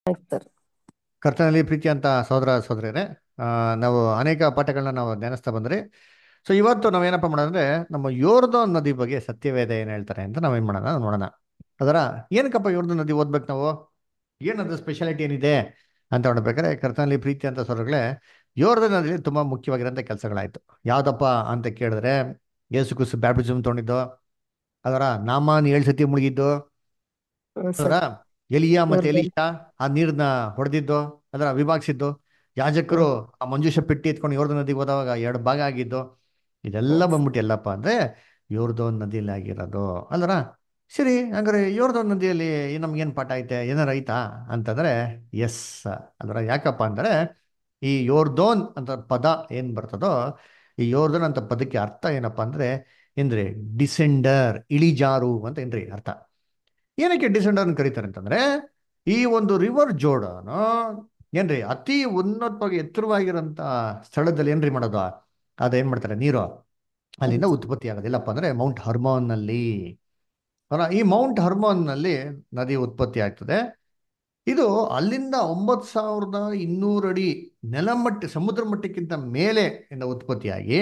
ಆಯ್ತು ಸರ್ ಕರ್ತನಲ್ಲಿ ಪ್ರೀತಿ ಅಂತ ಸಹೋದರ ಸಹೋದರಿಯರೇ ಆ, ನಾವು ಅನೇಕ ಪಾಠಗಳನ್ನ ನಾವು ಧ್ಯಾನಿಸ್ತಾ ಬಂದ್ರಿ ಸೊ ಇವತ್ತು ನಾವೇನಪ್ಪ ಮಾಡೋದಂದ್ರೆ ನಮ್ಮ ಯೋರ್ದೋನ್ ನದಿ ಬಗ್ಗೆ ಸತ್ಯವೇದ ಏನು ಹೇಳ್ತಾರೆ ಅಂತ ನಾವೇನ್ ಮಾಡೋಣ ನೋಡೋಣ ಅದರ ಏನಕ್ಕಪ್ಪ ಯೋರ್ದೋನ್ ನದಿ ಓದ್ಬೇಕು ನಾವು ಏನದು ಸ್ಪೆಷಾಲಿಟಿ ಏನಿದೆ ಅಂತ ನೋಡ್ಬೇಕಾದ್ರೆ ಕರ್ತನಲ್ಲಿ ಪ್ರೀತಿ ಅಂತ ಸಹೋದರಗಳೇ ಯೋರ್ದೋನ್ ನದಿಯಲ್ಲಿ ತುಂಬಾ ಮುಖ್ಯವಾಗಿರೋಂಥ ಕೆಲಸಗಳಾಯ್ತು ಯಾವ್ದಪ್ಪ ಅಂತ ಕೇಳಿದ್ರೆ ಯೇಸು ಕುಸು ಬ್ಯಾಪ್ಟಿಸಮ್ ತೊಗೊಂಡಿದ್ದು ಅದರ ನಾಮಾನ್ ಏಳು ಸತಿ ಮುಳುಗಿದ್ದು ಹ್ಮ್ ಅದರ ಸರ್ ಎಲಿಯಾ ಮತ್ತೆ ಯೋರ್ದನ್ ಎಲಿಶಾ ಆ ನೀರ್ನ ಹೊಡೆದಿದ್ದು ಅದರ ವಿಭಾಗಿಸಿದ್ದು ಯಾಜಕರು ಹ್ಮ್ ಆ ಮಂಜೂಷ ಪೆಟ್ಟಿ ಎತ್ಕೊಂಡು ಯೋರ್ದನ್ ನದಿಗೆ ಹೋದವಾಗ ಎರಡು ಭಾಗ ಆಗಿದ್ದು ಇದೆಲ್ಲ ಹ್ಮ್ ಬಂದ್ಬಿಟ್ಟು ಎಲ್ಲಪ್ಪ ಅಂದ್ರೆ ಯೋರ್ದೋನ್ ನದಿಯಲ್ಲಿ ಆಗಿರೋದು ಅಲ್ರ ಸರಿ ಹಂಗಾರೆ ಯೋರ್ದೋನ್ ನದಿಯಲ್ಲಿ ನಮ್ಗೇನು ಪಾಠ ಐತೆ ಏನಾರ ಐತಾ ಅಂತಂದ್ರೆ ಎಸ್ ಅಲ್ರ ಯಾಕಪ್ಪ ಅಂದ್ರೆ ಈ ಯೋರ್ದೋನ್ ಅಂತ ಪದ ಏನ್ ಬರ್ತದೋ ಈ ಯೋರ್ದೋನ್ ಅಂತ ಪದಕ್ಕೆ ಅರ್ಥ ಏನಪ್ಪಾ ಅಂದ್ರೆ ಏನ್ರಿ ಡಿಸೆಂಡರ್ ಇಳಿಜಾರು ಅಂತ ಏನ್ರಿ ಅರ್ಥ ಏನಕ್ಕೆ ಡಿಸೆಂಡರ್ ಅಂತ ಕರೀತಾರೆ ಅಂತಂದ್ರೆ ಈ ಒಂದು ರಿವರ್ ಜೋರ್ಡನ್ ಏನ್ರಿ ಅತಿ ಉನ್ನತವಾಗಿ ಎತ್ತರವಾಗಿರೋಂಥ ಸ್ಥಳದಲ್ಲಿ ಏನ್ರಿ ಮಾಡೋದು ಅದೇನ್ ಮಾಡ್ತಾರೆ ನೀರು ಅಲ್ಲಿಂದ ಉತ್ಪತ್ತಿ ಆಗೋದು ಇಲ್ಲಪ್ಪ ಅಂದ್ರೆ ಮೌಂಟ್ ಹರ್ಮೋನ್ ನಲ್ಲಿ ಅಲ್ಲ, ಈ ಮೌಂಟ್ ಹರ್ಮೋನ್ ನಲ್ಲಿ ನದಿ ಉತ್ಪತ್ತಿ ಆಗ್ತದೆ ಇದು ಅಲ್ಲಿಂದ ಒಂಬತ್ತು ಸಾವಿರದ ಇನ್ನೂರು ಅಡಿ ನೆಲಮಟ್ಟ ಸಮುದ್ರ ಮಟ್ಟಕ್ಕಿಂತ ಮೇಲೆ ಇಂದ ಉತ್ಪತ್ತಿಯಾಗಿ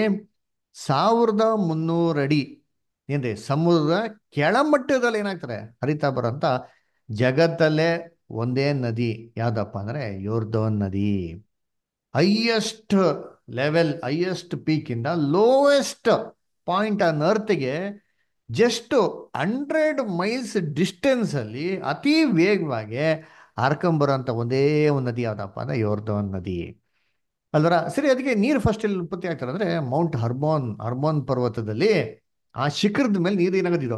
ಸಾವಿರದ ಮುನ್ನೂರು ಅಡಿ ಏನ್ರಿ ಸಮುದ್ರದ ಕೆಳಮಟ್ಟದಲ್ಲಿ ಏನಾಗ್ತಾರೆ ಹರಿತಾ ಬರೋಂಥ ಜಗತ್ತಲ್ಲೇ ಒಂದೇ ನದಿ ಯಾವ್ದಪ್ಪ ಅಂದ್ರೆ ಯೋರ್ದೋನ್ ನದಿ ಹೈಯೆಸ್ಟ್ ಲೆವೆಲ್ ಹೈಯೆಸ್ಟ್ ಪೀಕ್ ಇಂದ ಲೋವೆಸ್ಟ್ ಪಾಯಿಂಟ್ ಆನ್ ಅರ್ತ್ಗೆ ಜಸ್ಟ್ ಹಂಡ್ರೆಡ್ ಮೈಲ್ಸ್ ಡಿಸ್ಟೆನ್ಸ್ ಅಲ್ಲಿ ಅತಿ ವೇಗವಾಗಿ ಹರ್ಕೊಂಬರೋಂಥ ಒಂದೇ ಒಂದು ನದಿ ಯಾವ್ದಪ್ಪ ಅಂದ್ರೆ ಯೋರ್ದೋನ್ ನದಿ ಅಲ್ವರ ಸರಿ ಅದಕ್ಕೆ ನೀರು ಫಸ್ಟ್ ಎಲ್ಲಿ ಉತ್ಪತ್ತಿ ಆಗ್ತಾರೆ ಅಂದ್ರೆ ಮೌಂಟ್ ಹರ್ಮೋನ್ ಹರ್ಮೋನ್ ಪರ್ವತದಲ್ಲಿ ಆ ಶಿಖರದ ಮೇಲೆ ನೀರು ಏನಾಗೋದಿದು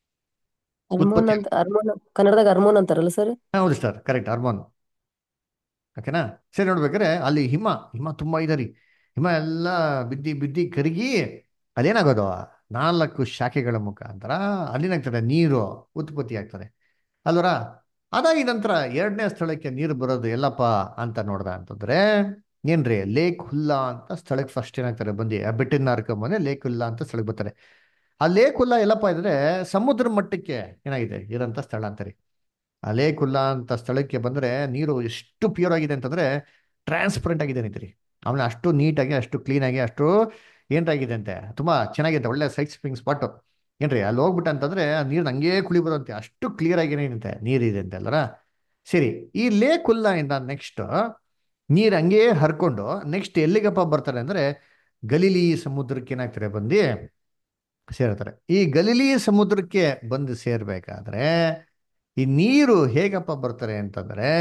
ಅರ್ಮೋನ್ ಉತ್ಪತ್ತಿ ಅಂತ ಅರ್ಮೋನ್ ಕನ್ನಡದಾಗ ಅರ್ಮೋನ್ ಅಂತಾರಲ್ಲ ಸರ್ ಹೌದು ಸರ್ ಕರೆಕ್ಟ್ ಹರ್ಮೋನ್ ಓಕೆನಾ ಸರಿ ನೋಡ್ಬೇಕಾದ್ರೆ ಅಲ್ಲಿ ಹಿಮ ಹಿಮ ತುಂಬಾ ಇದೆ ರೀ ಹಿಮ ಎಲ್ಲ ಬಿದ್ದಿ ಬಿದ್ದಿ ಕರಗಿ ಅದೇನಾಗೋದು ನಾಲ್ಕು ಶಾಖೆಗಳ ಮುಖಾಂತರ ಅಲ್ಲಿನಾಗ್ತದೆ ನೀರು ಉತ್ಪತ್ತಿ ಆಗ್ತದೆ ಅಲ್ವರ ಅದಾಗಿ ನಂತರ ಎರಡನೇ ಸ್ಥಳಕ್ಕೆ ನೀರು ಬರೋದು ಎಲ್ಲಪ್ಪ ಅಂತ ನೋಡ್ದ ಅಂತಂದ್ರೆ ಏನ್ರಿ ಲೇಕ್ ಹುಲ್ಲಾ ಅಂತ ಸ್ಥಳಕ್ಕೆ ಫಸ್ಟ್ ಏನಾಗ್ತಾರೆ ಬಂದು ಆ ಬೆಟ್ಟಿನ ಹರ್ಕೊಂಬಂದ್ರೆ ಲೇಕ್ ಹುಲ್ಲಾ ಅಂತ ಸ್ಥಳಕ್ಕೆ ಬರ್ತಾರೆ ಆ ಲೇಕ್ ಹುಲ್ಲಾ ಎಲ್ಲಪ್ಪ ಇದ್ರೆ ಸಮುದ್ರ ಮಟ್ಟಕ್ಕೆ ಏನಾಗಿದೆ ಇರೋಂಥ ಸ್ಥಳ ಅಂತಾರೆ ಆ ಲೇಕ್ ಹುಲ್ಲಾ ಅಂತ ಸ್ಥಳಕ್ಕೆ ಬಂದ್ರೆ ನೀರು ಎಷ್ಟು ಪ್ಯೂರ್ ಆಗಿದೆ ಅಂತಂದ್ರೆ ಟ್ರಾನ್ಸ್ಪರೆಂಟ್ ಆಗಿದೆ ಅಂತೀರಿ ಆಮೇಲೆ ಅಷ್ಟು ನೀಟಾಗಿ ಅಷ್ಟು ಕ್ಲೀನಾಗಿ ಅಷ್ಟು ಏನಾಗಿದೆ ಅಂತೆ ತುಂಬಾ ಚೆನ್ನಾಗಿದೆ ಒಳ್ಳೆ ಸೈಟ್ ಸ್ಪ್ರಿಂಗ್ ಸ್ಪಾಟ್ ಏನ್ರಿ ಅಲ್ಲಿ ಹೋಗ್ಬಿಟ್ಟು ಅಂತಂದ್ರೆ ಆ ನೀರು ಹಂಗೇ ಕುಳಿಬೋದಂತೆ ಅಷ್ಟು ಕ್ಲಿಯರ್ ಆಗಿ ಏನಂತೆ ನೀರಿದೆ ಅಂತೆ ಅಲ್ಲರ ಸರಿ ಈ ಲೇಕ್ ಹುಲ್ಲಾ ಇಂದ ನೆಕ್ಸ್ಟ್ ನೀರು ಹಂಗೇ ಹರ್ಕೊಂಡು ನೆಕ್ಸ್ಟ್ ಎಲ್ಲಿಗಪ್ಪ ಬರ್ತಾರೆ ಅಂದ್ರೆ ಗಲೀಲಿ ಸಮುದ್ರಕ್ಕೆ ಏನಾಗ್ತಾರೆ ಬಂದು ಸೇರ್ತಾರೆ ಈ ಗಲೀಲಿ ಸಮುದ್ರಕ್ಕೆ ಬಂದು ಸೇರ್ಬೇಕಾದ್ರೆ ಈ ನೀರು ಹೇಗಪ್ಪ ಬರ್ತಾರೆ ಅಂತಂದ್ರೆ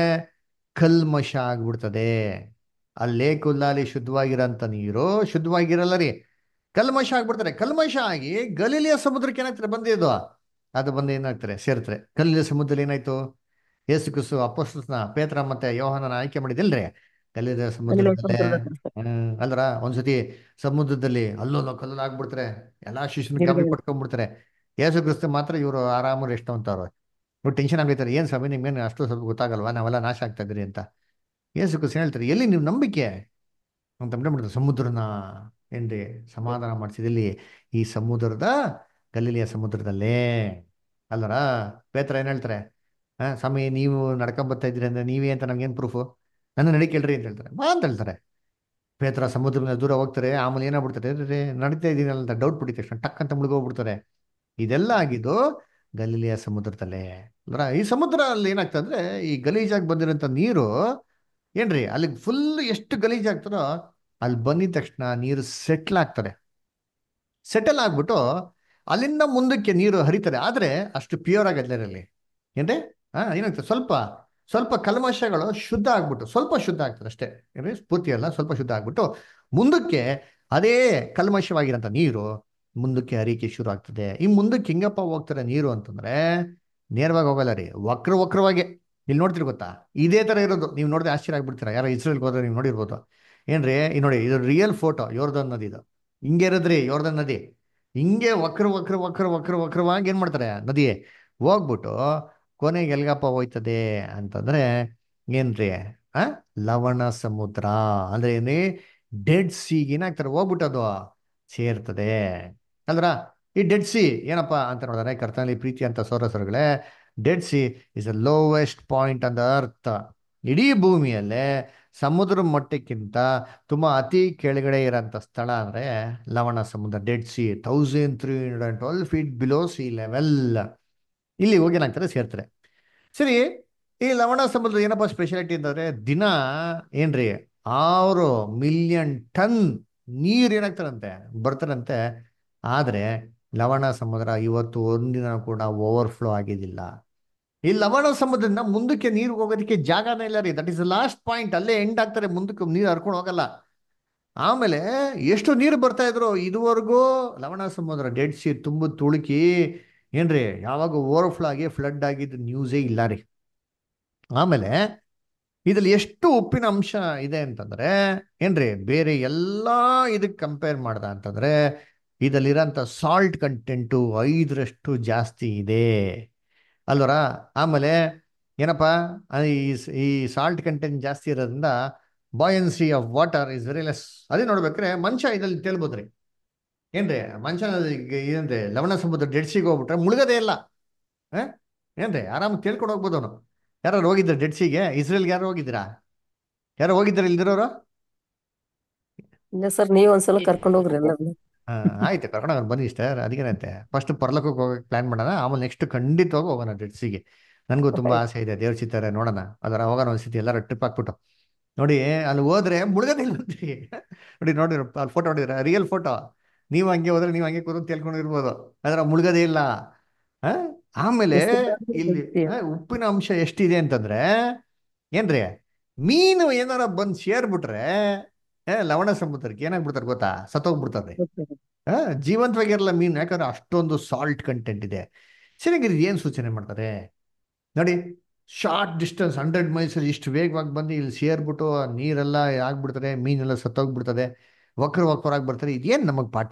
ಕಲ್ಮಶ ಆಗ್ಬಿಡ್ತದೆ ಆ ಲೇಕ್ ಹುಲ್ಲಾಲಿ ಶುದ್ಧವಾಗಿರೋಂಥ ನೀರು ಶುದ್ಧವಾಗಿರಲ್ಲ ರೀ ಕಲ್ಮಶ ಆಗ್ಬಿಡ್ತಾರೆ ಕಲ್ಮಶ ಆಗಿ ಗಲೀಲಿಯ ಸಮುದ್ರಕ್ಕೆ ಏನಾಗ್ತಾರೆ ಬಂದಿದ್ದು ಅದು ಬಂದು ಏನಾಗ್ತಾರೆ ಸೇರ್ತಾರೆ ಗಲೀಲಿಯ ಸಮುದ್ರದಲ್ಲಿ ಏನಾಯ್ತು ಯೇಸು ಕ್ರಿಸ್ತು ಅಪೋಸ್ತನ ಪೇತ್ರ ಮತ್ತೆ ಯೋಹಾನನ ಆಯ್ಕೆ ಮಾಡಿದಿಲ್ರಿ ಗಲೀಲಿಯ ಗಲೀಲ ಸಮುದ್ರದಲ್ಲೇ ಸಮುದ್ರದಾಗ ಸರ್ ಹ್ಮ್ ಅಲ್ರ ಒಂದ್ಸತಿ ಸಮುದ್ರದಲ್ಲಿ ಅಲ್ಲೋಲ ಕಲ್ಲಲ್ಲಿ ಆಗ್ಬಿಡ್ತಾರೆ ಎಲ್ಲಾ ಶಿಷ್ಯನ ಕಾಪಿ ನೀರುಗಳು ಪಡ್ಕೊಂಡ್ಬಿಡ್ತಾರೆ ಯೇಸು ಕ್ರಿಸ್ತು ಮಾತ್ರ ಇವರು ಆರಾಮ ರೆಸ್ಟ್ ಅಂತವ್ರು ಇವ್ರು ಟೆನ್ಷನ್ ಆಗ್ಬಿಡ್ತಾರೆ ಏನ್ ಸ್ವಾಮಿ ನಿಮ್ಗೇನು ಅಷ್ಟು ಸ್ವಲ್ಪ ಗೊತ್ತಾಗಲ್ವಾ ನಾವೆಲ್ಲ ನಾಶ ಆಗ್ತಾ ಇದ್ರಿ ಅಂತ ಯೇಸು ಕ್ರಿಸ್ತು ಹೇಳ್ತಾರೆ ಎಲ್ಲಿ ನೀವು ನಂಬಿಕೆ ಅಂತ ಬಿಡ್ತಾರೆ ಸಮುದ್ರನ ಏನ್ರಿ ಸಮಾಧಾನ ಮಾಡಿಸಿದಲ್ಲಿ ಈ ಸಮುದ್ರದ ಗಲೀಲಿಯ ಸಮುದ್ರದಲ್ಲೇ ಅಲ್ಲರ ಪೇತ್ರ ಏನ್ ಹೇಳ್ತಾರೆ ಹಾ ಸ್ವಾಮಿ ನೀವು ನಡ್ಕೊಂಡ್ ಬರ್ತಾ ಇದ್ರಿ ಅಂದ್ರೆ ನೀವೇ ಅಂತ ನಮ್ಗೇನ್ ಪ್ರೂಫು ನನ್ನ ನಡಿ ಕೇಳ್ರಿ ಅಂತ ಹೇಳ್ತಾರೆ ಬಾ ಅಂತ ಹೇಳ್ತಾರೆ ಪೇತ್ರ ಸಮುದ್ರದಿಂದ ದೂರ ಹೋಗ್ತಾರೆ ಆಮೇಲೆ ಏನಾಗ್ಬಿಡ್ತಾರೆ "ಅರೆ, ನಡೀತಾ ಇದೀನಲ್ಲ ಅಂತ ಡೌಟ್ ಬಿಟ್ಟಿದ ತಕ್ಷಣ ಟಕ್ ಅಂತ ಮುಳುಗೋಗ್ಬಿಡ್ತಾರೆ ಇದೆಲ್ಲ ಆಗಿದ್ದು ಗಲೀಲಿಯ ಸಮುದ್ರದಲ್ಲೇ ಅಂದ್ರ ಈ ಸಮುದ್ರ ಅಲ್ಲಿ ಏನಾಗ್ತದೆ ಅಂದ್ರೆ ಈ ಗಲೀಜಾಗಿ ಬಂದಿರೋಂಥ ನೀರು ಏನ್ರಿ ಅಲ್ಲಿ ಫುಲ್ ಎಷ್ಟು ಗಲೀಜಾಗ್ತದೋ ಅಲ್ಲಿ ಬಂದಿದ ತಕ್ಷಣ ನೀರು ಸೆಟ್ಲ್ ಆಗ್ತದೆ ಸೆಟಲ್ ಆಗ್ಬಿಟ್ಟು ಅಲ್ಲಿಂದ ಮುಂದಕ್ಕೆ ನೀರು ಹರಿತದೆ ಆದ್ರೆ ಅಷ್ಟು ಪ್ಯೂರ್ ಆಗಿ ಅಲ್ಲರಲ್ಲಿ ಏನ್ರಿ ಹಾ ಏನಾಗ್ತದೆ ಸ್ವಲ್ಪ ಸ್ವಲ್ಪ ಕಲ್ಮಶಗಳು ಶುದ್ಧ ಆಗ್ಬಿಟ್ಟು ಸ್ವಲ್ಪ ಶುದ್ಧ ಆಗ್ತದೆ ಅಷ್ಟೇ ಏನ್ರಿ ಪೂರ್ತಿ ಅಲ್ಲ ಸ್ವಲ್ಪ ಶುದ್ಧ ಆಗ್ಬಿಟ್ಟು ಮುಂದಕ್ಕೆ ಅದೇ ಕಲ್ಮಶವಾಗಿರೋಂಥ ನೀರು ಮುಂದಕ್ಕೆ ಹರಿಕೆ ಶುರು ಆಗ್ತದೆ ಈ ಮುಂದಕ್ಕೆ ಹಿಂಗಪ್ಪ ಹೋಗ್ತಾರೆ ನೀರು ಅಂತಂದ್ರೆ ನೇರವಾಗಿ ಹೋಗಲ್ಲ ರೀ ವಕ್ರ ವಕ್ರವಾಗಿ ಇಲ್ಲಿ ನೋಡ್ತೀರಿ ಗೊತ್ತಾ ಇದೇ ತರ ಇರೋದು ನೀವು ನೋಡಿದ್ರೆ ಆಶ್ಚರ್ಯ ಆಗ್ಬಿಡ್ತೀರಾ ಯಾರೋ ಇಸ್ರೇಲ್ಗೆ ಹೋದ್ರೆ ನೀವು ನೋಡಿರ್ಬೋದು ಏನ್ರಿ ಈ ನೋಡಿ ಇದು ರಿಯಲ್ ಫೋಟೋ ಯೋರ್ದನ್ ನದಿ ಇದು ಹಿಂಗೆ ಇರೋದ್ರಿ ಯೋರ್ದನ್ ನದಿ ಹಿಂಗೆ ವಕ್ರ ವಕ್ರ ವಕ್ರ ವಕ್ರ ವಕ್ರವಾಗಿ ಏನ್ ಮಾಡ್ತಾರೆ ನದಿ ಹೋಗ್ಬಿಟ್ಟು ಕೊನೆಗೆ ಎಲ್ಗಪ್ಪ ಹೋಯ್ತದೆ ಅಂತಂದ್ರೆ ಏನ್ರಿ ಆ ಲವಣ ಸಮುದ್ರ ಅಂದ್ರೆ ಏನೇ ಡೆಡ್ ಸೀಗೆ ಏನಾಗ್ತಾರೆ ಹೋಗ್ಬಿಟ್ಟು ಅದು ಸೇರ್ತದೆ ಅಲ್ರ ಈ ಡೆಡ್ ಸಿ ಏನಪ್ಪ ಅಂತ ನೋಡಿದ್ರೆ ಕರ್ತನಲ್ಲಿ ಪ್ರೀತಿ ಅಂತ ಸೋರಸರುಗಳೇ Dead Sea is the lowest point on the earth ಇಡೀ ಭೂಮಿಯಲ್ಲೇ ಸಮುದ್ರ ಮಟ್ಟಕ್ಕಿಂತ ತುಂಬ ಅತಿ ಕೆಳಗಡೆ ಇರೋಂಥ ಸ್ಥಳ ಅಂದರೆ ಲವಣ ಸಮುದ್ರ Dead Sea thousand three hundred and twelve feet below sea level ಇಲ್ಲಿ ಹೋಗಿ ಏನಾಗ್ತಾರೆ ಸೇರ್ತಾರೆ ಸರಿ ಈ ಲವಣ ಸಮುದ್ರ ಏನಪ್ಪ ಸ್ಪೆಷಾಲಿಟಿ ಅಂತಂದರೆ ದಿನ ಏನ್ರಿ ಆರು ಮಿಲಿಯನ್ ಟನ್ ನೀರು ಏನಾಗ್ತಾರಂತೆ ಬರ್ತಾರಂತೆ ಆದರೆ ಲವಣ ಸಮುದ್ರ ಇವತ್ತು ಒಂದಿನ ಕೂಡ ಓವರ್ಫ್ಲೋ ಆಗಿದ್ದಿಲ್ಲ ಈ ಲವಣ ಸಮುದ್ರದಿಂದ ಮುಂದಕ್ಕೆ ನೀರು ಹೋಗೋದಕ್ಕೆ ಜಾಗನೇ ಇಲ್ಲ ರೀ ದಟ್ ಇಸ್ ಲಾಸ್ಟ್ ಪಾಯಿಂಟ್ ಅಲ್ಲೇ ಎಂಡ್ ಆಗ್ತಾರೆ ಮುಂದಕ್ಕೆ ನೀರು ಹರ್ಕೊಂಡು ಹೋಗಲ್ಲ ಆಮೇಲೆ ಎಷ್ಟು ನೀರು ಬರ್ತಾ ಇದ್ರು ಇದುವರೆಗೂ ಲವಣ ಸಮುದ್ರ ಡೆಡ್ ಸಿ ತುಂಬ ತುಳುಕಿ ಏನ್ರಿ ಯಾವಾಗ ಓವರ್ಫ್ಲೋ ಆಗಿ ಫ್ಲಡ್ ಆಗಿದ್ದು ನ್ಯೂಸೇ ಇಲ್ಲ ರೀ ಆಮೇಲೆ ಇದ್ರಲ್ಲಿ ಎಷ್ಟು ಉಪ್ಪಿನ ಅಂಶ ಇದೆ ಅಂತಂದ್ರೆ ಏನ್ರಿ ಬೇರೆ ಎಲ್ಲ ಇದಕ್ಕೆ ಕಂಪೇರ್ ಮಾಡ್ದ ಅಂತಂದ್ರೆ ಇದರಲ್ಲಿರೋಂಥ ಸಾಲ್ಟ್ ಕಂಟೆಂಟು ಐದರಷ್ಟು ಜಾಸ್ತಿ ಇದೆ ಅಲ್ವರ ಆಮೇಲೆ ಏನಪ್ಪ ಈ ಈ ಸಾಲ್ಟ್ ಕಂಟೆಂಟ್ ಜಾಸ್ತಿ ಇರೋದ್ರಿಂದ buoyancy of water is very less ಅದೇ ನೋಡ್ಬೇಕ್ರೆ ಮನುಷ್ಯ ಇದ್ರಲ್ಲಿ ತೇಲ್ಬೋದ್ರಿ ಏನ್ರಿ ಮನುಷ್ಯ ಏನ್ರಿ ಲವಣ ಸಮುದ್ರ ಡೆಡ್ಸಿಗೆ ಹೋಗ್ಬಿಟ್ರೆ ಮುಳುಗದೇ ಇಲ್ಲ ಆ? ಏನ್ರಿ ಆರಾಮ್ ತೇಳ್ಕೊಂಡು ಹೋಗ್ಬೋದು ಅವನು ಯಾರು ಹೋಗಿದ್ರ ಡೆಡ್ಸಿಗೆ ಇಸ್ರೇಲ್ಗೆ ಯಾರು ಹೋಗಿದ್ದೀರಾ ಯಾರು ಹೋಗಿದ್ದೀರಾ ಇಲ್ದಿರೋರು ಇಲ್ಲ ಸರ್ ನೀವು ಒಂದ್ಸಲ ಕರ್ಕೊಂಡು ಹೋಗ್ರಿ ಎಲ್ಲರನ್ನ ಆ, ಆಯ್ತು ಕರ್ಕೊಂಡು ಹೋಗೋಣ ಬನ್ನಿ ಇಷ್ಟ ಅದಕ್ಕೇನಂತೆ ಫಸ್ಟ್ ಪರ್ಲಕ್ಕಕ್ಕೆ ಹೋಗಕ್ಕೆ ಪ್ಲಾನ್ ಮಾಡೋಣ ಆಮೇಲೆ ನೆಕ್ಸ್ಟ್ ಖಂಡಿತವಾಗಿ ಹೋಗೋಣ ಡೆಡ್ಸಿಗೆ ನನಗೂ ತುಂಬಾ ಆಸೆ ಇದೆ ದೇವ್ರ ಚಿತ್ತಾರೆ ನೋಡೋಣ ಅದರ ಹೋಗೋಣ ಒಂದ್ಸತಿ ಎಲ್ಲರೂ ಟ್ರಿಪ್ ಹಾಕ್ಬಿಟ್ಟು ನೋಡಿ ಅಲ್ಲಿ ಹೋದ್ರೆ ಮುಳುಗೋದಿಲ್ಲ ಅಂತ್ರಿ ನೋಡಿ ನೋಡಿ ಅಲ್ಲಿ ಫೋಟೋ ನೋಡಿದ್ರೆ ರಿಯಲ್ ಫೋಟೋ ನೀವು ಹಂಗೆ ಹೋದ್ರೆ ನೀವು ಹಂಗೆ ಕೂತು ತೇಲ್ಕೊಂಡು ಇರ್ಬೋದು ಅದರ ಮುಳುಗೋದೇ ಇಲ್ಲ ಆ? ಆಮೇಲೆ ಎಷ್ಟಿದ್ದಾದ್ರೂ ಇಲ್ಲಿ ಜಾಸ್ತಿ. ಆ, ಉಪ್ಪಿನ ಅಂಶ ಎಷ್ಟಿದೆ ಅಂತಂದ್ರೆ ಏನ್ರಿ ಮೀನು ಏನಾರ ಬಂದು ಸೇರ್ಬಿಟ್ರೆ ಏ, ಲವಣ ಸಮುದ್ರಕ್ಕೆ ಏನಾಗ್ಬಿಡ್ತಾರೆ ಗೊತ್ತಾ ಸತ್ತೋಗ್ಬಿಡ್ತಾರೆ ಗೊತ್ತಿದೆ. ಆ, ಜೀವಂತವಾಗಿರಲ್ಲ ಮೀನು ಯಾಕಂದ್ರೆ ಅಷ್ಟೊಂದು ಸಾಲ್ಟ್ ಕಂಟೆಂಟ್ ಇದೆ ಸರಿಯಾಗಿ ಏನು ಸೂಚನೆ ಮಾಡ್ತಾರೆ ನೋಡಿ ಶಾರ್ಟ್ ಡಿಸ್ಟೆನ್ಸ್ ಹಂಡ್ರೆಡ್ ಮೈಲ್ಸ್ ಇಷ್ಟು ವೇಗವಾಗಿ ಬಂದು ಇಲ್ಲಿ ಸೇರ್ಬಿಟ್ಟು ಆ ನೀರೆಲ್ಲ ಆಗ್ಬಿಡ್ತಾರೆ ಮೀನೆಲ್ಲ ಸತ್ತೋಗ್ಬಿಡ್ತದೆ ವಕ್ರ ವಕ್ರಾಗಿ ಬರ್ತಾರೆ ಇದೇನು ನಮಗೆ ಪಾಠ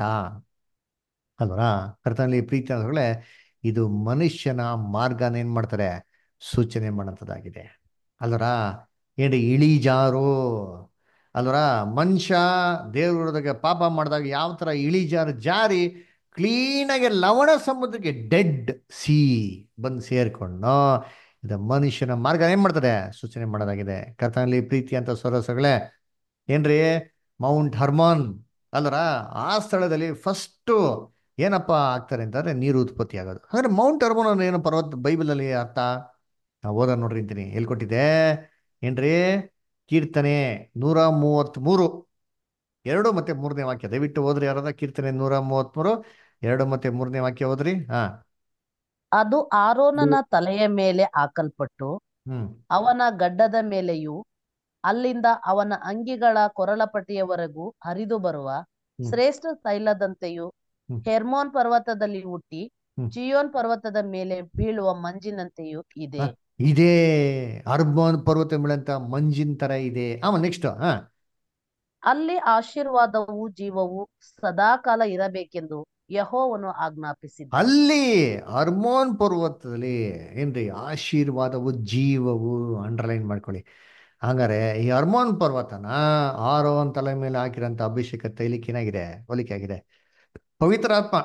ಅಲ್ವರಾ ಕರ್ತನಲ್ಲಿ ಪ್ರೀತಿ ಅಂದ್ಗಳೇ ಇದು ಮನುಷ್ಯನ ಮಾರ್ಗನ ಏನ್ ಮಾಡ್ತಾರೆ ಸೂಚನೆ ಮಾಡೋಂಥದ್ದಾಗಿದೆ ಅಲ್ವರಾ ಏನ್ರಿ ಇಳಿಜಾರು ಅಲ್ವರಾ ಮನುಷ್ಯ ದೇವ್ರದಾಗ ಪಾಪ ಮಾಡಿದಾಗ ಯಾವ ಥರ ಇಳಿಜಾರು ಜಾರಿ ಕ್ಲೀನಾಗಿ ಲವಣ ಸಮುದ್ರಕ್ಕೆ ಡೆಡ್ ಸಿ ಬಂದು ಸೇರ್ಕೊಂಡು ಇದು ಮನುಷ್ಯನ ಮಾರ್ಗ ಏನ್ ಮಾಡ್ತಾರೆ ಸೂಚನೆ ಮಾಡೋದಾಗಿದೆ ಕರ್ತನಲ್ಲಿ ಪ್ರೀತಿ ಅಂತ ಸೊರಸಗಳೇ ಏನ್ರಿ ಮೌಂಟ್ ಹರ್ಮಾನ್ ಅಲ್ವರ ಆ ಸ್ಥಳದಲ್ಲಿ ಫಸ್ಟು ಏನಪ್ಪ ಆಗ್ತಾರೆ ಅಂತಂದ್ರೆ ನೀರು ಉತ್ಪತ್ತಿ ಆಗೋದು ಹಾಗಾದ್ರೆ ಮೌಂಟ್ ಹರ್ಮೋನ್ ಅಂದ್ರೆ ಏನು ಪರ್ವತ ಬೈಬಲಲ್ಲಿ ಅರ್ಥ ನಾವು ಓದ ನೋಡ್ರಿ ಅಂತೀನಿ ಎಲ್ಲಿ ಕೊಟ್ಟಿದೆ ಏನ್ರಿ ಕೀರ್ತನೆ ನೂರ ಮೂವತ್ತ್ಮೂರು ಎರಡು ಮತ್ತೆ ಮೂರನೇ ವಾಕ್ಯ ದಯವಿಟ್ಟು ಓದ್ರಿ ಯಾರದ ಕೀರ್ತನೆ ನೂರ ಮೂವತ್ತ್ಮೂರು ಎರಡು ಮತ್ತೆ ಮೂರನೇ ವಾಕ್ಯ ಓದ್ರಿ ಹಾ ಅದು ಆರೋನನ ತಲೆಯ ಮೇಲೆ ಹಾಕಲ್ಪಟ್ಟು ಹ್ಮ್ ಅವನ ಗಡ್ಡದ ಮೇಲೆಯೂ ಅಲ್ಲಿಂದ ಅವನ ಅಂಗಿಗಳ ಕೊರಳಪಟ್ಟಿಯವರೆಗೂ ಹರಿದು ಬರುವ ಹ್ಮ್. ಶ್ರೇಷ್ಠ ತೈಲದಂತೆಯೂ ಹ್ಮ್. ಹೆರ್ಮೋನ್ ಪರ್ವತದಲ್ಲಿ ಹುಟ್ಟಿ ಹ್ಮ್. ಚಿಯೋನ್ ಪರ್ವತದ ಮೇಲೆ ಬೀಳುವ ಮಂಜಿನಂತೆಯೂ ಇದೆ ಹ. ಇದೇ ಅರ್ಬನ್ ಪರ್ವತ ಮೇಳಂತ ಮಂಜಿನ ತರ ಇದೆ ಆಮೇಲೆ ನೆಕ್ಸ್ಟ್ ಹಾ ಅಲ್ಲಿ ಆಶೀರ್ವಾದವು ಜೀವವು ಸದಾಕಾಲ ಇರಬೇಕೆಂದು ಯಹೋವನು ಆಜ್ಞಾಪಿಸಿದ ಅಲ್ಲಿ ಅರ್ಮೋನ್ ಪರ್ವತದಲ್ಲಿ ಏನ್ರಿ ಆಶೀರ್ವಾದವು ಜೀವವು ಅಂಡರ್ಲೈನ್ ಮಾಡ್ಕೊಳ್ಳಿ ಹಂಗಾರೆ ಈ ಅರ್ಮೋನ್ ಪರ್ವತನ ಆರೋನ್ ತಲೆ ಮೇಲೆ ಹಾಕಿರೋಂಥ ಅಭಿಷೇಕ ತೈಲಿಕ್ಕೆ ಏನಾಗಿದೆ ಹೋಲಿಕೆ ಆಗಿದೆ ಪವಿತ್ರಾತ್ಮ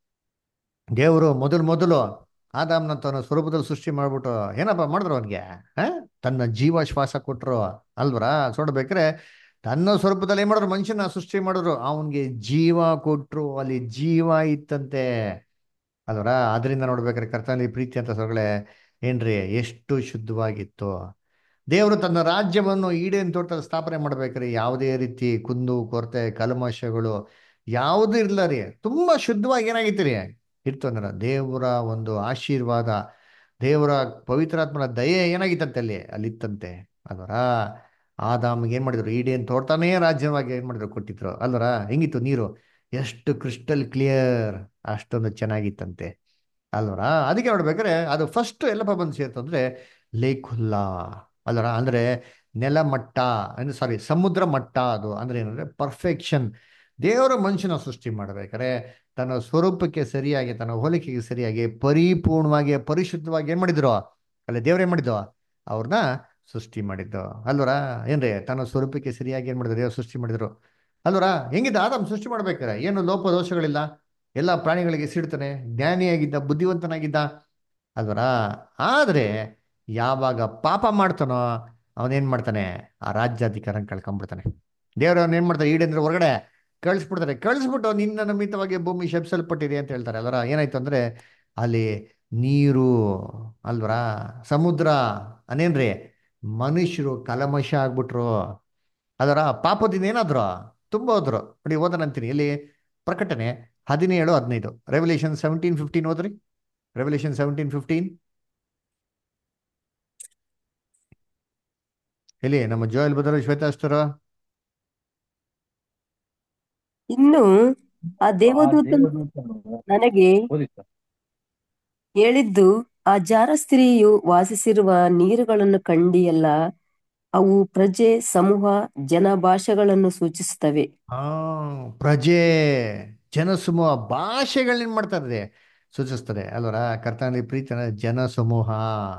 ದೇವರು ಮೊದಲು ಮೊದಲು ಆದಾಮ್ನ ತನ್ನ ಸ್ವರೂಪದಲ್ಲಿ ಸೃಷ್ಟಿ ಮಾಡ್ಬಿಟ್ಟು ಏನಪ್ಪ ಮಾಡಿದ್ರು ಅವನಿಗೆ ತನ್ನ ಜೀವ ಶ್ವಾಸ ಕೊಟ್ರು ಅಲ್ವರ ನೋಡ್ಬೇಕ್ರೆ ತನ್ನ ಸ್ವರೂಪದಲ್ಲಿ ಏನ್ ಮಾಡಿದ್ರು ಮನುಷ್ಯನ ಸೃಷ್ಟಿ ಮಾಡಿದ್ರು ಅವನಿಗೆ ಜೀವ ಕೊಟ್ರು ಅಲ್ಲಿ ಜೀವ ಇತ್ತಂತೆ ಅಲ್ವರ ಅದರಿಂದ ನೋಡ್ಬೇಕಾದ್ರೆ ಕರ್ತನಲ್ಲಿ ಪ್ರೀತಿ ಅಂತ ಸೊಗಳೆ ಏನ್ರಿ ಎಷ್ಟು ಶುದ್ಧವಾಗಿತ್ತು ದೇವರು ತನ್ನ ರಾಜ್ಯವನ್ನು ಈಡೇನ್ ತೋಟದಲ್ಲಿ ಸ್ಥಾಪನೆ ಮಾಡ್ಬೇಕ್ರಿ ಯಾವುದೇ ರೀತಿ ಕುಂದು ಕೊರತೆ ಕಲ್ಮಶಗಳು ಯಾವುದು ಇರ್ಲ ರೀ ತುಂಬಾ ಶುದ್ಧವಾಗಿ ಏನಾಗಿತ್ತು ರೀ ಇರ್ತು ಅಂದ್ರೆ ದೇವರ ಒಂದು ಆಶೀರ್ವಾದ ದೇವರ ಪವಿತ್ರಾತ್ಮನ ದಯೆ ಏನಾಗಿತ್ತಂತೆ ಅಲ್ಲಿ ಅಲ್ಲಿತ್ತಂತೆ ಅಲ್ವರ ಆದಾಮಿಗೆ ಏನ್ ಮಾಡಿದ್ರು ಈಡೇನ್ ತೋಟನೇ ರಾಜ್ಯವಾಗಿ ಏನ್ ಮಾಡಿದ್ರು ಕೊಟ್ಟಿದ್ರು ಅಲ್ವರ ಹೆಂಗಿತ್ತು ನೀರು ಎಷ್ಟು ಕ್ರಿಸ್ಟಲ್ ಕ್ಲಿಯರ್ ಅಷ್ಟೊಂದು ಚೆನ್ನಾಗಿತ್ತಂತೆ ಅಲ್ವರ ಅದಕ್ಕೆ ನೋಡ್ಬೇಕಾದ್ರೆ ಅದು ಫಸ್ಟ್ ಎಲ್ಲಪ್ಪ ಬಂದು ಸೇರ್ತು ಅಂದ್ರೆ ಲೇಖುಲ್ಲಾ ಅಲ್ವರ ಅಂದ್ರೆ ನೆಲ ಮಟ್ಟ ಅಂದ್ರೆ ಸಾರಿ ಸಮುದ್ರ ಮಟ್ಟ ಅದು ಅಂದ್ರೆ ಏನಂದ್ರೆ ಪರ್ಫೆಕ್ಷನ್ ದೇವರ ಮನುಷ್ಯನ ಸೃಷ್ಟಿ ಮಾಡ್ಬೇಕಾದ್ರೆ ತನ್ನ ಸ್ವರೂಪಕ್ಕೆ ಸರಿಯಾಗಿ ತನ್ನ ಹೋಲಿಕೆಗೆ ಸರಿಯಾಗಿ ಪರಿಪೂರ್ಣವಾಗಿ ಪರಿಶುದ್ಧವಾಗಿ ಏನ್ ಮಾಡಿದ್ರು ಅಲ್ಲಿ ದೇವ್ರು ಏನ್ ಮಾಡಿದ್ದು ಅವ್ರನ್ನ ಸೃಷ್ಟಿ ಮಾಡಿದ್ದು ಅಲ್ವರ ಏನ್ರಿ ತನ್ನ ಸ್ವರೂಪಕ್ಕೆ ಸರಿಯಾಗಿ ಏನ್ ಮಾಡಿದ್ರು ದೇವ್ರು ಸೃಷ್ಟಿ ಮಾಡಿದ್ರು ಅಲ್ವರ ಹೆಂಗಿದ್ದ ಆದಾಮ್ ಸೃಷ್ಟಿ ಮಾಡ್ಬೇಕಾರೆ ಏನು ಲೋಪ ದೋಷಗಳಿಲ್ಲ ಎಲ್ಲ ಪ್ರಾಣಿಗಳಿಗೆ ಸಿಡ್ತಾನೆ ಜ್ಞಾನಿಯಾಗಿದ್ದ ಬುದ್ಧಿವಂತನಾಗಿದ್ದ ಅಲ್ವರ ಆದ್ರೆ ಯಾವಾಗ ಪಾಪ ಮಾಡ್ತಾನೋ ಅವನೇನ್ ಮಾಡ್ತಾನೆ ಆ ರಾಜ್ಯಾಧಿಕಾರ ಕಳ್ಕೊಂಡ್ಬಿಡ್ತಾನೆ ದೇವ್ರು ಅವನ್ ಏನ್ ಮಾಡ್ತಾರೆ ಈಡೇಂದ್ರ ಹೊರಗಡೆ ಕಳಿಸ್ಬಿಡ್ತಾರೆ ಕಳಿಸ್ಬಿಟ್ಟು ನಿನ್ನ ನಮಿತವಾಗಿ ಭೂಮಿ ಶಪಿಸಲ್ಪಟ್ಟಿದೆ ಅಂತ ಹೇಳ್ತಾರೆ ಅಲ್ವರ ಏನಾಯ್ತು ಅಂದ್ರೆ ಅಲ್ಲಿ ನೀರು ಅಲ್ವರ ಸಮುದ್ರ ಅನೇನ್ರಿ ಮನುಷ್ಯರು ಕಲಮಶ ಆಗ್ಬಿಟ್ರು ಅದರ ಪಾಪದಿಂದ ಏನಾದ್ರು ತುಂಬ ಹೋದ್ರು ನೋಡಿ ಓದನಂತೀನಿ ಇಲ್ಲಿ ಪ್ರಕಟಣೆ ಹದಿನೇಳು ಹದಿನೈದು ರೆವಲ್ಯೂಷನ್ ಸೆವೆಂಟೀನ್ ಫಿಫ್ಟೀನ್ ಓದ್ರಿ ರೆವಲ್ಯೂಷನ್ ಸೆವೆಂಟೀನ್ ಫಿಫ್ಟೀನ್ ಎಲ್ಲಿ ನಮ್ಮ ಜೋಯಲ್ ಬದರು ಶ್ವೇತಾಸ್ತರ ಇನ್ನು ಆ ದೇವದೂತನು ನನಗೆ ಹೇಳಿದ್ದು ಆ ಜಾರ ಸ್ತ್ರೀಯು ವಾಸಿಸಿರುವ ನೀರುಗಳನ್ನು ಕಂಡಿಯಲ್ಲ ಅವು ಪ್ರಜೆ ಸಮೂಹ ಜನ ಭಾಷೆಗಳನ್ನು ಸೂಚಿಸುತ್ತವೆ ಆ ಪ್ರಜೆ ಜನಸಮೂಹ ಭಾಷೆಗಳನ್ನೇನ್ ಮಾಡ್ತಾ ಇದೆ ಸೂಚಿಸ್ತದೆ ಅಲ್ವರ ಕರ್ತನಲ್ಲಿ ಪ್ರೀತನ ಜನಸಮೂಹ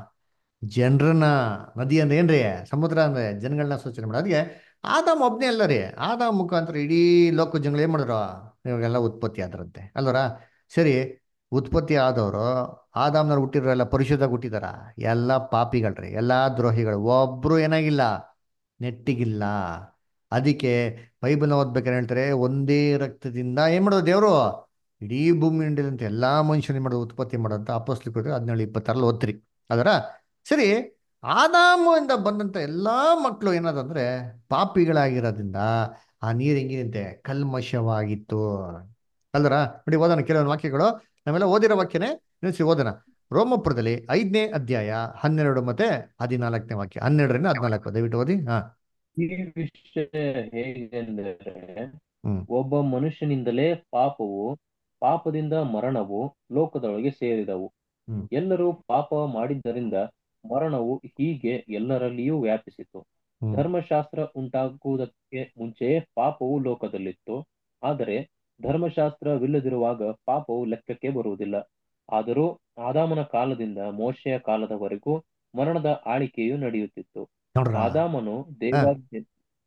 ಜನರನ್ನ ನದಿ ಅಂದ್ರೆ ಏನ್ರಿ ಸಮುದ್ರ ಅಂದ್ರೆ ಜನಗಳನ್ನ ಸೂಚನೆ ಮಾಡೋದು ಅದಕ್ಕೆ ಆದಾಮ್ ಒಬ್ನೇ ಅಲ್ಲ ರೀ ಆದಾಮ್ ಮುಖಾಂತರ ಇಡೀ ಲೋಕ ಜನಗಳು ಏನ್ ಮಾಡಿದ್ರು ಇವಾಗೆಲ್ಲ ಉತ್ಪತ್ತಿ ಆದ್ರಂತೆ ಅಲ್ವರ ಸರಿ ಉತ್ಪತ್ತಿ ಆದವರು ಆದಾಮ್ನವ್ರು ಹುಟ್ಟಿರೋರೆಲ್ಲ ಪರಿಶುದ್ಧಾಗಿ ಹುಟ್ಟಿದಾರ ಎಲ್ಲ ಪಾಪಿಗಳ್ರಿ ಎಲ್ಲ ದ್ರೋಹಿಗಳು ಒಬ್ರು ಏನಾಗಿಲ್ಲ ನೆಟ್ಟಿಗಿಲ್ಲ ಅದಕ್ಕೆ ಬೈಬಲ್ನ ಓದ್ಬೇಕಾದ್ರೆ ಹೇಳ್ತಾರೆ ಒಂದೇ ರಕ್ತದಿಂದ ಏನ್ ಮಾಡೋದು ದೇವರು ಇಡೀ ಭೂಮಿ ಹಿಂಡಿದಂತೆ ಎಲ್ಲಾ ಮನುಷ್ಯನ ಮಾಡೋದು ಉತ್ಪತ್ತಿ ಮಾಡೋಂಥ ಅಪೋಸ್ಲಿ ಕೊಟ್ಟರೆ ಹದಿನೇಳು ಇಪ್ಪತ್ತಾರಲ್ಲಿ ಓದ್ತಿರಿ ಅದರ ಸರಿ ಆದಾಮಿಂದ ಬಂದಂತ ಎಲ್ಲಾ ಮಕ್ಕಳು ಏನದಂದ್ರೆ ಪಾಪಿಗಳಾಗಿರೋದ್ರಿಂದ ಆ ನೀರು ಹೆಂಗಿದಂತೆ ಕಲ್ಮಶವಾಗಿತ್ತು ಅಲ್ದರ ನೋಡಿ ಓದೋಣ ಕೆಲವೊಂದು ವಾಕ್ಯಗಳು ನಾವೆಲ್ಲ ಓದಿರೋ ವಾಕ್ಯನೇ ನಿಲ್ಸಿ ಓದೋಣ ರೋಮಪುರದಲ್ಲಿ ಐದನೇ ಅಧ್ಯಾಯ ಹನ್ನೆರಡು ಮತ್ತೆ ಹದಿನಾಲ್ಕನೇ ವಾಕ್ಯ ಹನ್ನೆರಡರಿಂದ ಹದಿನಾಲ್ಕು ದಯವಿಟ್ಟು ಓದಿ ಹಾ ಈ ವಿಷಯ ಹೇಗೆಂದರೆ ಹ್ಮ್. ಒಬ್ಬ ಮನುಷ್ಯನಿಂದಲೇ ಪಾಪವು ಪಾಪದಿಂದ ಮರಣವು ಲೋಕದೊಳಗೆ ಸೇರಿದವು ಹ್ಮ್. ಎಲ್ಲರೂ ಪಾಪ ಮಾಡಿದ್ದರಿಂದ ಮರಣವು ಹೀಗೆ ಎಲ್ಲರಲ್ಲಿಯೂ ವ್ಯಾಪಿಸಿತು ಹ್ಮ್. ಧರ್ಮಶಾಸ್ತ್ರ ಉಂಟಾಗುವುದಕ್ಕೆ ಮುಂಚೆಯೇ ಪಾಪವು ಲೋಕದಲ್ಲಿತ್ತು ಆದರೆ ಧರ್ಮಶಾಸ್ತ್ರವಿಲ್ಲದಿರುವಾಗ ಪಾಪವು ಲೆಕ್ಕಕ್ಕೆ ಬರುವುದಿಲ್ಲ ಆದರೂ ಆದಾಮನ ಕಾಲದಿಂದ ಮೋಶೆಯ ಕಾಲದವರೆಗೂ ಮರಣದ ಆಳಿಕೆಯು ನಡೆಯುತ್ತಿತ್ತು ನೋಡ್ರ ಆದಾಮನು ದೇವಾಜ್ಞೆ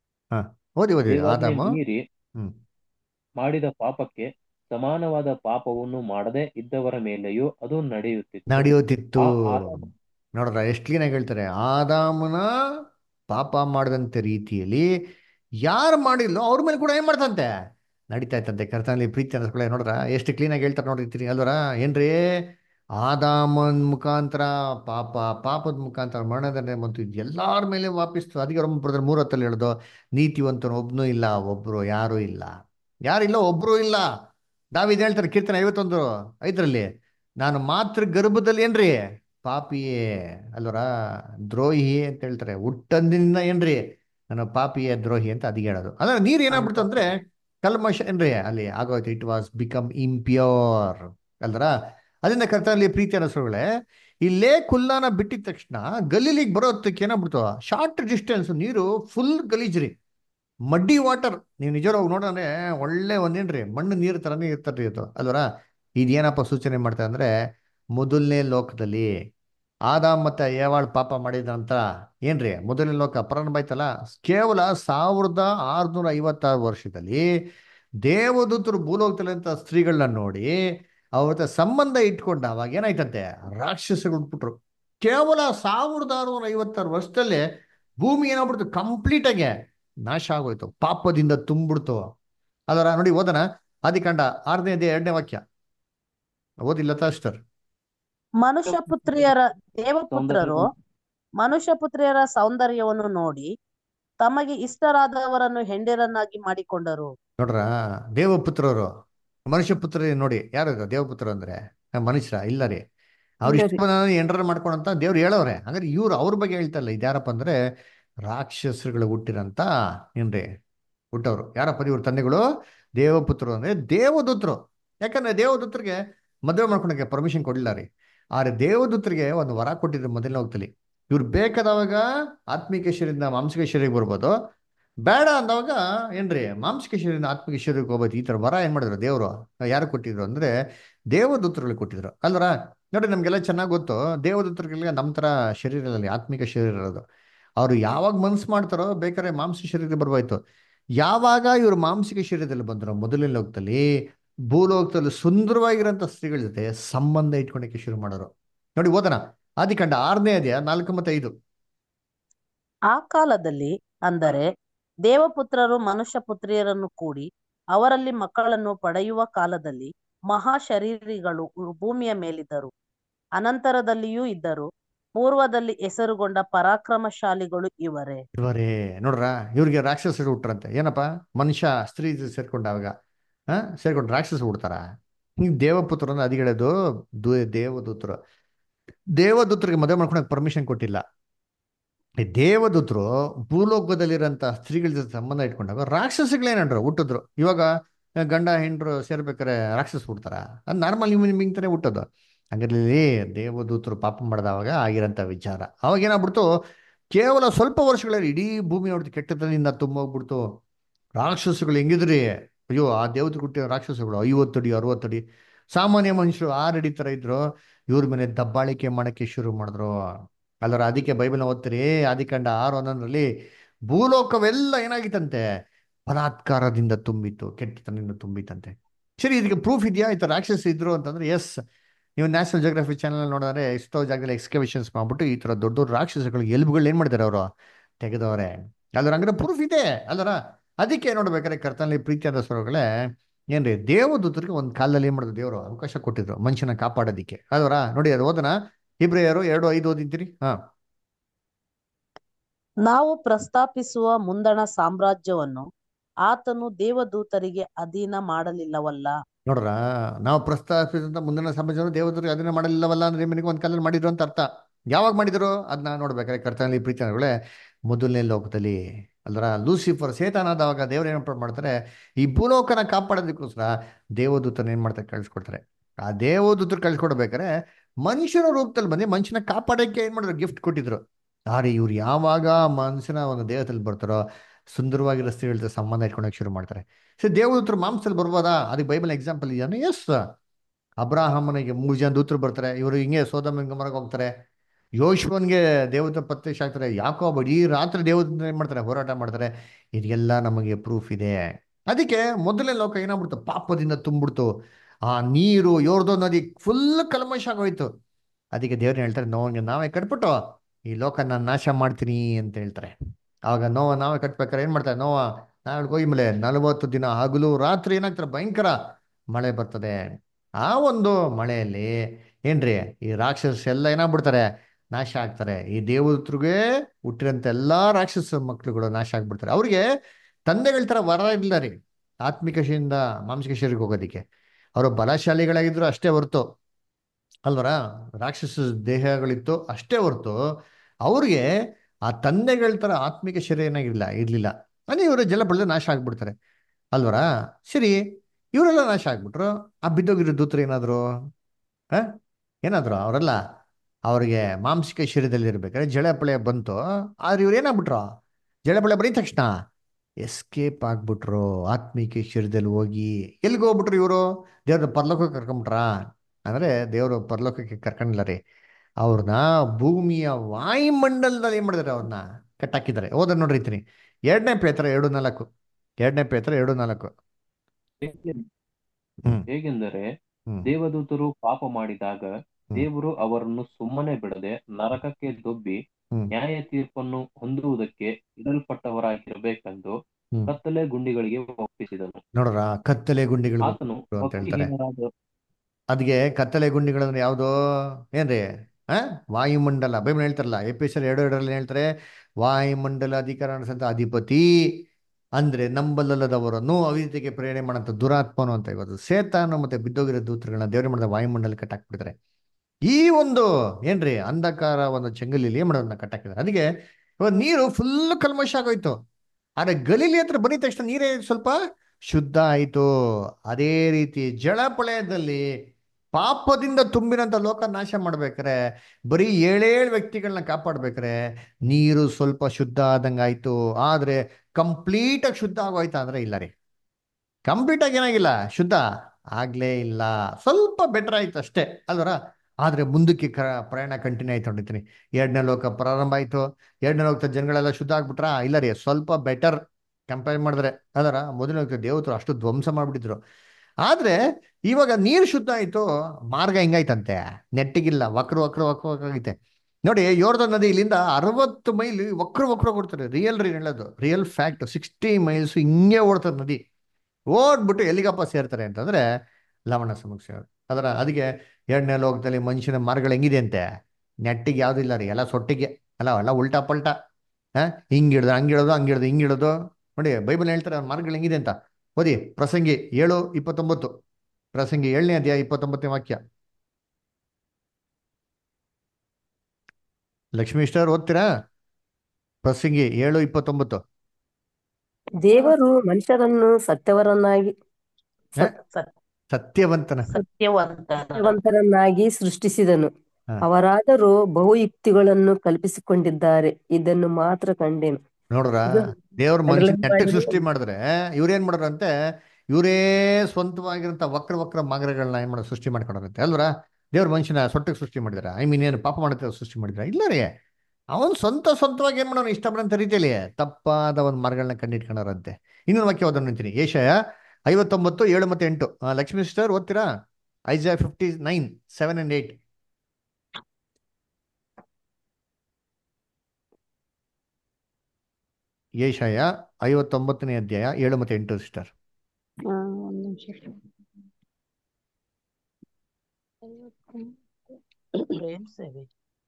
ಓದಿ ಓದಿ ದೇವಾಜ್ಞೆ ಆದಾಮ ಮೀರಿ ಹ್ಮ್. ಮಾಡಿದ ಪಾಪಕ್ಕೆ ಸಮಾನವಾದ ಪಾಪವನ್ನು ಮಾಡದೆ ಇದ್ದವರ ಮೇಲೆಯೂ ಅದು ನಡೆಯುತ್ತಿತ್ತು ನಡೆಯುತ್ತಿತ್ತು ಆ ಆದಾಮ ನೋಡ್ರ ಎಷ್ಟು ಕ್ಲೀನಾಗಿ ಹೇಳ್ತಾರೆ ಆದಾಮನ ಪಾಪ ಮಾಡಿದಂತೆ ರೀತಿಯಲ್ಲಿ ಯಾರು ಮಾಡಿಲ್ಲೋ ಅವ್ರ ಮೇಲೆ ಕೂಡ ಏನ್ ಮಾಡ್ತಂತೆ ನಡೀತಾ ಇತ್ತಂತೆ ಕರ್ತನಲ್ಲಿ ಪ್ರೀತಿ ಅನ್ನಿಸ್ಕೊಳ್ಳೆ ನೋಡ್ರ ಎಷ್ಟು ಕ್ಲೀನಾಗಿ ಹೇಳ್ತಾರೆ ನೋಡಿರ್ತೀನಿ ಅಲ್ವರ ಏನ್ರಿ ಆದಾಮನ್ ಮುಖಾಂತರ ಪಾಪ ಪಾಪದ ಮುಖಾಂತರ ಮರಣದಂಡನೆ ಮತ್ತು ಇದು ಎಲ್ಲಾರ ಮೇಲೆ ವಾಪಿಸ್ತು ಅದಕ್ಕೆ ರೊಮ್ಮ ಬ್ರದರ್ ಮೂರತ್ತಲ್ಲಿ ಹೇಳ್ದು ನೀತಿವಂತನು ಒಬ್ನೂ ಇಲ್ಲ ಒಬ್ರು ಯಾರೂ ಇಲ್ಲ ಯಾರಿಲ್ಲ ಒಬ್ರು ಇಲ್ಲ ನಾವಿದ್ ಹೇಳ್ತಾರೆ ಕೀರ್ತನೆ ಐವತ್ತೊಂದು ಐದರಲ್ಲಿ ನಾನು ಮಾತೃ ಗರ್ಭದಲ್ಲಿ ಏನ್ರಿ ಪಾಪಿಯೇ ಅಲ್ವರ ದ್ರೋಹಿ ಅಂತ ಹೇಳ್ತಾರೆ ಹುಟ್ಟಂದಿನಿಂದ ಏನ್ರಿ ನಾನು ಪಾಪಿಯೇ ದ್ರೋಹಿ ಅಂತ ಅದಿಗೆ ಹೇಳೋದು ಅಂದ್ರೆ ನೀರು ಏನಾಗ್ಬಿಡ್ತು ಅಂದ್ರೆ ಕಲ್ಮಶ ಏನ್ರಿ ಅಲ್ಲಿ ಆಗೋಯ್ತು ಇಟ್ ವಾಸ್ ಬಿಕಮ್ ಇಂಪ್ಯೂರ್ ಅಲ್ದರ ಅದರಿಂದ ಕರ್ತನಲ್ಲಿ ಪ್ರೀತಿ ಅನ್ನಿಸೋಗಳೇ ಇಲ್ಲೇ ಕುಲ್ಲಾನ ಬಿಟ್ಟಿದ ತಕ್ಷಣ ಗಲೀಲಿಗೆ ಬರೋದಕ್ಕೆ ಏನಾಗ್ಬಿಡ್ತು ಶಾರ್ಟ್ ಡಿಸ್ಟೆನ್ಸ್ ನೀರು ಫುಲ್ ಗಲೀಜ್ರಿ ಮಡ್ಡಿ ವಾಟರ್ ನೀವು ನಿಜವಾಗಿ ನೋಡೋಣ ಒಳ್ಳೆ ಒಂದೇನ್ರಿ ಮಣ್ಣು ನೀರು ತರನೇ ಇರ್ತದೆ ಇದು ಅಲ್ವರ ಇದೇನಪ್ಪ ಸೂಚನೆ ಮಾಡ್ತಾರೆ ಅಂದ್ರೆ ಮೊದಲನೇ ಲೋಕದಲ್ಲಿ ಆದಾಮ್ ಮತ್ತೆ ಏವಾಳ್ ಪಾಪ ಮಾಡಿದ ನಂತರ ಏನ್ರಿ ಮೊದಲನೇ ಲೋಕ ಪ್ರಾರಂಭ ಆಯ್ತಲ್ಲ ಕೇವಲ ಸಾವಿರದ ಆರ್ನೂರ ಐವತ್ತಾರು ವರ್ಷದಲ್ಲಿ ದೇವದೂತರು ಭೂಲೋಕದಲ್ಲಿ ಅಂತ ಸ್ತ್ರೀಗಳನ್ನ ನೋಡಿ ಅವ್ರ ಸಂಬಂಧ ಇಟ್ಕೊಂಡ ಅವಾಗ ಏನಾಯ್ತಂತೆ ರಾಕ್ಷಸಗಳು ಹುಟ್ಬಿಟ್ರು ಕೇವಲ ಸಾವಿರದ ಆರುನೂರ ಐವತ್ತಾರು ವರ್ಷದಲ್ಲಿ ಭೂಮಿ ಏನಾಗ್ಬಿಡ್ತು ಕಂಪ್ಲೀಟ್ ಆಗಿ ನಾಶ ಆಗೋಯ್ತು ಪಾಪದಿಂದ ತುಂಬಿಡ್ತು ಅದರ ನೋಡಿ ಓದನ ಆದಿಕಾಂಡ ಆರನೇ ಅದೇ ಎರಡನೇ ವಾಕ್ಯ ಓದಿಲ್ಲ ಅಷ್ಟರ್ ಮನುಷ್ಯ ಪುತ್ರಿಯರ ದೇವಪುತ್ರರು ಮನುಷ್ಯ ಪುತ್ರಿಯರ ಸೌಂದರ್ಯವನ್ನು ನೋಡಿ ತಮಗೆ ಇಷ್ಟರಾದವರನ್ನು ಹೆಂಡರನ್ನಾಗಿ ಮಾಡಿಕೊಂಡರು ನೋಡ್ರ ದೇವಪುತ್ರರು ಮನುಷ್ಯ ಪುತ್ರ ನೋಡಿ ಯಾರು ದೇವಪುತ್ರ ಅಂದ್ರೆ ಮನುಷ್ಯರ ಇಲ್ಲ ರೀ ಅವ್ರ ಇಲ್ಲ ರೀ. ಇಷ್ಟ ಎಂಟರ್ ಮಾಡ್ಕೊಂಡಂತ ದೇವ್ರು ಹೇಳವ್ರೆ ಹಾಗಾದ್ರೆ ಇವ್ರು ಅವ್ರ ಬಗ್ಗೆ ಹೇಳ್ತಾ ಇಲ್ಲ ಇದ್ಯಾರಪ್ಪ ಅಂದ್ರೆ ರಾಕ್ಷಸರುಗಳು ಹುಟ್ಟಿರಂತ ಏನ್ರಿ ಹುಟ್ಟವ್ರು ಯಾರಪ್ಪ ಇವ್ರ ತಂದೆಗಳು ದೇವಪುತ್ರರು ಅಂದ್ರೆ ದೇವದೂತರು ಯಾಕಂದ್ರೆ ದೇವದೂತರಿಗೆ ಮದುವೆ ಮಾಡ್ಕೊಳಕ್ಕೆ ಪರ್ಮಿಷನ್ ಕೊಡಲಿಲ್ಲ ರೀ ಆದ್ರೆ ದೇವದೂತರಿಗೆ ಒಂದು ವರ ಕೊಟ್ಟಿದ್ರು ಮೊದಲನೇ ಹೋಗ್ತಲಿ ಇವ್ರು ಬೇಕಾದವಾಗ ಆತ್ಮಿಕ ಶರೀರದಿಂದ ಮಾಂಸಿಕ ಶರೀರಕ್ಕೆ ಬರ್ಬೋದು ಬೇಡ ಅಂದವಾಗ ಏನ್ರಿ ಮಾಂಸಿಕ ಶರೀರದಿಂದ ಆತ್ಮಿಕ ಶರೀರಕ್ಕೆ ಹೋಗ್ಬೋದು ಈ ತರ ವರ ಏನ್ ಮಾಡಿದ್ರು ದೇವರು ಯಾರು ಕೊಟ್ಟಿದ್ರು ಅಂದ್ರೆ ದೇವದೂತರುಗಳಿಗೆ ಕೊಟ್ಟಿದ್ರು ಅಲ್ವರ ನೋಡಿ ನಮ್ಗೆಲ್ಲ ಚೆನ್ನಾಗಿ ಗೊತ್ತು ದೇವದೂತರಿಗೆಲ್ಲ ನಮ್ಮ ತರ ಶರೀರದಲ್ಲಿ ಆತ್ಮಿಕ ಶರೀರ ಇರೋದು ಅವ್ರು ಯಾವಾಗ ಮನ್ಸು ಮಾಡ್ತಾರೋ ಬೇಕಾದ್ರೆ ಮಾಂಸಿಕ ಶರೀರಕ್ಕೆ ಬರ್ಬೋಯ್ತು ಯಾವಾಗ ಇವರು ಮಾಂಸಿಕ ಶರೀರದಲ್ಲಿ ಬಂದ್ರು ಮೊದಲನೇ ಲೋಕದಲ್ಲಿ ಭೂಲೋಕದಲ್ಲಿ ಸುಂದರವಾಗಿರೋಂಥ ಸ್ತ್ರೀಗಳ ಜೊತೆ ಸಂಬಂಧ ಇಟ್ಕೊಳಕ್ಕೆ ಶುರು ಮಾಡೋರು ನೋಡಿ ಓದನ ಆದಿಕಾಂಡ ಆರನೇ ಅಧ್ಯಾಯ ನಾಲ್ಕು ಮತ್ತೆ ಐದು ಆ ಕಾಲದಲ್ಲಿ ಅಂದರೆ ದೇವಪುತ್ರರು ಮನುಷ್ಯ ಪುತ್ರಿಯರನ್ನು ಕೂಡಿ ಅವರಲ್ಲಿ ಮಕ್ಕಳನ್ನು ಪಡೆಯುವ ಕಾಲದಲ್ಲಿ ಮಹಾ ಶರೀರಿಗಳು ಭೂಮಿಯ ಮೇಲಿದ್ದರು ಅನಂತರದಲ್ಲಿಯೂ ಇದ್ದರು ಪೂರ್ವದಲ್ಲಿ ಹೆಸರುಗೊಂಡ ಪರಾಕ್ರಮಶಾಲಿಗಳು ಇವರೇ ಇವರೇ ನೋಡ್ರ ಇವ್ರಿಗೆ ರಾಕ್ಷಸರು ಹುಟ್ರಂತೆ ಏನಪ್ಪ ಮನುಷ್ಯ ಸ್ತ್ರೀ ಸೇರ್ಕೊಂಡಾಗ ಹಾ ಸೇರ್ಕೊಂಡು ರಾಕ್ಷಸ ಹುಡ್ತಾರ ಹಿಂಗ್ ದೇವಪುತ್ರನ ಅದಿಗೆಳೆದು ದೇವದೂತರು ದೇವದೂತರಿಗೆ ಮದುವೆ ಮಾಡ್ಕೊಳಕ್ ಪರ್ಮಿಷನ್ ಕೊಟ್ಟಿಲ್ಲ ಈ ದೇವದೂತರು ಭೂಲೋಕದಲ್ಲಿರೋಂಥ ಸ್ತ್ರೀಗಳ ಜೊತೆ ಸಂಬಂಧ ಇಟ್ಕೊಂಡಾಗ ರಾಕ್ಷಸಗಳೇನಂದ್ರು ಹುಟ್ಟಿದ್ರು ಇವಾಗ ಗಂಡ ಹೆಂಡ್ರು ಸೇರ್ಬೇಕಾರೆ ರಾಕ್ಷಸ ಹುಡ್ತಾರ ಅದು ನಾರ್ಮಲ್ ಹ್ಯೂಮನ್ ಬಿಂಗ್ ತಾನೇ ಹುಟ್ಟೋದು ಹಂಗಿರ್ಲಿ ದೇವದೂತರು ಪಾಪ ಮಾಡಿದವಾಗ ಆಗಿರೋಂಥ ವಿಚಾರ ಅವಾಗ ಏನಾಗ್ಬಿಡ್ತು ಕೇವಲ ಸ್ವಲ್ಪ ವರ್ಷಗಳಲ್ಲಿ ಇಡೀ ಭೂಮಿ ನೋಡಿದ ಕೆಟ್ಟತನದಿಂದ ತುಂಬೋಗ್ಬಿಡ್ತು ರಾಕ್ಷಸಗಳು ಹೆಂಗಿದ್ರಿ ಅಯ್ಯೋ ಆ ದೇವತೆ ಹುಟ್ಟಿದ ರಾಕ್ಷಸಗಳು ಐವತ್ತಡಿ ಅರವತ್ತಡಿ ಸಾಮಾನ್ಯ ಮನುಷ್ಯರು ಆರು ಅಡಿ ಥರ ಇದ್ರು ಇವ್ರ ಮೇಲೆ ದಬ್ಬಾಳಿಕೆ ಮಾಡಕ್ಕೆ ಶುರು ಮಾಡಿದ್ರು ಅಲ್ಲರ ಅದಕ್ಕೆ ಬೈಬಲ್ ಓದ್ತೀರಿ ಆದಿಕಾಂಡ ಆರು ಹನ್ನೊಂದರಲ್ಲಿ ಭೂಲೋಕವೆಲ್ಲ ಏನಾಗಿತ್ತಂತೆ ಬಲಾತ್ಕಾರದಿಂದ ತುಂಬಿತ್ತು ಕೆಟ್ಟತನದಿಂದ ತುಂಬಿತ್ತಂತೆ ಸರಿ ಇದಕ್ಕೆ ಪ್ರೂಫ್ ಇದೆಯಾ ಈ ಥರ ರಾಕ್ಷಸ ಇದ್ರು ಅಂತಂದ್ರೆ ಎಸ್ ನೀವು ನ್ಯಾಷನಲ್ ಜಿಯೋಗ್ರಫಿ ಚಾನಲ್ ನೋಡಿದ್ರೆ ಎಷ್ಟೋ ಜಾಗದಲ್ಲಿ ಎಕ್ಸ್ಕವೇಷನ್ಸ್ ಮಾಡ್ಬಿಟ್ಟು ಈ ಥರ ದೊಡ್ಡ ದೊಡ್ಡ ರಾಕ್ಷಸಗಳು ಎಲುಬುಗಳು ಏನು ಮಾಡಿದ್ದಾರೆ ಅವರು ತೆಗೆದವ್ರೆ ಅಲ್ಲರ ಹಂಗಾರೆ ಪ್ರೂಫ್ ಇದೆ ಅಲ್ಲರ ಅದಕ್ಕೆ ನೋಡ್ಬೇಕಾದ್ರೆ ಕರ್ತನಲ್ಲಿ ಪ್ರೀತಿಯಾದ ಸ್ವರಗಳೇ ಏನ್ರಿ ದೇವದೂತರಿಗೆ ಒಂದು ಕಾಲದಲ್ಲಿ ಏನ್ ಮಾಡಿದ್ರು ದೇವರು ಅವಕಾಶ ಕೊಟ್ಟಿದ್ರು ಮನುಷ್ಯನ ಕಾಪಾಡೋದಿಕ್ಕೆ ಅದವರ ನೋಡಿ ಅದು ಓದನ ಇಬ್ರಿಯರು ಎರಡು ಐದು ಓದಿಂತೀರಿ ಹಾ ನಾವು ಪ್ರಸ್ತಾಪಿಸುವ ಮುಂದಣ ಸಾಮ್ರಾಜ್ಯವನ್ನು ಆತನು ದೇವದೂತರಿಗೆ ಅಧೀನ ಮಾಡಲಿಲ್ಲವಲ್ಲ ನೋಡ್ರ ನಾವು ಪ್ರಸ್ತಾಪಿಸಿದಂತ ಮುಂದಿನ ಸಮಾಜವನ್ನು ದೇವದೂತರಿಗೆ ಅದನ್ನ ಮಾಡಲಿಲ್ಲವಲ್ಲ ಅಂದ್ರೆ ನಿಮಗೆ ಒಂದು ಕಾಲದಲ್ಲಿ ಮಾಡಿದ್ರು ಅಂತ ಅರ್ಥ ಯಾವಾಗ ಮಾಡಿದ್ರು ಅದನ್ನ ನೋಡ್ಬೇಕಾದ್ರೆ ಕರ್ತನಲ್ಲಿ ಪ್ರೀತಿಗಳೇ ಮೊದಲನೇ ಲೋಕದಲ್ಲಿ ಅಲ್ರ ಲೂಸಿಫರ್ ಸೇತಾನಾದವಾಗ ದೇವ್ರು ಏನ್ ಮಾಡ್ತಾರೆ ಈ ಭೂಲೋಕನ ಕಾಪಾಡೋದಕ್ಕೋಸ್ಕರ ದೇವದೂತನ ಏನ್ ಮಾಡ್ತಾರೆ ಕಳ್ಸಿಕೊಡ್ತಾರೆ ಆ ದೇವದೂತರು ಕಳ್ಸಿಕೊಡ್ಬೇಕಾರೆ ಮನುಷ್ಯನ ರೂಪದಲ್ಲಿ ಬಂದು ಮನುಷ್ಯನ ಕಾಪಾಡಕ್ಕೆ ಏನ್ ಮಾಡಿದ್ರು ಗಿಫ್ಟ್ ಕೊಟ್ಟಿದ್ರು ಆದ್ರೆ ಇವ್ರು ಯಾವಾಗ ಮನುಷ್ಯನ ಒಂದು ದೇಹದಲ್ಲಿ ಬರ್ತಾರೋ ಸುಂದರವಾಗಿರೋ ಸ್ತ್ರೀಗಳ ಜೊತೆ ಸಂಬಂಧ ಇಟ್ಕೊಳಕ್ ಶುರು ಮಾಡ್ತಾರೆ ಸೊ ದೇವದೂತರು ಮಾಂಸದಲ್ಲಿ ಬರ್ಬೋದಾ ಅದಕ್ಕೆ ಬೈಬಲ್ ಎಕ್ಸಾಂಪಲ್ ಇದೆಯಾ ಎಸ್ ಅಬ್ರಾಹಮನಿಗೆ ಮೂರು ಜನ ದೂತರು ಬರ್ತಾರೆ ಇವರು ಹಿಂಗೆ ಸೋದಮ ಗಮನಕ್ಕೆ ಹೋಗ್ತಾರೆ ಯೋಶ್ವನ್ಗೆ ದೇವತೆ ಪ್ರತ್ಯಕ್ಷ ಆಗ್ತಾರೆ ಯಾಕೋ ಇಡೀ ರಾತ್ರಿ ದೇವತೆ ಏನ್ ಮಾಡ್ತಾರೆ ಹೋರಾಟ ಮಾಡ್ತಾರೆ ಇದೆಲ್ಲ ನಮಗೆ ಪ್ರೂಫ್ ಇದೆ ಅದಕ್ಕೆ ಮೊದಲನೇ ಲೋಕ ಏನಾಗ್ಬಿಡ್ತು ಪಾಪದಿಂದ ತುಂಬಿಡ್ತು ಆ ನೀರು ಯೋರ್ದೋ ನದಿ ಫುಲ್ ಕಲ್ಮಶ ಆಗೋಯ್ತು ಅದಕ್ಕೆ ದೇವ್ರನ್ನ ಹೇಳ್ತಾರೆ ನೋವಂಗೆ ನಾವೇ ಕಟ್ಬಿಟ್ಟು ಈ ಲೋಕ ನಾನು ನಾಶ ಮಾಡ್ತೀನಿ ಅಂತ ಹೇಳ್ತಾರೆ ಆವಾಗ ನೋವ ನಾವೇ ಕಟ್ಬೇಕಾರೆ ಏನ್ ಮಾಡ್ತಾರೆ ನೋವ ನಾಳೆ ಹೋಗಿ ಮೇಲೆ ನಲವತ್ತು ದಿನ ಹಗಲು ರಾತ್ರಿ ಏನಾಗ್ತಾರೆ ಭಯಂಕರ ಮಳೆ ಬರ್ತದೆ ಆ ಒಂದು ಮಳೆಯಲ್ಲಿ ಏನ್ರಿ ಈ ರಾಕ್ಷಸ ಎಲ್ಲ ಏನಾಗ್ಬಿಡ್ತಾರೆ ನಾಶ ಆಗ್ತಾರೆ ಈ ದೇವದೂತರಿಗೆ ಹುಟ್ಟಿರಂತ ಎಲ್ಲಾ ರಾಕ್ಷಸ ಮಕ್ಳುಗಳು ನಾಶ ಆಗ್ಬಿಡ್ತಾರೆ ಅವ್ರಿಗೆ ತಂದೆಗಳ ತರ ವರ ಇಲ್ಲ ರೀ ಆತ್ಮಿಕ ಶೆಯಿಂದ ಮಾಂಸಿಕ ಶರೀರಕ್ಕೆ ಹೋಗೋದಿಕ್ಕೆ ಅವರು ಬಲಶಾಲಿಗಳಾಗಿದ್ರು ಅಷ್ಟೇ ಹೊರ್ತು ಅಲ್ವರ ರಾಕ್ಷಸ ದೇಹಗಳಿತ್ತು ಅಷ್ಟೇ ಹೊರ್ತು ಅವ್ರಿಗೆ ಆ ತಂದೆಗಳ ತರ ಆತ್ಮಿಕ ಶರೀರ ಏನಾಗಿರ್ಲಿಲ್ಲ ಇರ್ಲಿಲ್ಲ ಅಂದ್ರೆ ಇವರು ಜಲ ಬೆಳೆದ ನಾಶ ಆಗ್ಬಿಡ್ತಾರೆ ಅಲ್ವರ ಸರಿ ಇವರೆಲ್ಲ ನಾಶ ಆಗ್ಬಿಟ್ರು ಆ ಬಿದ್ದೋಗಿರೋ ದೂತರು ಏನಾದ್ರು ಹ ಏನಾದ್ರು ಅವರೆಲ್ಲ ಅವ್ರಿಗೆ ಮಾಂಸಿಕ ಶರೀರದಲ್ಲಿ ಇರ್ಬೇಕಾದ್ರೆ ಜಳಪಳೆ ಬಂತು ಆದ್ರೆ ಇವ್ರು ಏನಾಗ್ಬಿಟ್ರು ಜಳಪಳೆ ಬರೀ ತಕ್ಷಣ ಎಸ್ಕೇಪ್ ಆಗ್ಬಿಟ್ರು ಆತ್ಮಿಕ ಶರೀರದಲ್ಲಿ ಹೋಗಿ ಎಲ್ಲಿಗೆ ಹೋಗ್ಬಿಟ್ರು ಇವರು ದೇವ್ರ ಪರಲೋಕಕ್ಕೆ ಕರ್ಕೊಂಬಿಟ್ರ ಅಂದ್ರೆ ದೇವರು ಪರಲೋಕಕ್ಕೆ ಕರ್ಕೊಂಡಿಲ್ಲ ರೀ ಅವ್ರನ್ನ ಭೂಮಿಯ ವಾಯುಮಂಡಲದಲ್ಲಿ ಏನ್ ಮಾಡಿದಾರೆ ಅವ್ರನ್ನ ಕಟ್ಟಾಕಿದ್ದಾರೆ ಓದ ನೋಡ್ರಿ ಇತ್ತೀನಿ ಎರಡನೇ ಪೇತ್ರ ಎರಡು ನಾಲ್ಕು ಎರಡನೇ ಪೇತ್ರ ಎರಡು ನಾಲ್ಕು ಹ್ಮ್ ಹೇಗೆಂದರೆ ಹ್ಮ್ ದೇವದೂತರು ಪಾಪ ಮಾಡಿದಾಗ ಹ್ಮ್. ದೇವರು ಅವರನ್ನು ಸುಮ್ಮನೆ ಬಿಡದೆ ನರಕಕ್ಕೆ ದೊಬ್ಬಿ ಹ್ಮ್ ನ್ಯಾಯ ತೀರ್ಪನ್ನು ಹೊಂದುವುದಕ್ಕೆ ಇಡಲ್ಪಟ್ಟವರಾಗಿರಬೇಕೆಂದು ಹ್ಮ್ ಕತ್ತಲೆ ಗುಂಡಿಗಳಿಗೆ ಒಪ್ಪಿಸಿದನು ನೋಡ್ರ ಕತ್ತಲೆ ಗುಂಡಿಗಳು ಆತನು ಅಂತ ಹೇಳ್ತಾರೆ ಭಕ್ತಿಹೀನರಾದ ಅದ್ಗೆ ಕತ್ತಲೆ ಗುಂಡಿಗಳಂದ್ರೆ ಯಾವ್ದು ಏನ್ರಿ ಆ ವಾಯುಮಂಡಲ ಬೈಬಲ್ ಹೇಳ್ತಾರಲ್ಲ ಎಪಿಸೋಡ್ ಎರಡು ಎರಡರಲ್ಲಿ ಹೇಳ್ತಾರೆ ವಾಯುಮಂಡಲ ಅಧಿಕಾರ ನಡೆಸಂತ ಅಧಿಪತಿ ಅಂದ್ರೆ ನಂಬಲ್ಲದವರನ್ನು ಅವಿದ್ಯತೆಗೆ ಪ್ರೇರಣೆ ಮಾಡಂತ ದುರಾತ್ಮನು ಅಂತ ಇವತ್ತು ಸೇತಾನು ಮತ್ತೆ ಬಿದ್ದೋಗಿರೋ ದೂತರುಗಳನ್ನ ದೇವರ ಮಾಡಿದ ವಾಯುಮಂಡಲ ಕಟ್ಟಾಕ್ಬಿಡ್ತಾರೆ ಈ ಒಂದು ಏನ್ರಿ ಅಂಧಕಾರ ಒಂದು ಚೆಂಗಲಿಲಿ ಏನ್ ಮಾಡೋದನ್ನ ಕಟ್ಟಾಕಿದ್ದಾರೆ ಅದಕ್ಕೆ ಇವತ್ತು ನೀರು ಫುಲ್ ಕಲ್ಮಶ ಆಗೋಯ್ತು ಆದ್ರೆ ಗಲೀಲಿ ಹತ್ರ ಬಂದಿದ ತಕ್ಷಣ ನೀರೇ ಸ್ವಲ್ಪ ಶುದ್ಧ ಆಯಿತು ಅದೇ ರೀತಿ ಜಳಪಳಯದಲ್ಲಿ ಪಾಪದಿಂದ ತುಂಬಿರಂತ ಲೋಕ ನಾಶ ಮಾಡ್ಬೇಕಾರೆ ಬರೀ ಏಳೇಳು ವ್ಯಕ್ತಿಗಳನ್ನ ಕಾಪಾಡ್ಬೇಕಾರೆ ನೀರು ಸ್ವಲ್ಪ ಶುದ್ಧ ಆದಂಗೆ ಆಯ್ತು ಆದ್ರೆ ಕಂಪ್ಲೀಟ್ ಆಗಿ ಶುದ್ಧ ಆಗೋಯ್ತಾ ಅಂದ್ರೆ ಇಲ್ಲ ರೀ ಕಂಪ್ಲೀಟ್ ಆಗಿ ಏನಾಗಿಲ್ಲ ಶುದ್ಧ ಆಗ್ಲೇ ಇಲ್ಲ ಸ್ವಲ್ಪ ಬೆಟರ್ ಆಯ್ತು ಅಷ್ಟೇ ಅಲ್ವರ ಆದ್ರೆ ಮುಂದಕ್ಕೆ ಕ ಪ್ರಯಾಣ ಕಂಟಿನ್ಯೂ ಆಯ್ತು ನೋಡಿರ್ತೀನಿ ಎರಡನೇ ಲೋಕ ಪ್ರಾರಂಭ ಆಯ್ತು ಎರಡನೇ ಲೋಕದ ಜನಗಳೆಲ್ಲ ಶುದ್ಧ ಆಗ್ಬಿಟ್ರಾ ಇಲ್ಲ ರೀ ಸ್ವಲ್ಪ ಬೆಟರ್ ಕಂಪೇರ್ ಮಾಡಿದ್ರೆ ಅದರ ಮೊದಲನೇ ಲೋಕದ ದೇವತರು ಅಷ್ಟು ಧ್ವಂಸ ಮಾಡ್ಬಿಟ್ಟಿದ್ರು ಆದ್ರೆ ಇವಾಗ ನೀರು ಶುದ್ಧ ಆಯ್ತು ಮಾರ್ಗ ಹೆಂಗಾಯ್ತಂತೆ ನೆಟ್ಟಿಗಿಲ್ಲ ವಕ್ರ ವಕ್ರ ವಕ್ರ ವಕ್ರ ಆಗೈತೆ ನೋಡಿ ಯೋರ್ದ ನದಿ ಇಲ್ಲಿಂದ ಅರವತ್ತು ಮೈಲ್ ವಕ್ರ ವಕ್ರ ಕೊಡ್ತಾರೆ ರಿಯಲ್ ರೀ ಹೇಳೋದು ರಿಯಲ್ ಫ್ಯಾಕ್ಟ್ ಸಿಕ್ಸ್ಟಿ ಮೈಲ್ಸ್ ಹಿಂಗೆ ಓಡ್ತಾರೆ ನದಿ ಓಡ್ಬಿಟ್ಟು ಎಲ್ಲಿಗಪ್ಪ ಸೇರ್ತಾರೆ ಅಂತಂದ್ರೆ ಲವಣ ಸಮುದ್ರ ಅದರ ಅದಕ್ಕೆ ಎರಡನೇ ಲೋಕದಲ್ಲಿ ಮನುಷ್ಯನ ಮಾರ್ಗಗಳು ಹೆಂಗಿದೆ ಅಂತೆ ನೆಟ್ಟಿಗೆ ಯಾವುದಿಲ್ಲ ರೀ ಎಲ್ಲ ಸೊಟ್ಟಿಗೆ ಅಲ್ಲ ಎಲ್ಲ ಉಲ್ಟಾ ಪಲ್ಟಾ ಹಾ ಹಿಂಗಿಡ್ದು ಹಂಗಿಡೋದು ಹಂಗಿಡ್ದು ಹಿಂಗಿಡೋದು ನೋಡಿ ಬೈಬಲ್ ಹೇಳ್ತಾರೆ ಅವ್ರ ಮಾರ್ಗಗಳು ಹೆಂಗಿದೆ ಅಂತ ಓದಿ ಪ್ರಸಂಗಿ ಏಳು ಇಪ್ಪತ್ತೊಂಬತ್ತು ಪ್ರಸಂಗಿ ಏಳನೇ ಅಧ್ಯಾಯ ಇಪ್ಪತ್ತೊಂಬತ್ತನೇ ವಾಕ್ಯ ಲಕ್ಷ್ಮೀ ಸ್ಟಾರ್ ಓದ್ತೀರಾ ಪ್ರಸಂಗಿ ಏಳು ಇಪ್ಪತ್ತೊಂಬತ್ತು ದೇವರು ಮನುಷ್ಯರನ್ನು ಸತ್ಯವರನ್ನಾಗಿ ಹ? ಸತ್- ಸತ್ಯವಂತನ ಸತ್ಯವಂತನ ಸತ್ಯವಂತರನ್ನಾಗಿ ಸೃಷ್ಟಿಸಿದನು ಹ. ಅವರಾದರೂ ಬಹುಯುಕ್ತಿಗಳನ್ನು ಕಲ್ಪಿಸಿಕೊಂಡಿದ್ದಾರೆ ಇದನ್ನು ಮಾತ್ರ ಕಂಡೆನು ನೋಡ್ರ ಇದು ದೇವ್ರ ಮನುಷ್ಯ ಅದರಲ್ಲಿ ನೆಟ್ಟಗೆ ಬಾಯಿಗೆ ಸೃಷ್ಟಿ ಮಾಡಿದ್ರೆ ಇವ್ರೇನ್ ಮಾಡೋರಂತೆ ಇವರೇ ಸ್ವಂತವಾಗಿರಂತ ವಕ್ರ ವಕ್ರ ಮಾರ್ಗಗಳನ್ನ ಏನ್ ಮಾಡೋದು ಸೃಷ್ಟಿ ಮಾಡ್ಕೊಂಡ್ರಂತೆ ಅಲ್ವರ ದೇವ್ರ ಮನುಷ್ಯನ ಸೊಟ್ಟಿಗೆ ಸೃಷ್ಟಿ ಮಾಡಿದಾರ ಐ ಮೀನ್ ಏನು ಪಾಪ ಮಾಡುತ್ತೆ ಸೃಷ್ಟಿ ಮಾಡಿದ್ರ ಇಲ್ಲ ರೀ ಅವನ್ ಸ್ವಂತ ಸ್ವಂತವಾಗಿ ಏನ್ ಮಾಡೋನು ಇಷ್ಟ ಬರೋಂಥ ರೀತಿಯಲ್ಲಿ ತಪ್ಪಾದ ಒಂದು ಮಾರ್ಗಗಳನ್ನ ಕಂಡಿಟ್ಕೊಂಡಾರಂತೆ ಇನ್ನೊಂದು ವಾಕ್ಯ ಓದೋಣ ನಿಂತೀನಿ ಏಷಯ ಐವತ್ತೊಂಬತ್ತು ಏಳು ಮತ್ತೆ ಎಂಟು ಆ, ಲಕ್ಷ್ಮೀ ಸಿಸ್ಟರ್ ಓದ್ತೀರಾ Isaiah fifty nine seven and eight ಏಷಯ ಐವತ್ತೊಂಬತ್ತನೇ ಅಧ್ಯಾಯ ಏಳು ಮತ್ತೆ ಎಂಟು ಸಿಸ್ಟರ್ ಆ, ಒಂದ್ ನಿಮಿಷ ಪ್ರೇಮ್ ಸೇವೆ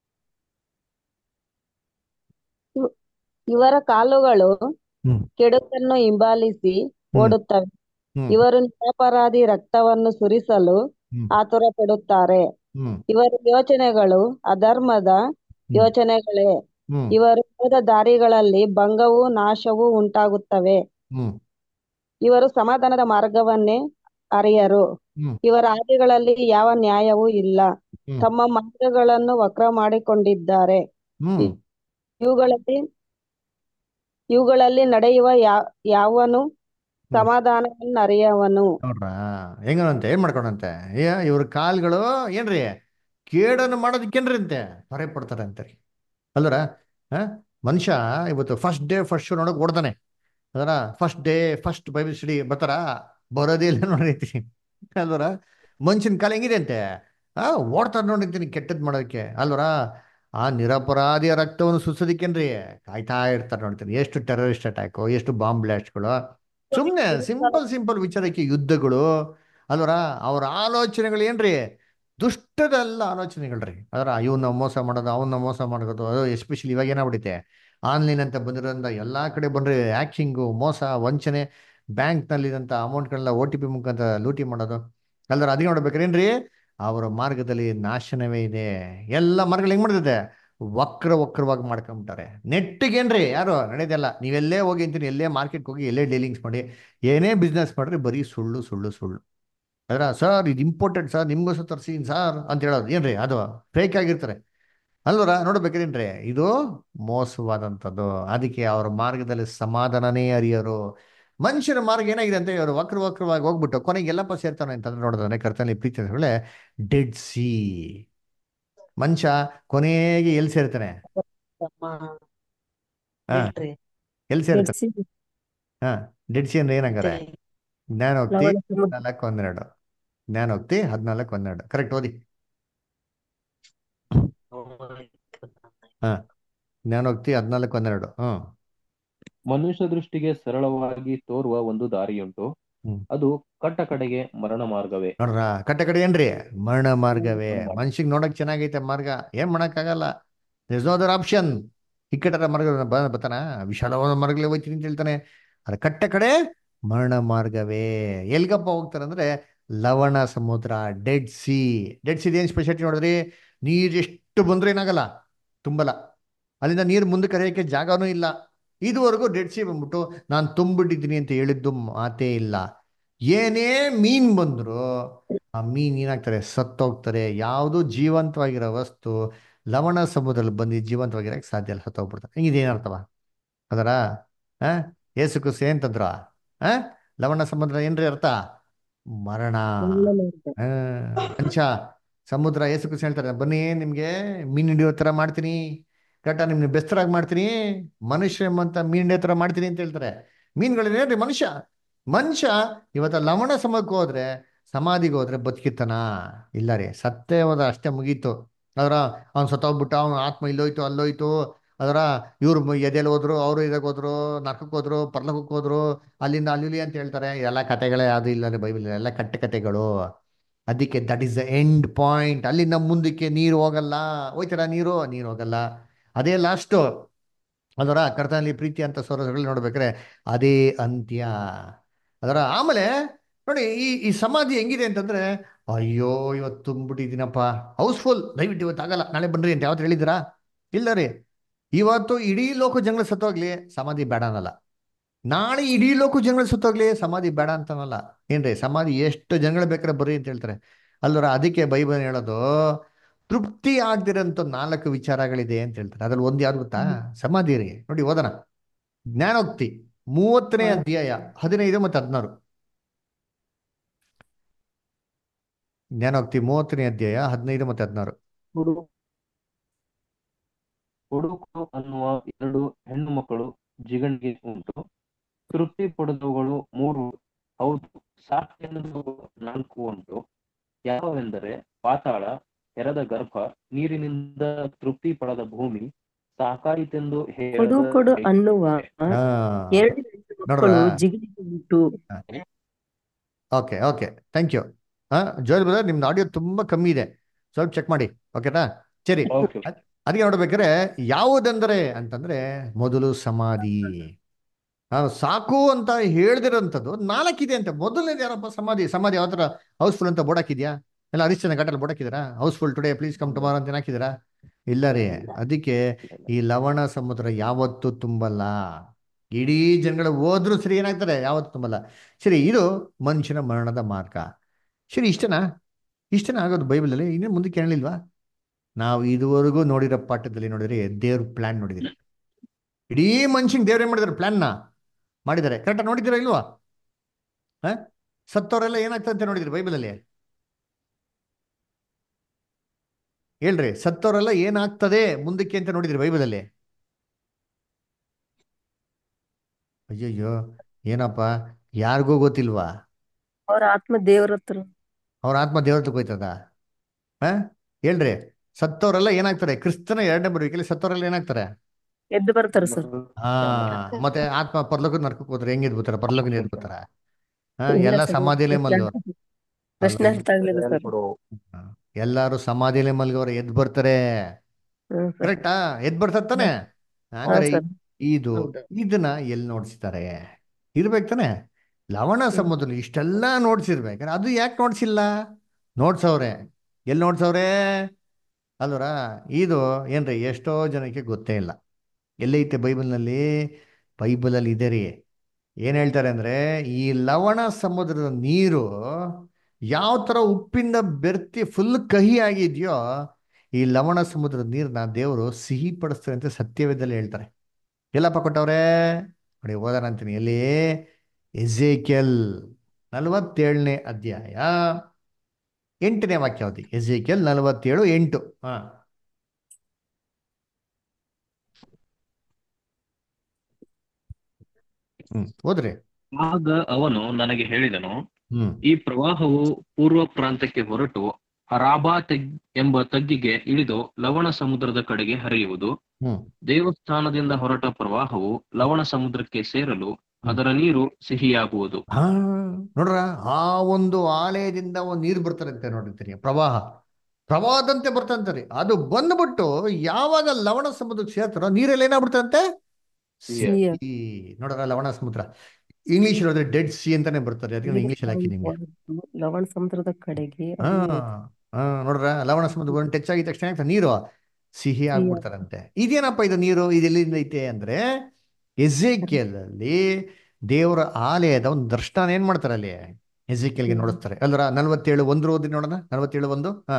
ಇವರ ಕಾಲುಗಳು ಹ್ಮ್. ಕೆಡುಕನ್ನು ಹಿಂಬಾಲಿಸಿ ಹ್ಮ್. ಓಡುತ್ತವೆ ಹ್ಮ್. ಇವರು ನಿರಪರಾಧಿ ರಕ್ತವನ್ನು ಸುರಿಸಲು ಹ್ಮ್. ಆತುರ ಪಡುತ್ತಾರೆ ಹ್ಮ್ ಇವರ ಯೋಚನೆಗಳು ಅಧರ್ಮದ ಹ್ಮ್. ಯೋಚನೆಗಳೇ ಹ್ಮ್ ಇವರು ಹೋದ ದಾರಿಗಳಲ್ಲಿ ಭಂಗವೂ ನಾಶವೂ ಉಂಟಾಗುತ್ತವೆ ಹ್ಮ್ ಇವರು ಸಮಾಧಾನದ ಮಾರ್ಗವನ್ನೇ ಅರಿಯರು ಹ್ಮ್. ಇವರ ಆದಿಗಳಲ್ಲಿ ಯಾವ ನ್ಯಾಯವೂ ಇಲ್ಲ ಹ್ಮ್. ತಮ್ಮ ಮಾರ್ಗಗಳನ್ನು ವಕ್ರ ಮಾಡಿಕೊಂಡಿದ್ದಾರೆ ಹ್ಮ್ ಇವುಗಳಲ್ಲಿ ಇವುಗಳಲ್ಲಿ ನಡೆಯುವ ಯಾ ಯಾವನು ಸಮಾಧಾನವನ್ನು ಅರಿಯವನು ನೋಡ್ರ ಹೆಂಗನಂತೆ ಏನ್ ಮಾಡ್ಕೊಂಡಂತೆ ಏ ಇವ್ರ ಕಾಲ್ಗಳು ಏನ್ರಿ ಕೇಡನ್ನು ಮಾಡೋದಕ್ಕೇನ್ರಿ ಅಂತೆ ಹೊರೆ ಪಡ್ತಾರೆ ಅಂತೆ ಅಲ್ವರ ಆ ಮನುಷ್ಯ ಇವತ್ತು ಫಸ್ಟ್ ಡೇ ಫಸ್ಟ್ ಶೋ ನೋಡಕ್ ಓಡ್ತಾನೆ ಅದರ first day first Bible study ಬರ್ತಾರ ಬರೋದೇ ಇಲ್ಲ ನೋಡಿರ್ತೀನಿ ಅಲ್ವರ ಮನುಷ್ಯನ ಕಾಲ ಹೆಂಗಿದೆ ಅಂತೆ ಆ ಓಡ್ತಾರೆ ನೋಡಿರ್ತೀನಿ ಕೆಟ್ಟದ್ ಮಾಡೋದಕ್ಕೆ ಅಲ್ವರ ಆ ನಿರಪರಾಧಿಯ ರಕ್ತವನ್ನು ಸುಸೋದಿಕ್ಕೇನ್ರಿ ಕಾಯ್ತಾ ಇರ್ತಾರೆ ನೋಡ್ತೀನಿ ಎಷ್ಟು ಟೆರರಿಸ್ಟ್ ಅಟ್ಯಾಕು ಎಷ್ಟು ಬಾಂಬ್ ಬ್ಲಾಸ್ಟ್ಗಳು ಸುಮ್ಮನೆ ಸಿಂಪಲ್ ಸಿಂಪಲ್ ವಿಚಾರಕ್ಕೆ ಯುದ್ಧಗಳು ಅಲ್ವರ ಅವ್ರ ಆಲೋಚನೆಗಳು ಏನ್ರಿ ದುಷ್ಟದಲ್ಲ ಆಲೋಚನೆಗಳ್ರಿ ಅದರ ಇವನ್ನ ಮೋಸ ಮಾಡೋದು ಅವನ್ನ ಮೋಸ ಮಾಡೋದು ಅದು ಎಸ್ಪೆಷಲಿ ಇವಾಗ ಏನಾಗ್ಬಿಡುತ್ತೆ ಆನ್ಲೈನ್ ಅಂತ ಬಂದಿರೋದ್ರಿಂದ ಎಲ್ಲಾ ಕಡೆ ಬಂದ್ರೆ ಹ್ಯಾಕಿಂಗು ಮೋಸ ವಂಚನೆ ಬ್ಯಾಂಕ್ನಲ್ಲಿದ್ದಂಥ ಅಮೌಂಟ್ಗಳನ್ನ ಓ ಟಿ ಪಿ ಮುಖಾಂತರ ಲೂಟಿ ಮಾಡೋದು ಅಲ್ದ್ರ ಅದಕ್ಕೆ ನೋಡ್ಬೇಕ್ರೇನ್ರಿ ಅವರ ಮಾರ್ಗದಲ್ಲಿ ನಾಶನವೇ ಇದೆ ಎಲ್ಲ ಮಾರ್ಗಗಳು ಹೆಂಗ್ ಮಾಡ್ತದೆ ವಕ್ರ ವಕ್ರವಾಗಿ ಮಾಡ್ಕೊಂಬಿಟ್ಟಾರೆ ನೆಟ್ಟಿಗೇನ್ರಿ ಯಾರು ನಡೆಯೋದಲ್ಲ ನೀವೆಲ್ಲೇ ಹೋಗಿ ಅಂತೀನಿ ಎಲ್ಲೇ ಮಾರ್ಕೆಟ್ಗೆ ಹೋಗಿ ಎಲ್ಲೇ ಡೀಲಿಂಗ್ಸ್ ಮಾಡಿ ಏನೇ ಬಿಸ್ನೆಸ್ ಮಾಡ್ರಿ ಬರೀ ಸುಳ್ಳು ಸುಳ್ಳು ಸುಳ್ಳು ಅದರ ಸರ್ ಇದು ಇಂಪಾರ್ಟೆಂಟ್ ಸರ್ ನಿಮ್ಗೋಸ್ಕರ ತರ್ಸೀನಿ ಸರ್ ಅಂತ ಹೇಳೋದು ಏನ್ರಿ ಅದು ಫೇಕ್ ಆಗಿರ್ತಾರೆ ಅಲ್ವರ ನೋಡ್ಬೇಕೇನ್ರಿ ಇದು ಮೋಸವಾದಂಥದ್ದು ಅದಕ್ಕೆ ಅವ್ರ ಮಾರ್ಗದಲ್ಲಿ ಸಮಾಧಾನನೇ ಅರಿಯೋರು ಮನುಷ್ಯರ ಮಾರ್ಗ ಏನಾಗಿದೆ ಅಂತ ಇವರು ವಕ್ರ ವಕ್ರವಾಗಿ ಹೋಗ್ಬಿಟ್ಟು ಕೊನೆಗೆ ಎಲ್ಲಪ್ಪ ಸೇರ್ತಾನೆ ಅಂತಂದ್ರೆ ನೋಡಿದ್ರೆ ಕರ್ತನಲ್ಲಿ ಪ್ರೀತಿ ಹೇಳಿ ಡೆಡ್ ಸಿ ಮನುಷ್ಯ ಕೊನೆಗೆ ಎಲ್ಲಿ ಸೇರ್ತಾನೆ ತಮ್ಮ ಹಾ ಹೇಳ್ರಿ ಎಲ್ಲಿ ಸೇರ್ತಾನೆ ಜೆರ್ಸಿ ಹಾ ಡೆಡ್ ಸಿ ಅಂದ್ರೆ ಏನಂಗಾರೆ ಜೈ- ಜ್ಞಾನೋಕ್ತಿ ಲವಣ ಸಮುದ್ರ ಹದಿನಾಲ್ಕು ಒಂದೆರಡು ಜ್ಞಾನೋಕ್ತಿ ಹದಿನಾಲ್ಕು ಒಂದೆರಡು ಕರೆಕ್ಟ್ ಓದಿ ಹಾ ಜ್ಞಾನೋಕ್ತಿ ಹದಿನಾಲ್ಕು ಒಂದೆರಡು ಹ್ಮ್ ಮನುಷ್ಯ ದೃಷ್ಟಿಗೆ ಸರಳವಾಗಿ ತೋರುವ ಒಂದು ದಾರಿಯುಂಟು ಹ್ಮ್. ಅದು ಕಟ್ಟ ಕಡೆಗೆ ಮರಣ ಮಾರ್ಗವೇ ನೋಡ್ರ ಕಟ್ಟ ಕಡೆ ಏನ್ರಿ ಮರಣ ಮಾರ್ಗವೇ ಮರಣ ಮಾರ್ಗ. ಮನ್ಸಿಗೆ ನೋಡಕ್ ಚೆನ್ನಾಗೈತೆ ಮಾರ್ಗ ಏನ್ ಮಾಡಕ್ಕಾಗಲ್ಲ ದಿಸ್ ನೋ ಅದರ್ ಆಪ್ಷನ್ ಇಕ್ಕಟ್ಟರ ಮಾರ್ಗ ಬ- ಬರ್ತಾನ ವಿಶಾಲವಾದ ಮಾರ್ಗಲೇ ಹೋಯ್ತೀನಿ ಅಂತ ಹೇಳ್ತಾನೆ ಅದ್ರ ಕಟ್ಟ ಕಡೆ ಮರಣ ಮಾರ್ಗವೇ ಎಲ್ಗಪ್ಪ ಹೋಗ್ತಾರೆ ಅಂದ್ರೆ ಲವಣ ಸಮುದ್ರ ಡೆಡ್ ಸಿ ಡೆಡ್ ಸಿ ಏನ್ ಸ್ಪೆಷಾಲಿಟಿ ನೋಡಿದ್ರಿ ನೀರ್ ಎಷ್ಟು ಬಂದ್ರೆ ಏನಾಗಲ್ಲ ತುಂಬಲ್ಲ ಅಲ್ಲಿಂದ ನೀರು ಮುಂದಕ್ಕೆ ಹರಿಯೋಕ್ಕೆ ಜಾಗನೂ ಇಲ್ಲ ಇದುವರೆಗೂ ಡೆಡ್ ಸಿ ಬಂದ್ಬಿಟ್ಟು ನಾನು ತುಂಬಿಟ್ಟಿದ್ದೀನಿ ಅಂತ ಹೇಳಿದ್ದು ಮಾತೇ ಇಲ್ಲ ಏನೇ ಮೀನ್ ಬಂದ್ರು ಆ ಮೀನ್ ಏನಾಗ್ತಾರೆ ಸತ್ತೋಗ್ತಾರೆ ಯಾವುದು ಜೀವಂತವಾಗಿರೋ ವಸ್ತು ಲವಣ ಸಮುದ್ರದಲ್ಲಿ ಬಂದು ಜೀವಂತವಾಗಿರಕ್ಕೆ ಸಾಧ್ಯ ಇಲ್ಲ ಸತ್ತೋಗ್ಬಿಡ್ತಾರೆ ಹಿಂಗಿದೆ ಏನರ್ಥವ ಅದರ ಆ ಏಸು ಕುಸ್ ಏನ್ತಂದ್ರ ಆ ಲವಣ ಸಮುದ್ರ ಏನ್ರಿ ಅರ್ಥ ಮರಣ ಮರಣ ಮಾರ್ಗ ಆ, ಮಂಚ ಸಮುದ್ರ ಏಸು ಕುಸ್ ಹೇಳ್ತಾರೆ ಬನ್ನಿ ನಿಮ್ಗೆ ಮೀನ್ ಹಿಡಿಯೋ ತರ ಮಾಡ್ತೀನಿ ಕರೆಕ್ಟಾ ನಿಮ್ಗೆ ಬೆಸ್ತರಾಗಿ ಮಾಡ್ತೀನಿ ಮನುಷ್ಯ ಎಂಬಂತ ಮೀನ್ ಹಿಡಿಯೋ ತರ ಮಾಡ್ತೀನಿ ಅಂತ ಹೇಳ್ತಾರೆ ಮೀನ್ಗಳೇನ್ರಿ ಮನುಷ್ಯ ಮನುಷ್ಯ ಇವತ್ತ ಲವಣ ಸಮಕ್ಕೆ ಹೋದ್ರೆ ಸಮಾಧಿಗೆ ಹೋದ್ರೆ ಬದುಕಿತ್ತನ ಇಲ್ಲ ರೀ ಸತ್ತೇ ಹೋದ ಅಷ್ಟೇ ಮುಗೀತು ಅದರ ಅವ್ನು ಸತ್ತೋಗ್ಬಿಟ್ಟ ಅವ್ನ ಆತ್ಮ ಇಲ್ಲೋಯ್ತು ಅಲ್ಲೋಯ್ತು ಅದರ ಇವ್ರು ಎದೆಲ್ ಹೋದ್ರು ಅವರು ಇದಕ್ಕೆ ಹೋದ್ರು ನರಕಕ್ಕೆ ಹೋದ್ರು ಪರ್ಲಕಕ್ಕೆ ಹೋದ್ರು ಅಲ್ಲಿಂದ ಅಲ್ಲಿ ಅಂತ ಹೇಳ್ತಾರೆ ಎಲ್ಲ ಕತೆಗಳೇ ಅದು ಇಲ್ಲ ಬೈಬಲ್ ಎಲ್ಲ ಕಟ್ಟೆ ಕತೆಗಳು ಅದಕ್ಕೆ that is the end point ಅಲ್ಲಿಂದ ಮುಂದಕ್ಕೆ ನೀರು ಹೋಗಲ್ಲ ಹೋಯ್ತಾರ ನೀರು ನೀರು ಹೋಗಲ್ಲ ಅದೇ ಲಾಸ್ಟು ಅದರ ಕರ್ತನಲ್ಲಿ ಪ್ರೀತಿ ಅಂತ ಸ್ವರಗಳು ನೋಡ್ಬೇಕಾದ್ರೆ ಅದೇ ಅಂತ್ಯ ಅದರ ಆಮೇಲೆ ನೋಡಿ ಈ ಈ ಸಮಾಧಿ ಹೆಂಗಿದೆ ಅಂತಂದ್ರೆ ಅಯ್ಯೋ ಇವತ್ತು ತುಂಬಿಟ್ಟಿದ್ದೀನಪ್ಪ ಹೌಸ್ಫುಲ್ ದಯವಿಟ್ಟು ಇವತ್ತು ಆಗಲ್ಲ ನಾಳೆ ಬನ್ರಿ ಅಂತ ಯಾವತ್ತು ಹೇಳಿದ್ದೀರಾ ಇಲ್ಲ ರೀ ಇವತ್ತು ಇಡೀ ಲೋಕ ಜಂಗಳ ಸತ್ತೋಗ್ಲಿ ಸಮಾಧಿ ಬೇಡ ಅನ್ನಲ್ಲ ನಾಳೆ ಇಡೀ ಲೋಕ ಜನಗಳು ಸುತ್ತೋಗ್ಲಿ ಸಮಾಧಿ ಬೇಡ ಅಂತನಲ್ಲ ಏನ್ರಿ ಸಮಾಧಿ ಎಷ್ಟು ಜನಗಳು ಬೇಕಾದ್ರೆ ಬರ್ರಿ ಅಂತ ಹೇಳ್ತಾರೆ ಅಲ್ಲರ ಅದಕ್ಕೆ ಬೈಬಲ್ ಹೇಳೋದು ತೃಪ್ತಿ ಆಗ್ದಿರಂತ ನಾಲ್ಕು ವಿಚಾರಗಳಿದೆ ಅಂತ ಹೇಳ್ತಾರೆ ಅದ್ರಲ್ಲಿ ಒಂದು ಯಾವ್ದು ಗೊತ್ತಾ ಸಮಾಧಿ ರೀ ನೋಡಿ ಓದೋಣ ಜ್ಞಾನೋಕ್ತಿ ಮೂವತ್ತನೇ ಅಧ್ಯಾಯ ಹದಿನೈದು ಮತ್ತು ಹದಿನಾರು ಜ್ಞಾನೋಕ್ತಿ ಮೂವತ್ತನೇ ಅಧ್ಯಾಯ ಹದಿನೈದು ಮತ್ತು ಹದಿನಾರು ಹುಡು ಹುಡುಕು ಅನ್ನುವ ಎರಡು ಹೆಣ್ಣು ಮಕ್ಕಳು ಜಿಗಣಿಗೆ ಉಂಟು ತೃಪ್ತಿ ಪಡೆದವುಗಳು ಮೂರು ಹೌದು ಸಾಕ್ಷಿ ಎನ್ನುವವು ನಾಲ್ಕು ಉಂಟು ಯಾವೆಂದರೆ ಪಾತಾಳ ಹೆರದ ಗರ್ಭ ನೀರಿನಿಂದ ತೃಪ್ತಿ ಪಡೆದ ಭೂಮಿ ಸಾಕಾಯಿತೆಂದು ಕೊಡು ಹೇಳದ ಕೊಡು ಅನ್ನುವ ಹಾ ಎರಡು ಹೆಣ್ಣು ಮಕ್ಕಳು ನೋಡ್ರಾ? ಜಿಗಿಲಿಗೆ ಉಂಟು ಓಕೆ ಓಕೆ ಥ್ಯಾಂಕ್ ಯು ಹಾ ಜೋಯಲ್ ಬ್ರದರ್ ನಿಮ್ದು ಆಡಿಯೋ ತುಂಬಾ ಕಮ್ಮಿ ಇದೆ ಸ್ವಲ್ಪ ಚೆಕ್ ಮಾಡಿ ಓಕೆನಾ ಸರಿ ಓಕೆ ಅದ್- ಅದಕ್ಕೆ ನೋಡ್ಬೇಕಾದ್ರೆ ಯಾವುದೆಂದರೆ ಅಂತಂದ್ರೆ ಮೊದಲು ಸಮಾಧಿ ನಾನು ಸಾಕು ಅಂತ ಹೇಳ್ದಿರೋಂಥದ್ದು ನಾಲ್ಕಿದೆ ಅಂತ ಮೊದಲನೇದು ಯಾರಪ್ಪ ಸಮಾಧಿ ಸಮಾಧಿ ಯಾವ ಥರ ಹೌಸ್ಫುಲ್ ಅಂತ ಬೋರ್ಡ್ ಹಾಕಿದ್ಯಾ ಎಲ್ಲ ಹರಿಶ್ಚಂದ್ರ ಘಾಟಲ್ಲಿ ಬೋರ್ಡ್ ಹಾಕಿದಾರಾ house full today please come tomorrow ಅಂತ ಏನ್ ಹಾಕಿದಾರಾ ಇಲ್ಲ ರೀ ಅದಕ್ಕೆ ಈ ಲವಣ ಸಮುದ್ರ ಯಾವತ್ತೂ ತುಂಬಲ್ಲ ಇಡೀ ಜನಗಳು ಹೋದ್ರೂ ಸರಿ ಏನಾಗ್ತಾರೆ ಯಾವತ್ತೂ ತುಂಬಲ್ಲ ಸರಿ ಇದು ಮನುಷ್ಯನ ಮರಣದ ಮಾರ್ಗ ಸರಿ ಇಷ್ಟನಾ ಇಷ್ಟನಾ ಆಗೋದು ಬೈಬಲಲ್ಲಿ ಇನ್ನೇ ಮುಂದಕ್ಕೆ ಹೇಳಿಲ್ವಾ ನಾವು ಇದುವರೆಗೂ ನೋಡಿರೋ ಪಾಠದಲ್ಲಿ ನೋಡಿದ್ರೆ ದೇವ್ರ ಪ್ಲಾನ್ ನೋಡಿದಿರಿ ಇಡೀ ಮನುಷ್ಯಂಗೆ ದೇವ್ರು ಏನ್ ಮಾಡಿದಾರೆ ಪ್ಲಾನ್ನ ಮಾಡಿದ್ದಾರೆ ಕರೆಕ್ಟಾಗಿ ನೋಡಿದ್ದೀರಾ ಇಲ್ವಾ ಹ ಸತ್ತವರೆಲ್ಲ ಏನಾಗ್ತದೆ ನೋಡಿದ್ರಿ ಬೈಬಲಲ್ಲಿ ಹೇಳ್ರಿ ಸತ್ತವರೆಲ್ಲ ಏನಾಗ್ತದೆ ಮುಂದಕ್ಕೆ ಅಂತ ನೋಡಿದ್ರಿ ಬೈಬಲಲ್ಲಿ ಅಯ್ಯಯ್ಯೋ ಏನಪ್ಪ ಯಾರಿಗೂ ಗೊತ್ತಿಲ್ವಾ ಅವ್ರ ಆತ್ಮ ದೇವ್ರ ಹತ್ರ ಅವ್ರ ಆತ್ಮ ದೇವ್ರ ಹತ್ರಕ್ಕೆ ಹೋಯ್ತದ ಹ ಹೇಳ್ರಿ ಸತ್ತವರೆಲ್ಲ ಏನಾಗ್ತಾರೆ ಕ್ರಿಸ್ತನ ಎರಡನೇ ಬರುವಿಕೆಯಲ್ಲಿ ಸತ್ತವರೆಲ್ಲ ಏನಾಗ್ತಾರೆ ಎದ್ದು ಬರ್ತಾರ ಸರ್ ಹಾ ಮತ್ತೆ ಆತ್ಮ ಪರ್ಲೋಕ ನರ್ಕಕ್ಕೆ ಹೋದ್ರೆ ಹೆಂಗ್ ಎದ್ಬಿಡ್ತಾರ ಪರ್ಲೋಕ ಎದ್ಬಿಡ್ತಾರ ಹಾ ಇಲ್ಲ ಎಲ್ಲ ಸರ್, ಸಮಾಧಿಯಲ್ಲೇ ಮಲ್ಗೋ ಪ್ರಶ್ನೆ ಅರ್ಥ ಆಗ್ಲಿಲ್ಲ ಸರ್ ಎಲ್ಲಾರು ಸಮಾಧಿಯಲ್ಲೇ ಮಲ್ಗವ್ರೆ ಎದ್ ಬರ್ತಾರೆ ಹ್ಮ್ ಸರ್. ಕರೆಕ್ಟಾ ಎದ್ ಬರ್ತಾರೆ ತಾನೆ ಹಾ ಹಂಗಾರೆ ಸರ್ ಇದು ಇದನ್ನ ಎಲ್ಲಿ ನೋಡ್ಸಿದ್ದಾರೆ ಇರ್ಬೇಕು ತಾನೆ ಲವಣ ಸಮುದ್ರ ಇಷ್ಟೆಲ್ಲ ನೋಡ್ಸಿರ್ಬೇಕಾದ್ರೆ ಅದು ಯಾಕೆ ನೋಡ್ಸಿಲ್ಲ ನೋಡ್ಸವ್ರೆ ಎಲ್ಲಿ ನೋಡ್ಸವ್ರೆ ಅಲ್ವರ ಇದು ಏನ್ರಿ ಎಷ್ಟೋ ಜನಕ್ಕೆ ಗೊತ್ತೇ ಇಲ್ಲ ಎಲ್ಲೈತೆ ಬೈಬಲ್ನಲ್ಲಿ ಬೈಬಲಲ್ಲಿ ಇದೆ ರೀ ಏನ್ ಹೇಳ್ತಾರೆ ಅಂದ್ರೆ ಈ ಲವಣ ಸಮುದ್ರದ ನೀರು ಯಾವ ತರ ಉಪ್ಪಿಂದ ಬೆರ್ತಿ ಫುಲ್ ಕಹಿ ಆಗಿದೆಯೋ ಈ ಲವಣ ಸಮುದ್ರದ ನೀರನ್ನ ದೇವರು ಸಿಹಿ ಪಡಿಸ್ತಾರೆ ಅಂತ ಸತ್ಯವೇದಲ್ಲಿ ಹೇಳ್ತಾರೆ ಎಲ್ಲಪ್ಪ ಕೊಟ್ಟವ್ರೆ ನೋಡಿ ಓದೋಣ ಅಂತೀನಿ ಎಲ್ಲಿ ಎಜೇಕೆಲ್ ನಲವತ್ತೇಳನೇ ಅಧ್ಯಾಯ ಎಂಟನೇ ವಾಕ್ಯ ಯಾವ್ದು ಎಜೇಕೆಲ್ ನಲವತ್ತೇಳು ಎಂಟು ಹಾ ಹ್ಮ್ ಓದ್ರಿ ಆಗ ಅವನು ನನಗೆ ಹೇಳಿದನು ಹ್ಮ್ ಈ ಪ್ರವಾಹವು ಪೂರ್ವ ಪ್ರಾಂತಕ್ಕೆ ಹೊರಟು ಅರಾಬಾ ತೆಗ್ ಎಂಬ ತಗ್ಗಿಗೆ ಇಳಿದು ಲವಣ ಸಮುದ್ರದ ಕಡೆಗೆ ಹರಿಯುವುದು ಹ್ಮ್ ದೇವಸ್ಥಾನದಿಂದ ಹೊರಟ ಪ್ರವಾಹವು ಲವಣ ಸಮುದ್ರಕ್ಕೆ ಸೇರಲು ಅದರ ನೀರು ಸಿಹಿಯಾಗುವುದು ಹಾ ನೋಡ್ರ ಆ ಒಂದು ಆಲಯದಿಂದ ಒಂದು ನೀರು ಬರ್ತಾರಂತೆ ನೋಡಿರ್ತೀನಿ ಪ್ರವಾಹ ಪ್ರವಾಹದಂತೆ ಬರ್ತಂತಾರೆ ಅದು ಬಂದ್ಬಿಟ್ಟು ಯಾವಾಗ ಲವಣ ಸಮುದ್ರಕ್ಕೆ ಸೇರ್ತಾರೋ ನೀರಲ್ಲಿ ಏನಾಗ್ಬಿಡ್ತಂತೆ ಸಿಹಿಯ. ಈ ನೋಡ್ರ ಲವಣ ಸಮುದ್ರ ಇಂಗ್ಲಿಷ್ ಹೇಳಿದ್ರೆ ಡೆಡ್ ಸಿ ಅಂತಾನೆ ಬರ್ತಾರೆ ಅದಕ್ಕೆ ಇಂಗ್ಲಿಷ್ ಅಲ್ಲಿ ಹಾಕಿ ನಿಮ್ಗೆ ಲವಣ ಸಮುದ್ರದ ಕಡೆಗೆ ಹಾ ಅಲ್ಲಿ ಹಾ ನೋಡ್ರ ಲವಣ ಸಮುದ್ರ ಒಂದು ಟಚ್ ಆಗಿದ ತಕ್ಷಣ ಏನಾಗ್ತದೆ ನೀರು ಸಿಹಿ ಆಗ್ಬಿಡ್ತಾರಂತೆ ಇದೇನಪ್ಪ ಇದು ನೀರು ಇದು ಎಲ್ಲಿಂದ ಐತೆ ಅಂದ್ರೆ ಎಜೇಕಿಯಲ್ ಅಲ್ಲಿ ದೇವರ ಆಲಯದ ಒಂದು ದರ್ಶನ ಏನ್ ಮಾಡ್ತಾರೆ ಅಲ್ಲಿ ಎಜೇಕಿಯಲ್ಗೆ ನೋಡಿಸ್ತಾರೆ ಅಲ್ರ ನಲ್ವತ್ತೇಳು ಒಂದು ಓದಿ ನೋಡೋಣ ನಲ್ವತ್ತೇಳು ಒಂದು ಹಾ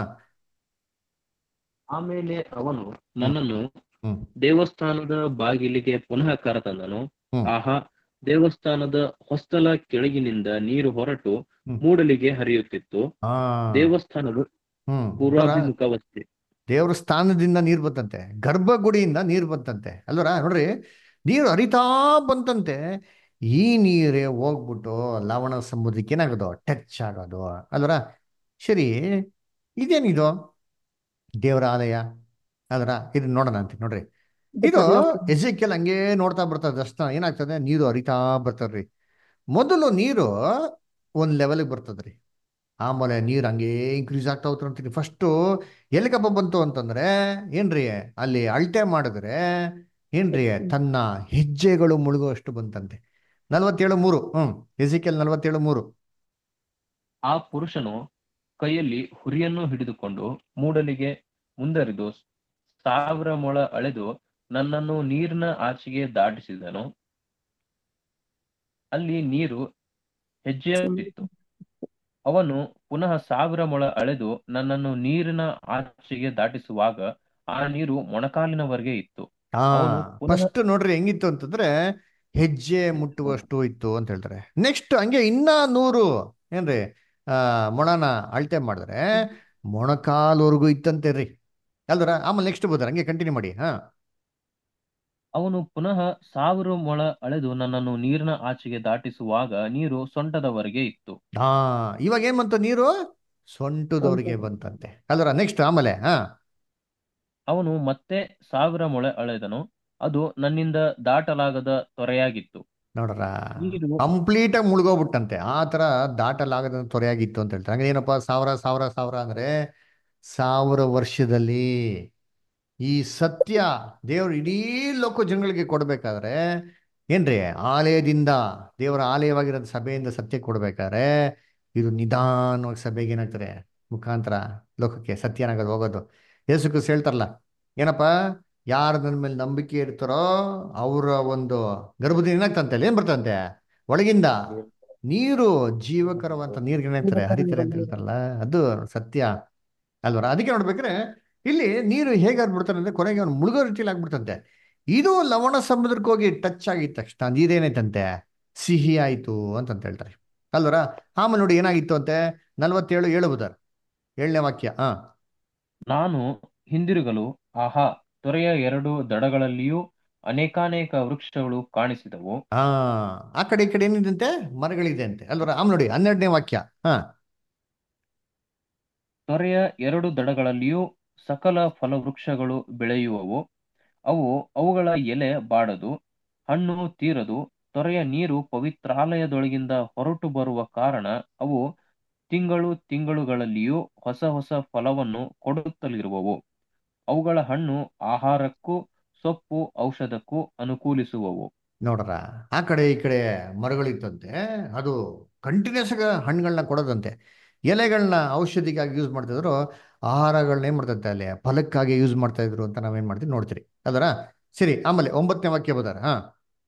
ಆಮೇಲೆ ಅವನು ನನ್ನನ್ನು ಹ್ಮ್. ದೇವಸ್ಥಾನದ ಬಾಗಿಲಿಗೆ ಪುನಃ ಕರೆತಂದನು ಹ್ಮ್. ಆಹಾ ದೇವಸ್ಥಾನದ ಹೊಸ್ತಲ ಕೆಳಗಿನಿಂದ ನೀರು ಹೊರಟು ಹ್ಮ್. ಮೂಡಲಿಗೆ ಹರಿಯುತ್ತಿತ್ತು ಹಾ ದೇವಸ್ಥಾನದ ಹ್ಮ್ ನೋಡ್ರಾ? ಪೂರ್ವಾಭಿಮುಖವಸ್ತೆ ದೇವ್ರ ಸ್ಥಾನದಿಂದ ನೀರು ಬಂತಂತೆ ಗರ್ಭಗುಡಿಯಿಂದ ನೀರು ಬಂತಂತೆ ಅಲ್ವರ ನೋಡ್ರಿ ನೀರು ಹರಿತಾ ಬಂತಂತೆ ಈ ನೀರೇ ಹೋಗ್ಬಿಟ್ಟು ಲವಣ ಸಮುದ್ರಕ್ಕೆ ಏನಾಗೋದು ಟಚ್ ಆಗೋದು ಅಲ್ವರ ಸರಿ ಇದೇನಿದು ದೇವರ ಆಲಯ ಅದರ ಇದು ನೋಡೋಣ ಅಂತ ನೋಡ್ರಿ ಇದು ಎಜಿಕೆಲ್ ಹಂಗೆ ನೋಡ್ತಾ ಬರ್ತದೆ ದರ್ಶನ ಏನಾಗ್ತದೆ ನೀರು ಹರಿತಾ ಬರ್ತದ್ರಿ ಮೊದಲು ನೀರು ಒಂದ್ ಲೆವೆಲ್ಗೆ ಬರ್ತದ್ರಿ ಆಮೇಲೆ ನೀರು ಹಂಗೆ ಇನ್ಕ್ರೀಸ್ ಆಗ್ತಾ ಹೋಗ್ತಾರೆ ಅಂತೀನಿ ಫಸ್ಟು ಎಲ್ಲಿಗಪ್ಪ ಬಂತು ಅಂತಂದ್ರೆ ಏನ್ರಿ ಅಲ್ಲಿ ಅಳತೆ ಮಾಡಿದ್ರೆ ಏನ್ರಿ ತನ್ನ ಹೆಜ್ಜೆಗಳು ಮುಳುಗುವಷ್ಟು ಬಂತಂತೆ ನಲ್ವತ್ತೇಳು ಮೂರು ಹ್ಮ್ ಎಸಿಕೆಲ್ ನಲ್ವತ್ತೇಳು ಮೂರು ಆ ಪುರುಷನು ಕೈಯಲ್ಲಿ ಹುರಿಯನ್ನು ಹಿಡಿದುಕೊಂಡು ಮೂಡಲಿಗೆ ಮುಂದರಿದು ಸಾವಿರ ಮೊಳ ಅಳೆದು ನನ್ನನ್ನು ನೀರಿನ ಆಚೆಗೆ ದಾಟಿಸಿದನು ಅಲ್ಲಿ ನೀರು ಹೆಜ್ಜೆಯಿತ್ತು ಅವನು ಪುನಃ ಸಾವಿರ ಮೊಳ ಅಳೆದು ನನ್ನನ್ನು ನೀರಿನ ಆಚೆಗೆ ದಾಟಿಸುವಾಗ ಆ ನೀರು ಮೊಣಕಾಲಿನವರೆಗೆ ಇತ್ತು ಹಾ ಅವನು ಪುನಃ ಫಸ್ಟ್ ನೋಡ್ರಿ ಹೆಂಗಿತ್ತು ಅಂತಂದ್ರೆ ಹೆಜ್ಜೆ ಮುಟ್ಟುವಷ್ಟು ಇತ್ತು ಅಂತ ಹೇಳ್ತಾರೆ ನೆಕ್ಸ್ಟ್ ಹಂಗೆ ಇನ್ನ ನೂರು ಏನ್ರಿ ಆ ಮೊಣನ ಅಳತೆ ಮಾಡಿದ್ರೆ ಮೊಣಕಾಲ್ವರೆಗೂ ಇತ್ತಂತೆ ರೀ ಅಲ್ದರ ಆಮೇಲೆ ನೆಕ್ಸ್ಟ್ ಬೋದಾರ ಹಂಗೆ ಕಂಟಿನ್ಯೂ ಮಾಡಿ ಹಾ ಅವನು ಪುನಃ ಸಾವಿರ ಮೊಳ ಅಳೆದು ನನ್ನನ್ನು ನೀರಿನ ಆಚೆಗೆ ದಾಟಿಸುವಾಗ ನೀರು ಸೊಂಟದವರೆಗೆ ಇತ್ತು ಹಾ ಇವಾಗ ಏನ್ ಬಂತು ನೀರು ಸೊಂಟದವರೆಗೆ ಬಂತಂತೆ ಅಲ್ದರ ನೆಕ್ಸ್ಟ್ ಆಮೇಲೆ ಹಾ ಅವನು ಮತ್ತೆ ಸಾವಿರ ಮೊಳೆ ಅಳೆದನು ಅದು ನನ್ನಿಂದ ದಾಟಲಾಗದ ತೊರೆಯಾಗಿತ್ತು ನೋಡ್ರ ನೀರು ಕಂಪ್ಲೀಟ್ ಆಗಿ ಮುಳುಗೋಗ್ಬಿಟ್ಟಂತೆ ಆ ತರ ದಾಟಲಾಗದ ತೊರೆಯಾಗಿತ್ತು ಅಂತ ಹೇಳ್ತಾರೆ ಹಂಗೆ ಏನಪ್ಪ ಸಾವಿರ ಸಾವಿರ ಸಾವಿರ ಅಂದ್ರೆ ಸಾವಿರ ವರ್ಷದಲ್ಲಿ ಈ ಸತ್ಯ ದೇವರು ಇಡೀ ಲೋಕ ಜನಗಳಿಗೆ ಕೊಡ್ಬೇಕಾದ್ರೆ ಏನ್ರಿ ಆಲಯದಿಂದ ದೇವರ ಆಲಯವಾಗಿರೋ ಸಭೆಯಿಂದ ಸತ್ಯ ಕೊಡ್ಬೇಕಾದ್ರೆ ಇದು ನಿಧಾನವಾಗಿ ಸಭೆಗೆ ಏನಾಗ್ತದೆ ಮುಖಾಂತರ ಲೋಕಕ್ಕೆ ಸತ್ಯ ಏನಾಗೋದು ಹೋಗೋದು ಯೇಸು ಕ್ರಿಸ್ತ ಹೇಳ್ತಾರಲ್ಲ ಏನಪ್ಪ ಯಾರು ನನ್ನ ಮೇಲೆ ನಂಬಿಕೆ ಇರ್ತಾರೋ ಅವರ ಒಂದು ಗರ್ಭದಿಂದ ಏನಾಗ್ತಂತೆ ಅಲ್ಲಿ ಏನ್ ಬರ್ತಂತೆ ಒಳಗಿಂದ ನೀರು ಜೀವಕರವಂತ ನೀರಿಗೆ ಏನಾಗ್ತಾರೆ ಹರಿತಾರೆ ಅಂತ ಹೇಳ್ತಾರಲ್ಲ ಅದು ಸತ್ಯ ಅಲ್ವರ ಅದಕ್ಕೆ ನೋಡ್ಬೇಕ್ರೆ ಇಲ್ಲಿ ನೀರು ಹೇಗೆ ಆಗ್ಬಿಡ್ತಾರೆ ಅಂದ್ರೆ ಕೊನೆಗೆ ಅವ್ನು ಮುಳುಗೋ ರೀತಿಯಲ್ಲಿ ಆಗ್ಬಿಡ್ತಂತೆ ಇದು ಲವಣ ಸಮುದ್ರಕ್ಕೆ ಹೋಗಿ ಟಚ್ ಆಗಿದ ತಕ್ಷಣ ನೀರೇನೈತಂತೆ ಸಿಹಿ ಆಯ್ತು ಅಂತಂತ ಹೇಳ್ತಾರೆ ಅಲ್ವರ ಆಮೇಲೆ ನೋಡಿ ಏನಾಗಿತ್ತು ಅಂತೆ ನಲ್ವತ್ತೇಳು ಏಳು ಬುಧರ್ ಏಳನೇ ವಾಕ್ಯ ಹಾ ನಾನು ಹಿಂದಿರುಗಲು ಆಹಾ ತೊರೆಯ ಎರಡು ದಡಗಳಲ್ಲಿಯೂ ಅನೇಕಾನೇಕ ವೃಕ್ಷಗಳು ಕಾಣಿಸಿದವು ಆ ಆ ಕಡೆ ಈ ಕಡೆ ಏನಿದಂತೆ ಮರಗಳಿದೆ ಅಂತೆ ಅಲ್ವರ ಆಮೇಲೆ ನೋಡಿ ಹನ್ನೆರಡನೇ ವಾಕ್ಯ ಹಾ ತೊರೆಯ ಎರಡು ದಡಗಳಲ್ಲಿಯೂ ಸಕಲ ಫಲವೃಕ್ಷಗಳು ಬೆಳೆಯುವವು ಅವು ಅವುಗಳ ಎಲೆ ಬಾಡದು ಹಣ್ಣು ತೀರದು ತೊರೆಯ ನೀರು ಪವಿತ್ರಾಲಯದೊಳಗಿಂದ ಹೊರಟು ಬರುವ ಕಾರಣ ಅವು ತಿಂಗಳು ತಿಂಗಳುಗಳಲ್ಲಿಯೂ ಹೊಸ ಹೊಸ ಫಲವನ್ನು ಕೊಡುತ್ತಲಿರುವವು ಅವುಗಳ ಹಣ್ಣು ಆಹಾರಕ್ಕೂ ಸೊಪ್ಪು ಔಷಧಕ್ಕೂ ಅನುಕೂಲಿಸುವವು ನೋಡ್ರ ಆ ಕಡೆ ಈ ಕಡೆ ಮರಗಳಿತ್ತಂತೆ ಅದು ಕಂಟಿನ್ಯೂಸ್ ಆಗಿ ಹಣ್ಣುಗಳನ್ನ ಕೊಡೋದಂತೆ ಎಲೆಗಳನ್ನ ಔಷಧಿಗಾಗಿ ಯೂಸ್ ಮಾಡ್ತಿದ್ರು ಆಹಾರಗಳನ್ನ ಏನ್ ಮಾಡ್ತಂತೆ ಅಲ್ಲಿ ಫಲಕ್ಕಾಗಿ ಯೂಸ್ ಮಾಡ್ತಾ ಇದ್ರು ಅಂತ ನಾವೇನ್ ಮಾಡ್ತೀವಿ ನೋಡ್ತೀರಿ ಅದರ ಸರಿ ಆಮೇಲೆ ಒಂಬತ್ತನೇ ವಾಕ್ಯ ಬದಾರ ಹಾ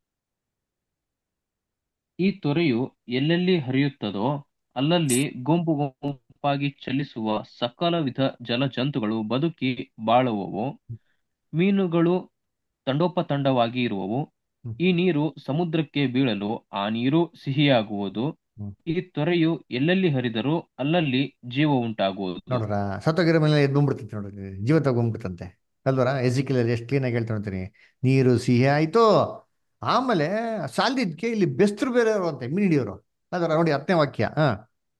ಈ ತೊರೆಯು ಎಲ್ಲೆಲ್ಲಿ ಹರಿಯುತ್ತದೋ ಅಲ್ಲಲ್ಲಿ ಗುಂಪು ಗುಂಪಾಗಿ ಚಲಿಸುವ ಸಕಲ ವಿಧ ಜಲಜಂತುಗಳು ಬದುಕಿ ಬಾಳುವವು ಮೀನುಗಳು ತಂಡೋಪತಂಡವಾಗಿ ಇರುವವು ಹ್ಮ್. ಈ ನೀರು ಸಮುದ್ರಕ್ಕೆ ಬೀಳಲು ಆ ನೀರು ಸಿಹಿಯಾಗುವುದು ಹ್ಮ್. ಈ ತೊರೆಯು ಎಲ್ಲೆಲ್ಲಿ ಹರಿದರೂ ಅಲ್ಲಲ್ಲಿ ಜೀವ ಉಂಟಾಗುವುದು ನೋಡ್ರ ಸತ್ತೋಗಿರೋ ಮೇಲೆ ಎದ್ದು ಬಂದ್ಬಿಡ್ತಂತೆ ನೋಡ್ರಿ ಜೀವ ತಗೊಂಡ್ಬಿಡ್ತಂತೆ ಅಲ್ವರ ಎಸಿಕಿಲಲ್ಲಿ ಎಷ್ಟು ಕ್ಲೀನಾಗಿ ಹೇಳ್ತಾ ನೋಡ್ತೀನಿ ನೀರು ಸಿಹಿ ಆಯ್ತು ಆಮೇಲೆ ಸಾಲ್ದಿದ್ಕೆ ಇಲ್ಲಿ ಬೆಸ್ತರು ಬೇರೆ ಅಂತೆ ಮೀನು ಹಿಡಿಯೋರು ಅದರ ನೋಡಿ ಹತ್ತನೇ ವಾಕ್ಯ ಹಾ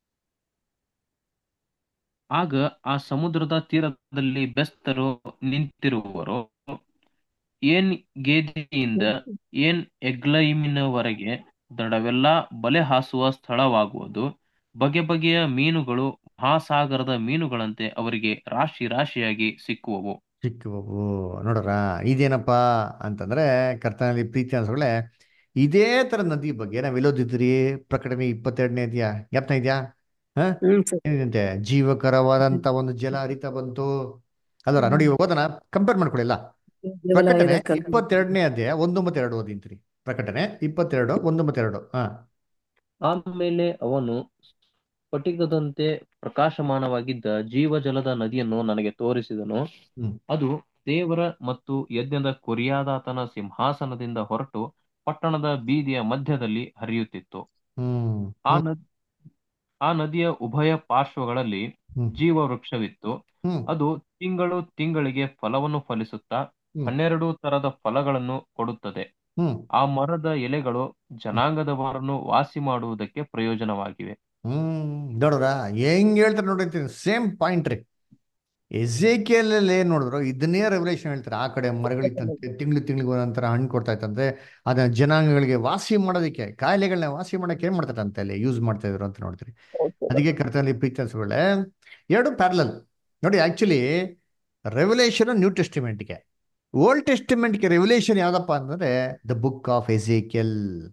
ಆಗ ಆ ಸಮುದ್ರದ ತೀರದಲ್ಲಿ ಬೆಸ್ತರು ನಿಂತಿರುವರು ಏನ್ ಗೇದಿಯಿಂದ ಏನ್ ಎಗ್ಲೈಮಿನವರೆಗೆ ದಡವೆಲ್ಲ ಬಲೆ ಹಾಸುವ ಸ್ಥಳವಾಗುವುದು ಬಗೆ ಬಗೆಯ ಮೀನುಗಳು ಮಹಾಸಾಗರದ ಮೀನುಗಳಂತೆ ಅವರಿಗೆ ರಾಶಿ ರಾಶಿಯಾಗಿ ಸಿಕ್ಕುವವು ಸಿಕ್ಕುವವು ನೋಡ್ರ ಇದೇನಪ್ಪ ಅಂತಂದ್ರೆ ಕರ್ತನಲ್ಲಿ ಪ್ರೀತಿ ಅನ್ಸೋಳೆ ಇದೇ ತರ ನದಿ ಬಗ್ಗೆ ನಾವ್ ಎಲ್ಲೋದಿದ್ರಿ ಪ್ರಕಟಣೆ ಇಪ್ಪತ್ತೆರಡನೇ ಇದೆಯಾ ಜ್ಞಾಪನ ಇದೆಯಾ ಹ ಹ್ಮ್ ಸರ್ ಏನಿದೆ ಜೀವಕರವಾದಂತ ಒಂದು ಜಲ ಹರಿತಾ ಬಂತು ಅಲ್ವರ ನೋಡಿ ಇವಾಗ ಓದೋಣ ಕಂಪೇರ್ ಮಾಡ್ಕೊಳ್ಳಿಲ್ಲ ಪ್ರಕಟಣೆ ದೇವರಾಯದ ಕರ್ತನೆ. ಇಪ್ಪತ್ತೆರಡನೇ ಅಧ್ಯಾಯ ಒಂದು ಮತ್ತೆ ಎರಡು ಓದಿಂತ್ರಿ ಪ್ರಕಟಣೆ ಇಪ್ಪತ್ತೆರಡು ಒಂದು ಮತ್ತೆ ಎರಡು ಹಾ ಆಮೇಲೆ ಅವನು ಸ್ಫಟಿಕದಂತೆ ಪ್ರಕಾಶಮಾನವಾಗಿದ್ದ ಜೀವಜಲದ ನದಿಯನ್ನು ನನಗೆ ತೋರಿಸಿದನು ಹ್ಮ್. ಅದು ದೇವರ ಮತ್ತು ಯಜ್ಞದ ಕೊರಿಯಾದಾತನ ಸಿಂಹಾಸನದಿಂದ ಹೊರಟು ಪಟ್ಟಣದ ಬೀದಿಯ ಮಧ್ಯದಲ್ಲಿ ಹರಿಯುತ್ತಿತ್ತು ಹ್ಮ್ ಆ ನದ್ ಆ ನದಿಯ ಉಭಯ ಪಾರ್ಶ್ವಗಳಲ್ಲಿ ಹ್ಮ್. ಜೀವ ವೃಕ್ಷವಿತ್ತು ಹ್ಮ್ ಅದು ತಿಂಗಳು ತಿಂಗಳಿಗೆ ಫಲವನ್ನು ಫಲಿಸುತ್ತಾ ಹ್ಮ್. ಹನ್ನೆರಡು ತರದ ಫಲಗಳನ್ನು ಕೊಡುತ್ತದೆ ಹ್ಮ್ ಆ ಮರದ ಎಲೆಗಳು ಜನಾಂಗದವರನ್ನು ವಾಸಿ ಮಾಡುವುದಕ್ಕೆ ಪ್ರಯೋಜನವಾಗಿವೆ ಹ್ಮ್ ನೋಡ್ರ ಹೆಂಗ್ ಹೇಳ್ತಾರೆ ನೋಡ್ರಿ ಸೇಮ್ ಪಾಯಿಂಟ್ ರೀ ಎಜೆಕಿಯಲಲ್ಲಿ ಏನ್ ನೋಡಿದ್ರು ಇದನ್ನೇ ರೆವಲ್ಯೂಷನ್ ಹೇಳ್ತಾರೆ ಆ ಕಡೆ ಮರಗಳಿತ್ತಂತೆ ತಿಂಗಳು ತಿಂಗಳಿಗೆ ಒಂದೊಂಥರ ಹಣ್ಣು ಕೊಡ್ತಾ ಇತ್ತಂತೆ ಅದನ್ನ ಜನಾಂಗಗಳಿಗೆ ವಾಸಿ ಮಾಡೋದಕ್ಕೆ ಕಾಯಿಲೆಗಳನ್ನ ವಾಸಿ ಮಾಡಕ್ಕೆ ಏನ್ ಮಾಡ್ತಾರಂತೆ ಅಲ್ಲಿ ಯೂಸ್ ಮಾಡ್ತಾ ಇದ್ರು ಅಂತ ನೋಡ್ತೀರಿ ಅದಕ್ಕೆ ಕರ್ತನಲ್ಲಿ ಪ್ರೀತಿಸುಗಳೇ ಎರಡು ಪ್ಯಾರಲಲ್ ನೋಡಿ ಆಕ್ಚುಲಿ ರೆವಲ್ಯೂಷನ್ ನ್ಯೂ ಟೆಸ್ಟಿಮೆಂಟ್ಗೆ ಓಲ್ಡ್ ಟೆಸ್ಟಿಮೆಂಟ್ಗೆ ರೆವಲ್ಯೂಷನ್ ಯಾವ್ದಪ್ಪ ಅಂದ್ರೆ ದ ಬುಕ್ ಆಫ್ ಎಜೆಕಿಯಲ್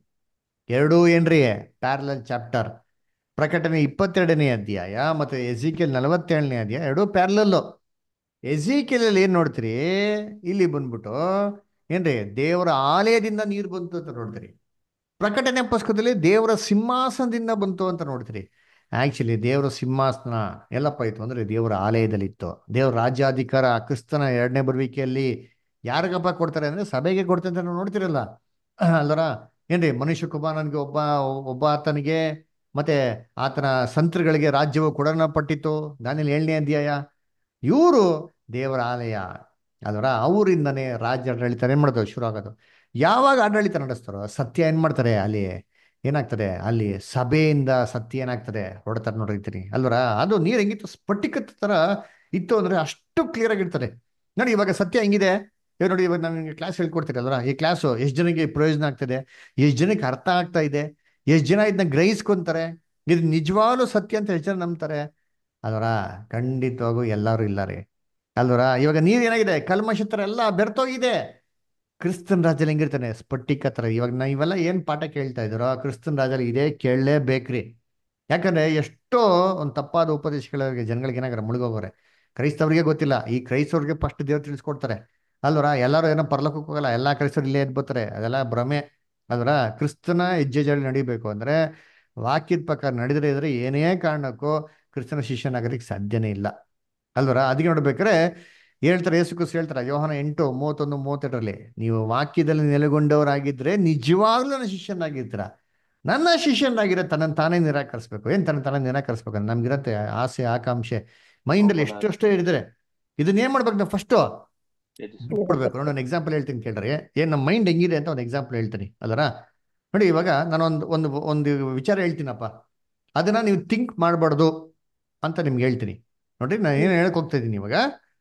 ಎರಡೂ ಏನ್ರಿ ಪ್ಯಾರಲಲ್ ಚಾಪ್ಟರ್ ಪ್ರಕಟಣೆ ಇಪ್ಪತ್ತೆರಡನೇ ಅಧ್ಯಾಯ ಮತ್ತು ಎಜಿಕೆಲ್ ನಲವತ್ತೇಳನೇ ಅಧ್ಯಾಯ ಎರಡೂ ಪ್ಯಾರಲಲ್ಲು ಎಜಿಕೆಲಲ್ಲಿ ಏನು ನೋಡ್ತೀರಿ ಇಲ್ಲಿ ಬಂದ್ಬಿಟ್ಟು ಏನ್ರಿ ದೇವರ ಆಲಯದಿಂದ ನೀರು ಬಂತು ಅಂತ ನೋಡ್ತೀರಿ ಪ್ರಕಟಣೆ ಪುಸ್ತಕದಲ್ಲಿ ದೇವರ ಸಿಂಹಾಸನದಿಂದ ಬಂತು ಅಂತ ನೋಡ್ತೀರಿ ಆಕ್ಚುಲಿ ದೇವರ ಸಿಂಹಾಸನ ಎಲ್ಲಪ್ಪ ಇತ್ತು ಅಂದ್ರೆ ದೇವರ ಆಲಯದಲ್ಲಿ ಇತ್ತು ದೇವರ ರಾಜ್ಯಾಧಿಕಾರ ಕ್ರಿಸ್ತನ ಎರಡನೇ ಬರುವಿಕೆಯಲ್ಲಿ ಯಾರಿಗಪ್ಪ ಕೊಡ್ತಾರೆ ಅಂದ್ರೆ ಸಭೆಗೆ ಕೊಡ್ತಾರೆ ಅಂತ ನಾವು ನೋಡ್ತಿರಲ್ಲ ಅಲ್ಲರ ಏನ್ರಿ ಮನುಷ್ಯ ಕುಮಾರನಿಗೆ ಒಬ್ಬ ಒಬ್ಬ ಆತನಿಗೆ ಮತ್ತೆ ಆತನ ಸಂತರುಗಳಿಗೆ ರಾಜ್ಯವು ಕೊಡಲ್ಪಟ್ಟಿತ್ತು ದಾನಿಯಲ್ಲಿ ಏಳನೇ ಅಧ್ಯಾಯ ಇವರು ದೇವರ ಆಲಯ ಅದರ ಅವರಿಂದನೇ ರಾಜ್ಯ ಆಡಳಿತ ಏನ್ ಮಾಡೋದು ಶುರು ಆಗೋದು ಯಾವಾಗ ಆಡಳಿತ ನಡೆಸ್ತಾರೋ ಸತ್ಯ ಏನ್ ಮಾಡ್ತಾರೆ ಅಲ್ಲಿ ಏನಾಗ್ತದೆ ಅಲ್ಲಿ ಸಭೆಯಿಂದ ಸತ್ಯ ಏನಾಗ್ತದೆ ಹೊಡ್ತಾರೆ ನೋಡಿರ್ತೀನಿ ಅಲ್ವರ ಅದು ನೀರು ಹೆಂಗಿತ್ತು ಸ್ಫಟಿಕದ ತರ ಇತ್ತು ಅಂದ್ರೆ ಅಷ್ಟು ಕ್ಲಿಯರ್ ಆಗಿರ್ತದೆ ನೋಡಿ ಇವಾಗ ಸತ್ಯ ಹೆಂಗಿದೆ ಇವಾಗ ನೋಡಿ ಇವಾಗ ನಾನು ನಿಮಗೆ ಕ್ಲಾಸ್ ಹೇಳ್ಕೊಡ್ತೀನಿ ಅಲ್ವರ ಈ ಕ್ಲಾಸು ಎಷ್ಟು ಜನಕ್ಕೆ ಪ್ರಯೋಜನ ಆಗ್ತದೆ ಎಷ್ಟು ಜನಕ್ಕೆ ಅರ್ಥ ಆಗ್ತಾ ಇದೆ ಎಷ್ಟು ಜನ ಇದನ್ನ ಗ್ರಹಿಸ್ಕೊಂತಾರೆ ಇದು ನಿಜವಾಗ್ಲೂ ಸತ್ಯ ಅಂತ ಎಷ್ಟು ಜನ ನಂಬ್ತಾರೆ ಅಲ್ವರ ಖಂಡಿತವಾಗೂ ಎಲ್ಲರೂ ಇಲ್ಲ ರೀ ಅಲ್ವರ ಇವಾಗ ನೀರು ಏನಾಗಿದೆ ಕಲ್ಮಶ ಥರ ಎಲ್ಲ ಬೆರ್ತೋಗಿದೆ ಕ್ರಿಸ್ತನ್ ರಾಜ್ಯದಲ್ಲಿ ಹೆಂಗಿರ್ತಾನೆ ಸ್ಫಟಿಕ ಥರ ಇವಾಗ ನಾ ಇವೆಲ್ಲ ಏನು ಪಾಠ ಕೇಳ್ತಾ ಇದ್ದೀರೋ ಕ್ರಿಸ್ತನ್ ರಾಜ್ಯದಲ್ಲಿ ಇದೇ ಕೇಳಲೇಬೇಕ್ರಿ ಯಾಕಂದ್ರೆ ಎಷ್ಟೋ ಒಂದು ತಪ್ಪಾದ ಉಪದೇಶಗಳಿಗೆ ಜನಗಳಿಗೆ ಏನಾಗಾರೆ ಮುಳುಗೋಗೋರೆ ಕ್ರೈಸ್ತವ್ರಿಗೆ ಗೊತ್ತಿಲ್ಲ ಈ ಕ್ರೈಸ್ತವ್ರಿಗೆ ಫಸ್ಟ್ ದೇವ್ರು ತಿಳಿಸ್ಕೊಡ್ತಾರೆ ಅಲ್ವರ ಎಲ್ಲರೂ ಏನೋ ಪರ್ಲಕ್ಕೂ ಹೋಗಲ್ಲ ಎಲ್ಲ ಕ್ರೈಸ್ತರು ಇಲ್ಲೇ ಎದ್ಬೋತಾರೆ ಅದೆಲ್ಲ ಭ್ರಮೆ ಅಲ್ವರ ಕ್ರಿಸ್ತನ ಹೆಜ್ಜೆ ಜಾಡಿ ನಡಿಬೇಕು ಅಂದ್ರೆ ವಾಕ್ಯದ ಪ್ರಕಾರ ನಡೆದ್ರೆ ಇದ್ರೆ ಏನೇ ಕಾರಣಕ್ಕೂ ಕ್ರಿಸ್ತನ ಶಿಷ್ಯನಾಗಲಿಕ್ಕೆ ಸಾಧ್ಯನೇ ಇಲ್ಲ ಅಲ್ವರ ಅದಕ್ಕೆ ನೋಡ್ಬೇಕಾದ್ರೆ ಹೇಳ್ತಾರೆ ಯೇಸು ಕ್ರಿಸ್ತ ಹೇಳ್ತಾರೆ ಯೋಹನ ಎಂಟು ಮೂವತ್ತೊಂದು ಮೂವತ್ತೆರಡರಲ್ಲಿ ನೀವು ವಾಕ್ಯದಲ್ಲಿ ನೆಲೆಗೊಂಡವರಾಗಿದ್ರೆ ನಿಜವಾಗ್ಲೂ ನನ್ನ ಶಿಷ್ಯನಾಗಿರ್ತೀರ ನನ್ನ ಶಿಷ್ಯನಾಗಿರೋ ತನ್ನನ್ನು ತಾನೇ ನಿರಾಕರಿಸ್ಬೇಕು ಏನ್ ತನ್ನ ತಾನೇ ನಿರಾಕರಿಸ್ಬೇಕು ನಮ್ಗಿರತ್ತೆ ಆಸೆ ಆಕಾಂಕ್ಷೆ ಮೈಂಡಲ್ಲಿ ಎಷ್ಟೆಷ್ಟೋ ಹಿಡಿದ್ರೆ ಇದನ್ನ ಏನ್ ಮಾಡ್ಬೇಕು ನಾವು ಫಸ್ಟು ಬಿಟ್ಬಿಡ್ಬೇಕು ನೋಡಿ ಒಂದು ಎಕ್ಸಾಂಪಲ್ ಹೇಳ್ತೀನಿ ಕೇಳ್ರಿ ಏನ್ ನಮ್ಮ ಮೈಂಡ್ ಹೆಂಗಿದೆ ಅಂತ ಒಂದು ಎಕ್ಸಾಂಪಲ್ ಹೇಳ್ತೀನಿ ಅಲ್ಲರ ನೋಡಿ ಇವಾಗ ನಾನು ಒಂದು ಒಂದು ಒಂದು ವಿಚಾರ ಹೇಳ್ತೀನಪ್ಪ ಅದನ್ನ ನೀವು ಥಿಂಕ್ ಮಾಡಬಾರ್ದು ಅಂತ ನಿಮ್ಗೆ ಹೇಳ್ತೀನಿ ನೋಡ್ರಿ ನಾನು ಏನು ಹೇಳಕ್ ಹೋಗ್ತಾ ಇದ್ದೀನಿ ಇವಾಗ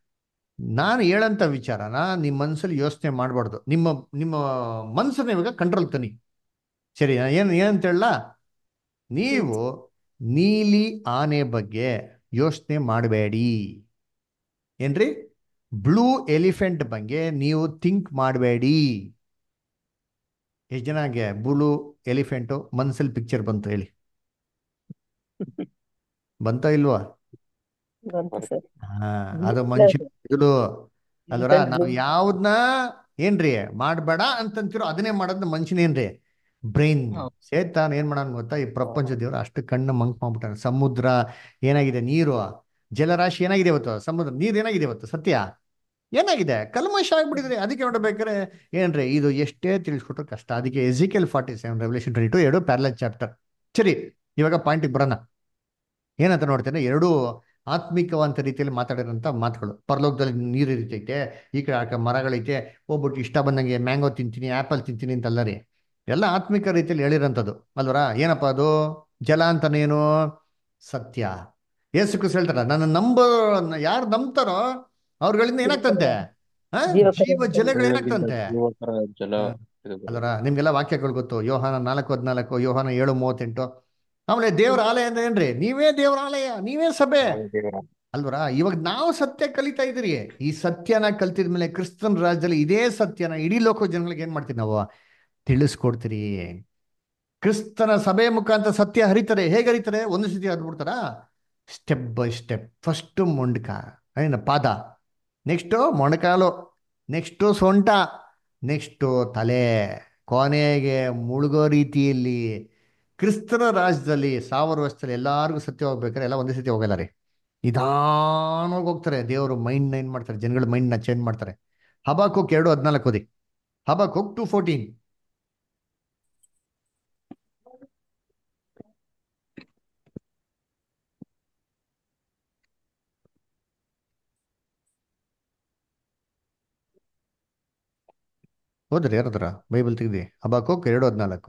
ನಾನು ಹೇಳಂತ ವಿಚಾರನ ನಿಮ್ಮ ಮನಸ್ಸಲ್ಲಿ ಯೋಚನೆ ಮಾಡಬಾರ್ದು ನಿಮ್ಮ ನಿಮ್ಮ ಮನಸ್ಸನ್ನ ಇವಾಗ ಕಂಟ್ರೋಲ್ ತನ್ನಿ ಸರಿ ಏನು ಏನಂತ ಹೇಳ ನೀವು ನೀಲಿ ಆನೆ ಬಗ್ಗೆ ಯೋಚನೆ ಮಾಡಬೇಡಿ ಏನ್ರಿ ಬ್ಲೂ ಎಲಿಫೆಂಟ್ ಬಗ್ಗೆ ನೀವು ಥಿಂಕ್ ಮಾಡಬೇಡಿ ಎಷ್ಟು ಜನಗೆ ಬ್ಲೂ ಎಲಿಫೆಂಟು ಮನಸ್ಸಲ್ಲಿ ಪಿಕ್ಚರ್ ಬಂತು ಹೇಳಿ ಬಂತ ಇಲ್ವಾ ಹಾ ಅದು ಮನುಷ್ಯ ಇದು ಅಲ್ವರ ನಾವು ಯಾವ್ದನ್ನ ಏನ್ರಿ ಮಾಡ್ಬೇಡ ಅಂತಂತಿರೋ ಅದನ್ನೇ ಮಾಡೋದ್ ಮನುಷ್ಯನೇನ್ರಿ ಬ್ರೈನ್ ಸೇತಾನ್ ಏನ್ ಮಾಡೋಣ ಗೊತ್ತಾ ಈ ಪ್ರಪಂಚ ದೇವ್ರು ಅಷ್ಟು ಕಣ್ಣು ಮಂಕ್ ಮಾಡ್ಬಿಟ್ಟಾನೆ ಸಮುದ್ರ ಏನಾಗಿದೆ ನೀರು ಜಲರಾಶಿ ಏನಾಗಿದೆ ಇವತ್ತು ಸಮುದ್ರ ನೀರು ಏನಾಗಿದೆ ಇವತ್ತು ಸತ್ಯ ಏನಾಗಿದೆ ಕಲ್ಮಶ ಆಗ್ಬಿಟ್ಟಿದ್ರೆ ಅದಕ್ಕೆ ನೋಡ್ಬೇಕಾದ್ರೆ ಏನ್ರಿ ಇದು ಎಷ್ಟೇ ತಿಳಿಸ್ಕೊಟ್ರು ಕಷ್ಟ ಅದಕ್ಕೆ Ezekiel forty seven revolution twenty two ಎರಡು ಪ್ಯಾರಲಲ್ ಚಾಪ್ಟರ್ ಸರಿ ಇವಾಗ ಪಾಯಿಂಟಿಗೆ ಬರೋಣ ಏನಂತ ನೋಡ್ತೇನೆ ಎರಡು ಆತ್ಮಿಕವಂತ ರೀತಿಯಲ್ಲಿ ಮಾತಾಡಿರೋಂಥ ಮಾತುಗಳು ಪರಲೋಕದಲ್ಲಿ ನೀರು ಇರ್ತೈತೆ ಈ ಕಡೆ ಆ ಕಡೆ ಮರಗಳೈತೆ ಹೋಗ್ಬಿಟ್ಟು ಇಷ್ಟ ಬಂದಂಗೆ ಮ್ಯಾಂಗೋ ತಿಂತೀನಿ ಆ್ಯಪಲ್ ತಿಂತೀನಿ ಅಂತಲ್ಲ ರೀ ಎಲ್ಲ ಆತ್ಮಿಕ ರೀತಿಯಲ್ಲಿ ಹೇಳಿರೋಂಥದ್ದು ಅಲ್ವರ ಏನಪ್ಪ ಅದು ಜಲ ಅಂತನೇನು ಸತ್ಯ ಏಸು ಕ್ರಿಸ್ತ ಹೇಳ್ತಾರ ನನ್ನ ನಂಬ ಯಾರು ನಂಬ್ತಾರೋ ಅವ್ರಗಳಿಂದ ಏನಾಗ್ತಂತೆ ಆ? ಜೀವ ಜಲಗಳು ಏನಾಗ್ತಂತೆ ಜಲ ಅಲ್ವರ ನಿಮ್ಗೆಲ್ಲ ವಾಕ್ಯಗಳು ಗೊತ್ತು ಯೋಹಾನ ನಾಲ್ಕು ಹದಿನಾಲ್ಕು ಯೋಹಾನ ಏಳು ಮೂವತ್ತೆಂಟು ಆಮೇಲೆ ದೇವರ ಆಲಯ ಅಂದ್ರೆ ಏನ್ರಿ ನೀವೇ ದೇವರ ಆಲಯ ನೀವೇ ಸಭೆ ಅಲ್ವರ ಇವಾಗ ನಾವು ಸತ್ಯ ಕಲಿತಾ ಇದ್ರಿ ಈ ಸತ್ಯನ ಕಲ್ತಿದ್ಮೇಲೆ ಕ್ರಿಸ್ತನ್ ರಾಜ್ಯದಲ್ಲಿ ಇದೇ ಸತ್ಯನ ಇಡೀ ಲೋಕ ಜನಗಳಿಗೆ ಏನ್ ಮಾಡ್ತೀವಿ ನಾವು ತಿಳಿಸ್ಕೊಡ್ತೀರಿ ಕ್ರಿಸ್ತನ ಸಭೆ ಮುಖಾಂತರ ಸತ್ಯ ಹರಿತಾರೆ ಹೇಗೆ ಹರಿತಾರೆ ಒಂದು ಸತಿ ಹರಿದ್ಬಿಡ್ತಾರ ಸ್ಟೆಪ್ ಬೈ ಸ್ಟೆಪ್ ಫಸ್ಟ್ ಮೊಂಡ್ಕ ಏನ ಪಾದ ನೆಕ್ಸ್ಟು ಮೊಣಕಾಲು ನೆಕ್ಸ್ಟು ಸೊಂಟ ನೆಕ್ಸ್ಟು ತಲೆ ಕೊನೆಗೆ ಮುಳುಗೋ ರೀತಿಯಲ್ಲಿ ಕ್ರಿಸ್ತನ ರಾಜ್ಯದಲ್ಲಿ ಸಾವಿರ ವರ್ಷದಲ್ಲಿ ಎಲ್ಲಾರ್ಗು ಸತ್ಯ ಹೋಗ್ಬೇಕಾದ್ರೆ ಎಲ್ಲ ಒಂದೇ ಸತಿ ಹೋಗಲ್ಲ ರೀ ನಿಧಾನವಾಗಿ ಹೋಗ್ತಾರೆ ದೇವರು ಮೈಂಡ್ನ ಏನು ಮಾಡ್ತಾರೆ ಜನಗಳ ಮೈಂಡ್ನ ಚೇಂಜ್ ಮಾಡ್ತಾರೆ ಹಬಾಕೋಕ್ ಎರಡು ಹದಿನಾಲ್ಕು ಓದಿ ಹಬಾಕೋಕ್ ಟು ಫೋರ್ಟೀನ್ ಹೋದ್ರಿ ಯಾರದ್ರ ಬೈಬಲ್ ತೆಗ್ದಿ ಹಬಾಕೋಕ್ ಎರಡು ಹದಿನಾಲ್ಕು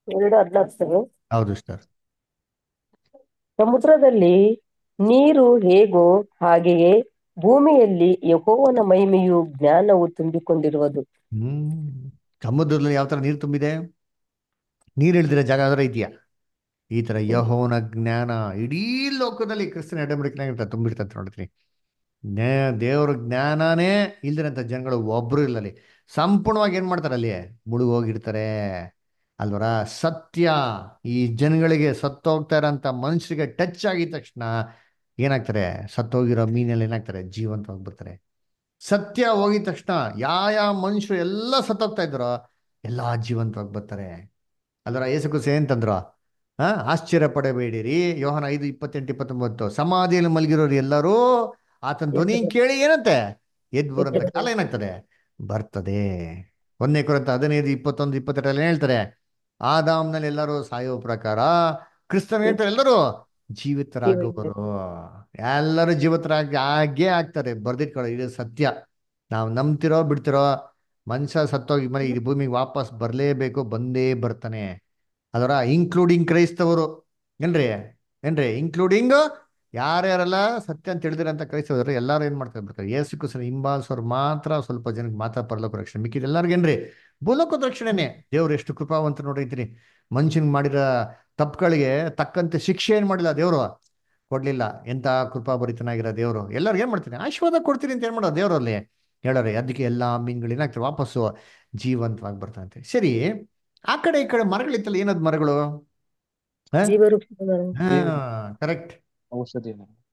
ಎರಡು ಹದ್ನಾಲ್ಕು ಹೌದು ಸರ್ ಸಮುದ್ರದಲ್ಲಿ ನೀರು ಹೇಗೋ ಹಾಗೆಯೇ ಭೂಮಿಯಲ್ಲಿ ಯೆಹೋವನ ಮಹಿಮೆಯು ಜ್ಞಾನವು ತುಂಬಿಕೊಂಡಿರುವುದು ಹ್ಮ್ ಸಮುದ್ರದಲ್ಲಿ ಯಾವ ತರ ನೀರು ತುಂಬಿದೆ ನೀರು ಇಳ್ದಿರೋ ಜಾಗ ಯಾವ್ದಾರ ಇದೆಯಾ ಈ ತರ ಯಹೋವನ ಜ್ಞಾನ ಇಡೀ ಲೋಕದಲ್ಲಿ ಕ್ರಿಸ್ತನ ಎಡೆಮಡಿಕೆ ತುಂಬಿರ್ತಂತ ನೋಡ್ತೀನಿ ನೇ ದೇವ್ರ ಜ್ಞಾನನೇ ಇಲ್ದಿರಂತ ಜನಗಳು ಒಬ್ರು ಇಲ್ಲ ಅಲ್ಲಿ ಸಂಪೂರ್ಣವಾಗಿ ಏನ್ ಮಾಡ್ತಾರೆ ಅಲ್ಲಿ ಮುಳುಗೋಗಿರ್ತಾರೆ ಅಲ್ವರ ಸತ್ಯ ಈ ಜನಗಳಿಗೆ ಸತ್ತೋಗ್ತಾ ಇರೋಂಥ ಮನುಷ್ಯರಿಗೆ ಟಚ್ ಆಗಿದ ತಕ್ಷಣ ಏನಾಗ್ತಾರೆ ಸತ್ತೋಗಿರೋ ಮೀನಲ್ಲಿ ಏನಾಗ್ತಾರೆ ಜೀವಂತವಾಗಿ ಬರ್ತಾರೆ ಸತ್ಯ ಹೋಗಿದ ತಕ್ಷಣ ಯಾವ ಯಾವ ಮನುಷ್ಯರು ಎಲ್ಲ ಸತ್ತೋಗ್ತಾ ಇದ್ರೋ ಎಲ್ಲ ಜೀವಂತವಾಗಿ ಬರ್ತಾರೆ ಅಲ್ವರ ಏಸು ಕುಸ ಏನಂತಂದ್ರು ಹಾ ಆಶ್ಚರ್ಯ ಪಡಬೇಡಿರಿ ಯೋಹನ ಐದು ಇಪ್ಪತ್ತೆಂಟು ಇಪ್ಪತ್ತೊಂಬತ್ತು ಸಮಾಧಿಯಲ್ಲಿ ಮಲಗಿರೋರು ಎಲ್ಲರೂ ಆತನ ಧ್ವನಿ ಕೇಳಿ ಏನಂತೆ ಎದ್ದು ಬರಂತ ಕಾಲ ಏನಾಗ್ತದೆ ಬರ್ತದೆ ಒಂದನೇ ಕುರಿತ ಹದಿನೈದು ಇಪ್ಪತ್ತೊಂದು ಇಪ್ಪತ್ತೆರಡರಲ್ಲಿ ಹೇಳ್ತಾರೆ ಆದಾಮ್ನಲ್ಲಿ ಎಲ್ಲರೂ ಸಾಯೋ ಪ್ರಕಾರ ಕ್ರಿಸ್ತನ್ ಹೇಳ್ತಾರೆ ಎಲ್ಲರೂ ಜೀವಿತರಾಗುವರು ಎಲ್ಲರೂ ಜೀವಿತರಾಗಿ ಆಗೇ ಆಗ್ತಾರೆ ಬರ್ದಿಟ್ಕೊಳ್ಳೋ ಇದು ಸತ್ಯ ನಾವು ನಂಬ್ತಿರೋ ಬಿಡ್ತಿರೋ ಮನುಷ್ಯ ಸತ್ತೋಗಿ ಮನೆ ಈ ಭೂಮಿಗೆ ವಾಪಸ್ ಬರಲೇಬೇಕು ಬಂದೇ ಬರ್ತಾನೆ ಅದರ ಇನ್ಕ್ಲೂಡಿಂಗ್ ಕ್ರೈಸ್ತವರು ಏನ್ರಿ ಏನ್ರಿ ಇನ್ಕ್ಲೂಡಿಂಗ್ ಯಾರ್ಯಾರೆಲ್ಲ ಸತ್ಯ ಅಂತ ತಿಳಿದಿರಂತ ಕ್ರೈಸ್ತವರು ಎಲ್ಲರೂ ಏನ್ ಮಾಡ್ತಾರೆ ಬರ್ತಾರೆ ಯೇಸು ಕುಸನ ಹಿಂಬಾಲಿಸೋರು ಮಾತ್ರ ಸ್ವಲ್ಪ ಜನಕ್ಕೆ ಮಾತ್ರ ಪರಲೋಕ ರಕ್ಷಣೆ ಮಿಕ್ಕಿದ ಎಲ್ಲರಿಗೇನ್ರಿ ಭೂಲೋಕದ ರಕ್ಷಣೆನೆ ದೇವ್ರು ಎಷ್ಟು ಕೃಪಾವಂತ ನೋಡಿರ್ತೀನಿ ಮನುಷ್ಯನ್ ಮಾಡಿರೋ ತಪ್ಪುಗಳಿಗೆ ತಕ್ಕಂತೆ ಶಿಕ್ಷೆ ಏನ್ ಮಾಡಿಲ್ಲ ದೇವ್ರು ಕೊಡ್ಲಿಲ್ಲ ಎಂತ ಕೃಪಾಭರಿತನಾಗಿರೋ ದೇವ್ರು ಎಲ್ಲರಿಗೂ ಏನ್ ಮಾಡ್ತೀನಿ ಆಶೀರ್ವಾದ ಕೊಡ್ತೀನಿ ಅಂತ ಏನ್ ಮಾಡೋದು ದೇವ್ರಲ್ಲಿ ಹೇಳೋರೆ ಅದಕ್ಕೆ ಎಲ್ಲಾ ಮೀನುಗಳು ಏನಾಗ್ತವೆ ವಾಪಸ್ಸು ಜೀವಂತವಾಗಿ ಬರ್ತಾವಂತೆ ಸರಿ ಆ ಕಡೆ ಈ ಕಡೆ ಮರಗಳಿತ್ತಲ್ಲ ಏನದ್ ಮರಗಳು ಜೀವವೃಕ್ಷದ ಹಾ ಕರೆಕ್ಟ್ ಔಷಧಿ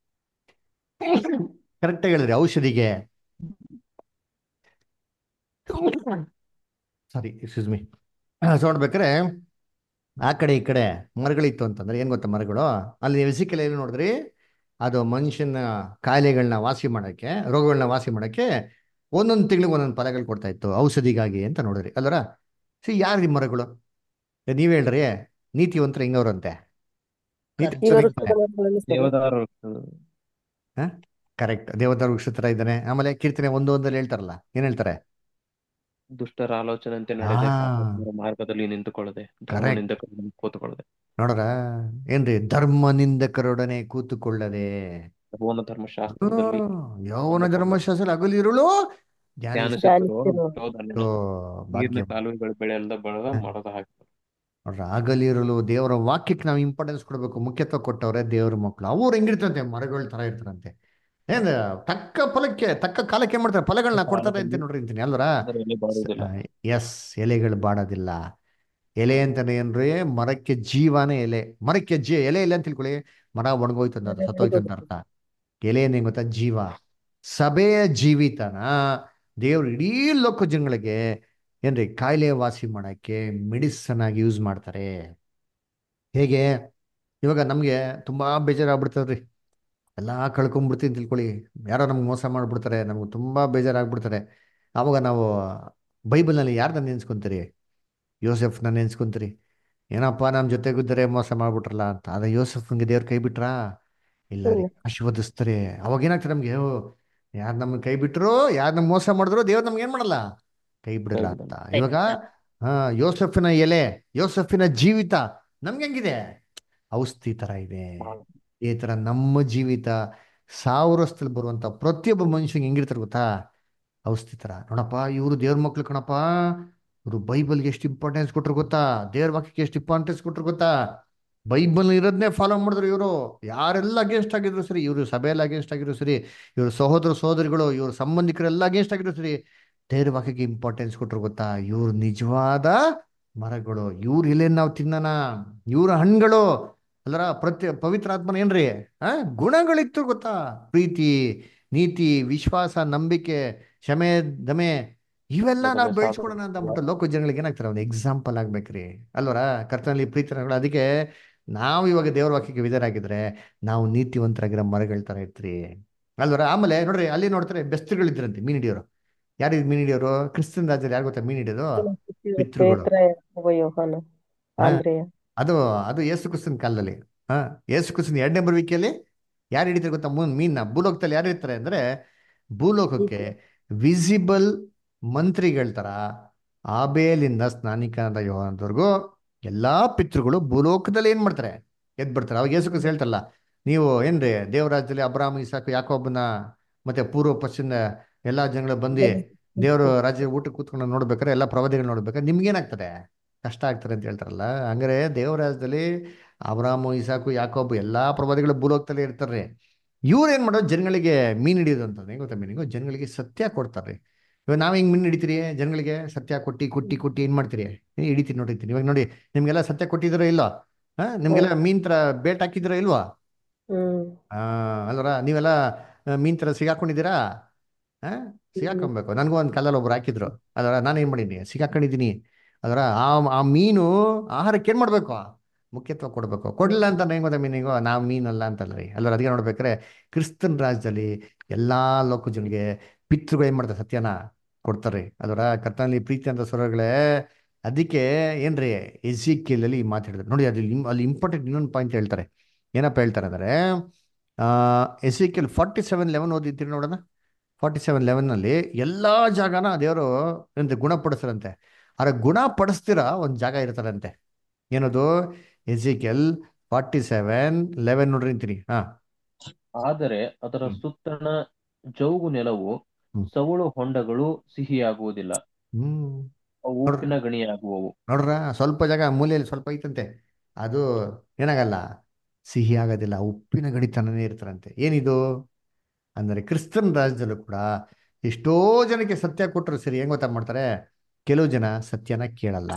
ಕರೆಕ್ಟ್ ಹೇಳಿದ್ರಿ ಔಷಧಿಗೆ ಸಾರಿ ಎಕ್ಸ್ಕ್ಯೂಸ್ ಮೀ ಸೊ ನೋಡ್ಬೇಕಾರೆ ಆ ಕಡೆ ಈ ಕಡೆ ಮರಗಳಿತ್ತು ಅಂತಂದ್ರೆ ಏನ್ ಗೊತ್ತಾ ಮರಗಳು ಅಲ್ಲಿ ಫಿಸಿಕಲ್ ಏನು ನೋಡಿದ್ರಿ ಅದು ಮನುಷ್ಯನ ಕಾಯಿಲೆಗಳನ್ನ ವಾಸಿ ಮಾಡಕ್ಕೆ ರೋಗಗಳನ್ನ ವಾಸಿ ಮಾಡಕ್ಕೆ ಒಂದೊಂದು ತಿಂಗಳಿಗೆ ಒಂದೊಂದು ಫಲಗಳು ಕೊಡ್ತಾ ಇತ್ತು ಔಷಧಿಗಾಗಿ ಅಂತ ನೋಡಿದ್ರಿ ಅಲ್ವರ ಸಿ ಯಾರು ಈ ಮರಗಳು ಏ, ನೀವ್ ಹೇಳ್ರಿ ನೀತಿವಂತರು ಹಿಂಗವ್ರಂತೆ ನೀತಿ ಜೀವವೃಕ್ಷದ ಮರಗಳಲ್ಲಿ ಸರಿ. ದೇವದಾರು ಕರೆಕ್ಟ್ ದೇವದಾರ ವೃಕ್ಷ ತರ ಇದ್ದಾನೆ ಆಮೇಲೆ ಕೀರ್ತನೆ ಒಂದು ಒಂದಲ್ಲಿ ಹೇಳ್ತಾರಲ್ಲ ಏನ್ ಹೇಳ್ತಾರೆ ದುಷ್ಟರ ಆಲೋಚನೆಯಂತೆ ನಡೆದೆ ಆ. ಪಾಪಸ್ಥರ ಮಾರ್ಗದಲ್ಲಿ ನಿಂತುಕೊಳ್ಳದೆ Correct. ಧರ್ಮನಿಂದ ಕೂತುಕೊಳ್ಳದೆ ನೋಡ್ರ ಏನ್ರಿ ಧರ್ಮ ನಿಂದಕರೊಡನೆ ಕೂತುಕೊಳ್ಳದೆ ಯೆಹೋವನ ಧರ್ಮಶಾಸ್ತ್ರದಲ್ಲಿ ಯೌವನ ಧರ್ಮಶಾಸ್ತ್ರ ಹಗಲಿರುಳು ಧ್ಯಾನಿಸಿ ಧ್ಯಾನಿಸುತ್ತಿರುವ ಧ್ಯಾನಿಸಿರುವ ಶೋಧನೆ ಓ, ನೀರಿನ ಭಾಗ್ಯ ಕಾಲುವೆಗಳು ಬೆಳೆಯಲ್ದ ಬಳಗ ಮಾಡೋದ ಹಾಗೆ ನೋಡ್ರ ಹಗಲಿರುಳು ದೇವರ ವಾಕ್ಯಕ್ಕೆ ನಾವು ಇಂಪಾರ್ಟೆನ್ಸ್ ಕೊಡ್ಬೇಕು ಮುಖ್ಯತ್ವ ಕೊಟ್ಟವ್ರೆ ದೇವ್ರ ಮಕ್ಕಳು ಅವ್ರು ಹೆಂಗಿರ್ತಂತೆ ಮರಗಳ ತರ ಇರ್ತಾರಂತೆ ಏನ್ ತಕ್ಕ ಫಲಕ್ಕೆ ತಕ್ಕ ಕಾಲಕ್ಕೆ ಏನ್ ಮಾಡ್ತಾರೆ ಫಲಗಳನ್ನ ಕೊಡ್ತಾರೆ ಅಂತ ನೋಡ್ರಿ ಅಂತೀನಿ ಅಲ್ವರ ಅದರ ಎಲೆ ಬಾಡುವುದಿಲ್ಲ ಎಸ್ ಎಲೆಗಳು ಬಾಡೋದಿಲ್ಲ ಎಲೆ ಅಂತಾನೆ ಏನ್ರಿ ಮರಕ್ಕೆ ಜೀವನೇ ಎಲೆ ಮರಕ್ಕೆ ಜೀ ಎಲೆ ಇಲ್ಲ ಅಂತ ತಿಳ್ಕೊಳ್ಳಿ ಮರ ಒಣಗೋಯ್ತು ಅಂತ ಅರ್ಥ, ಸತ್ತೋಯ್ತು ಅಂತ ಅರ್ಥ ಎಲೆ ಏನೇನ್ ಗೊತ್ತಾ ಜೀವ ಸಭೆಯ ಜೀವಿತನ ದೇವ್ರು ಇಡೀ ಲೋಕ ಜನಗಳಿಗೆ ಏನ್ರಿ ಕಾಯಿಲೆ ವಾಸಿ ಮಾಡಕ್ಕೆ ಮೆಡಿಸನ್ ಆಗಿ ಯೂಸ್ ಮಾಡ್ತಾರೆ ಹೇಗೆ ಇವಾಗ ನಮ್ಗೆ ತುಂಬಾ ಬೇಜಾರಾಗ್ಬಿಡ್ತದ್ರಿ ಎಲ್ಲ ಕಳ್ಕೊಂಡ್ಬಿಡ್ತೀನಿ ತಿಳ್ಕೊಳ್ಳಿ ಯಾರೋ ನಮ್ಗೆ ಮೋಸ ಮಾಡ್ಬಿಡ್ತಾರೆ ನಮ್ಗೆ ತುಂಬಾ ಬೇಜಾರಾಗ್ಬಿಡ್ತಾರೆ ಆವಾಗ ನಾವು ಬೈಬಲ್ನಲ್ಲಿ ಯಾರನ್ನ ನೆನ್ಸ್ಕೊಂತೀರಿ ಯೋಸೆಫ್ನ ನೆನ್ಸ್ಕೊಂತೀರಿ ಏನಪ್ಪ ನಮ್ಮ ಜೊತೆಗಿದ್ದರೆ ಮೋಸ ಮಾಡ್ಬಿಟ್ರಲ್ಲ ಅಂತ ಅದ ಯೋಸೆಫ್ನಿಗೆ ದೇವ್ರ ಕೈ ಬಿಟ್ರಾ ಇಲ್ಲ ರೀ ಇಲ್ಲ. ಆಶೀರ್ವದಿಸ್ತಾರೆ ಅವಾಗ ಏನಾಗ್ತದೆ ನಮ್ಗೆ ಓ ಯಾರು ನಮ್ಗೆ ಕೈ ಬಿಟ್ರು ಯಾರು ನಮ್ಗೆ ಮೋಸ ಮಾಡಿದ್ರು ದೇವ್ರು ನಮ್ಗೆ ಏನ್ ಮಾಡಲ್ಲ ಕೈ ಬಿಡಲ್ಲ ಕೈ ಅಂತ ಇವಾಗ ಹಾ ಯೋಸೆಫಿನ ಎಲೆ ಯೋಸೆಫಿನ ಜೀವಿತ ನಮ್ಗೆ ಹೆಂಗಿದೆ ಔಷಧಿ ತರ ಇದೆ ಈ ತರ ನಮ್ಮ ಜೀವಿತ ಸಾವಿರ ವರ್ಷದಲ್ಲಿ ಬರುವಂತ ಪ್ರತಿಯೊಬ್ಬ ಮನುಷ್ಯನಿಗೆ ಹೆಂಗಿರ್ತಾರೆ ಗೊತ್ತಾ ಔಷಧಿ ತರ ನೋಡಪ್ಪ ಇವರು ದೇವ್ರ ಮಕ್ಳು ಕಣಪ್ಪ ಇವರು ಬೈಬಲ್ಗೆ ಎಷ್ಟು ಇಂಪಾರ್ಟೆನ್ಸ್ ಕೊಟ್ರು ಗೊತ್ತಾ ದೇವ್ರ ವಾಕ್ಯಕ್ಕೆ ಎಷ್ಟು ಇಂಪಾರ್ಟೆನ್ಸ್ ಕೊಟ್ರು ಗೊತ್ತಾ ಬೈಬಲ್ ಇರೋದನ್ನೇ ಫಾಲೋ ಮಾಡಿದ್ರು ಇವರು ಯಾರೆಲ್ಲ ಅಗೇನ್ಸ್ಟ್ ಆಗಿದ್ರು ಸರಿ ಇವರು ಸಭೆಯಲ್ಲಿ ಅಗೇನ್ಸ್ಟ್ ಆಗಿದ್ರು ಸರಿ ಇವ್ರ ಸಹೋದರ ಸಹೋದರಿಗಳು ಇವ್ರ ಸಂಬಂಧಿಕರೆಲ್ಲ ಅಗೇನ್ಸ್ಟ್ ಆಗಿದ್ರು ಸರಿ ದೇವ್ರ ವಾಕ್ಯಕ್ಕೆ ಇಂಪಾರ್ಟೆನ್ಸ್ ಕೊಟ್ರು ಗೊತ್ತಾ ಇವ್ರು ನಿಜವಾದ ಮರಗಳು ಇವ್ರ ಎಲೆನ್ ನಾವು ತಿನ್ನೋಣ ಇವ್ರ ಹಣ್ಣುಗಳು ಅಲ್ಲರ ಪ್ರತಿ ಪವಿತ್ರಾತ್ಮನ ಏನ್ರಿ ಆ ಗುಣಗಳಿತ್ತು ಗೊತ್ತಾ ಪ್ರೀತಿ ನೀತಿ ವಿಶ್ವಾಸ ನಂಬಿಕೆ ಕ್ಷಮೆ ದಮೆ ಇವೆಲ್ಲ ನಾವು ಸಹನೆ, ಬೆಳೆಸ್ಕೊಡೋಣ ಅಂತ ಅಂದ್ಬಿಟ್ಟು ಲೋಕ ಜನಗಳಿಗೆ ಏನಾಗ್ತಾರೆ ಒಂದು ಎಕ್ಸಾಂಪಲ್ ಆಗ್ಬೇಕ್ರಿ ಅಲ್ವರ ಕರ್ತನಲ್ಲಿ ಪ್ರೀತಿಗಳು ಅದಕ್ಕೆ ನಾವು ಇವಾಗ ದೇವ್ರ ವಾಕ್ಯಕ್ಕೆ ವಿಧರಾಗಿದ್ರೆ ನಾವು ನೀತಿವಂತರಾಗಿರೋ ಮರಗಳ ತರ ಇರ್ತೀರಿ ಅಲ್ವರ ಆಮೇಲೆ ನೋಡ್ರಿ ಅಲ್ಲಿ ನೋಡ್ತಾರೆ ಬೆಸ್ತರುಗಳಿದ್ರಂತೆ ಮೀನ್ ಹಿಡಿಯೋರು ಯಾರು ಮೀನ್ ಹಿಡಿಯೋರು ಕ್ರಿಸ್ತನ್ ರಾಜ್ಯದಲ್ಲಿ ಯಾರು ಗೊತ್ತಾ ಮೀನ್ ಹಿಡಿಯೋದು ಪಿತೃಗಳು. ಪೇತ್ರ ಯಾಕೋಬ ಯೋಹಾನ ಹಾ. ಆಂದ್ರೆಯ ಅದು ಅದು ಯೇಸು ಕ್ರಿಸ್ತನ ಕಾಲದಲ್ಲಿ ಹಾ ಯೇಸು ಕ್ರಿಸ್ತನ ಎರಡನೇ ಬರುವಿಕೆಯಲ್ಲಿ ಯಾರು ಹಿಡಿತಾರೆ ಗೊತ್ತಾ ಮೂನ್ ಮೀನ್ನ ಭೂಲೋಕದಲ್ಲಿ ಯಾರು ಇರ್ತಾರೆ ಅಂದ್ರೆ ಭೂಲೋಕಕ್ಕೆ ವಿಸಿಬಲ್ ಮಂತ್ರಿಗಳ ತರ ಆಬೇಲಿಂದ ಸ್ನಾನಿಕನಾದ ಯೋಹಾನದವರೆಗೂ ಎಲ್ಲಾ ಪಿತೃಗಳು ಭೂಲೋಕದಲ್ಲಿ ಏನ್ ಮಾಡ್ತಾರೆ ಎದ್ ಬಿಡ್ತಾರೆ ಅವಾಗ ಯೇಸು ಕ್ರಿಸ್ತ ಹೇಳ್ತಲ್ಲ ನೀವು ಏನ್ರಿ ದೇವರಾಜ್ಯದಲ್ಲಿ ಅಬ್ರಾಹ್ಮ ಇಸಾಕು ಯಾಕೋಬನ ಮತ್ತೆ ಪೂರ್ವ ಪಶ್ಚಿಮ ಎಲ್ಲಾ ಜನಗಳು ಬಂದು ದೇವರು ರಾಜ್ಯ ಊಟ ಕೂತ್ಕೊಂಡು ನೋಡ್ಬೇಕಾರೆ ಎಲ್ಲ ಪ್ರವಾದಿಗಳು ನೋಡ್ಬೇಕಾದ್ರೆ ನಿಮ್ಗೇನಾಗ್ತದೆ ಕಷ್ಟ ಆಗ್ತಾರೆ ಅಂತ ಹೇಳ್ತಾರಲ್ಲ ಹಂಗಾರೆ ದೇವರಾಜ್ಯದಲ್ಲಿ ಅಬ್ರಾಹ್ಮ ಇಸಾಕು ಯಾಕೋಬು ಎಲ್ಲಾ ಪ್ರವಾದಿಗಳು ಭೂಲೋಕದಲ್ಲಿ ಇರ್ತಾರೆ ಇವ್ರು ಏನ್ ಮಾಡೋದು ಜನಗಳಿಗೆ ಮೀನ್ ಹಿಡಿಯೋದು ಅಂತ ಹೆಂಗ್ ಗೊತ್ತಾ ಮೀನಿಂಗು ಜನಗಳಿಗೆ ಸತ್ಯ ಕೊಡ್ತಾರೆ ಇವಾಗ ನಾವ್ ಹೆಂಗ್ ಮೀನ್ ಹಿಡಿತೀರಿ ಜನಗಳಿಗೆ ಸತ್ಯ ಕೊಟ್ಟಿ ಕೊಟ್ಟಿ ಕೊಟ್ಟಿ ಏನ್ ಮಾಡ್ತೀರಿ ಏ, ಹಿಡಿತೀನಿ ನೋಡಿರ್ತೀನಿ ಇವಾಗ ನೋಡಿ ನಿಮ್ಗೆಲ್ಲ ಸತ್ಯ ಕೊಟ್ಟಿದ್ದೀರೋ ಇಲ್ಲೋ ಹಾ ನಿಮ್ಗೆಲ್ಲ ಮೀನ್ ತರ ಬೇಟ್ ಹಾಕಿದಿರೋ ಇಲ್ವಾ ಹ್ಮ್ ಆ ಅಲ್ವರ ನೀವೆಲ್ಲ ಆ, ಮೀನ್ ತರ ಸಿಗಾಕೊಂಡಿದ್ದೀರಾ ಹಾ ಸಿಗಾಕೊಬೇಕು ನನಗೂ ಒಂದು ಕಾಲಲ್ಲಿ ಒಬ್ರು ಹಾಕಿದ್ರು ಅದರ ನಾನು ಏನ್ ಮಾಡೀನಿ ಸಿಗಾಕೊಂಡಿದ್ದೀನಿ ಅದರ ಆ ಆ ಮೀನು ಆಹಾರಕ್ಕೆ ಏನ್ ಮಾಡ್ಬೇಕು ಮುಖ್ಯತ್ವ ಕೊಡ್ಬೇಕು ಕೊಡ್ಲಿಲ್ಲ ಅಂತ ಹೆಂಗ್ ಗೊತ್ತಾ ಮೀನಿಗೂ ನಾವು ಮೀನಲ್ಲ ಅಂತಲ್ರಿ ಅಲ್ವರ ಅದಕ್ಕೆ ನೋಡ್ಬೇಕಾದ್ರೆ ಕ್ರಿಸ್ತನ್ ರಾಜ್ಯದಲ್ಲಿ ಎಲ್ಲಾ ಲೋಕ ಜನಗಳಿಗೆ ಪಿತೃಗಳು ಏನ್ ಮಾಡ್ತಾರೆ ಸತ್ಯನ ಕೊಡ್ತಾರೆ ಅಲ್ವರ ಕರ್ತನಲ್ಲಿ ಪ್ರೀತಿ ಅಂತ ಸ್ವರಗಳೇ ಅದಕ್ಕೆ ಏನ್ರಿ ಎಜಿಕೆಲಲ್ಲಿ ಈ ಮಾತು ಹೇಳಿದ್ರು ನೋಡಿ ಅದು ಇಂ- ಅಲ್ಲಿ ಇಂಪಾರ್ಟೆಂಟ್ ಇನ್ನೊಂದು ಪಾಯಿಂಟ್ ಹೇಳ್ತಾರೆ ಏನಪ್ಪ ಹೇಳ್ತಾರೆ ಅಂದ್ರೆ ಆ ಎಸಿಕೆಲ್ ಫಾರ್ಟಿ ಸೆವೆನ್ ಲೆವೆನ್ ಓದಿದ್ದೀರಿ ನೋಡೋಣ ಫಾರ್ಟಿ ಸೆವೆನ್ ಲೆವೆನ್ನಲ್ಲಿ ಎಲ್ಲ ಜಾಗನ ದೇವರು ಎಂತ ಗುಣಪಡಿಸ್ತಾರಂತೆ ಆದ್ರೆ ಗುಣಪಡಿಸ್ತಿರ ಒಂದು ಜಾಗ ಇರ್ತಾರಂತೆ ಏನದು ಎಸಿಕೆಲ್ ಫಾರ್ಟಿ ಸೆವೆನ್ ಲೆವೆನ್ ನೋಡ್ರಿ ಅಂತೀನಿ ಹಾ ಆದರೆ ಅದರ ಹ್ಮ್. ಸುತ್ತಣ ಜೌಗು ನೆಲವು ಹ್ಮ್. ಸವಳು ಹೊಂಡಗಳು ಸಿಹಿಯಾಗುವುದಿಲ್ಲ ಹ್ಮ್ ಅವು ನೋಡ್ರಿ. ಉಪ್ಪಿನ ಗಣಿಯಾಗುವವು ನೋಡ್ರ ಸ್ವಲ್ಪ ಜಾಗ ಮೂಲೆಯಲ್ಲಿ ಸ್ವಲ್ಪ ಐತಂತೆ ಅದು ಏನಾಗಲ್ಲ ಸಿಹಿ ಆಗೋದಿಲ್ಲ ಉಪ್ಪಿನ ಗಣಿತನನೇ ಇರ್ತಾರಂತೆ ಏನಿದು ಅಂದರೆ ಕ್ರಿಸ್ತನ್ ರಾಜ್ಯದಲ್ಲೂ ಕೂಡ ಎಷ್ಟೋ ಜನಕ್ಕೆ ಸತ್ಯ ಕೊಟ್ಟರು ಸರಿ ಹೆಂಗ್ ಗೊತ್ತಾ ಮಾಡ್ತಾರೆ ಕೆಲವು ಜನ ಸತ್ಯನ ಕೇಳಲ್ಲ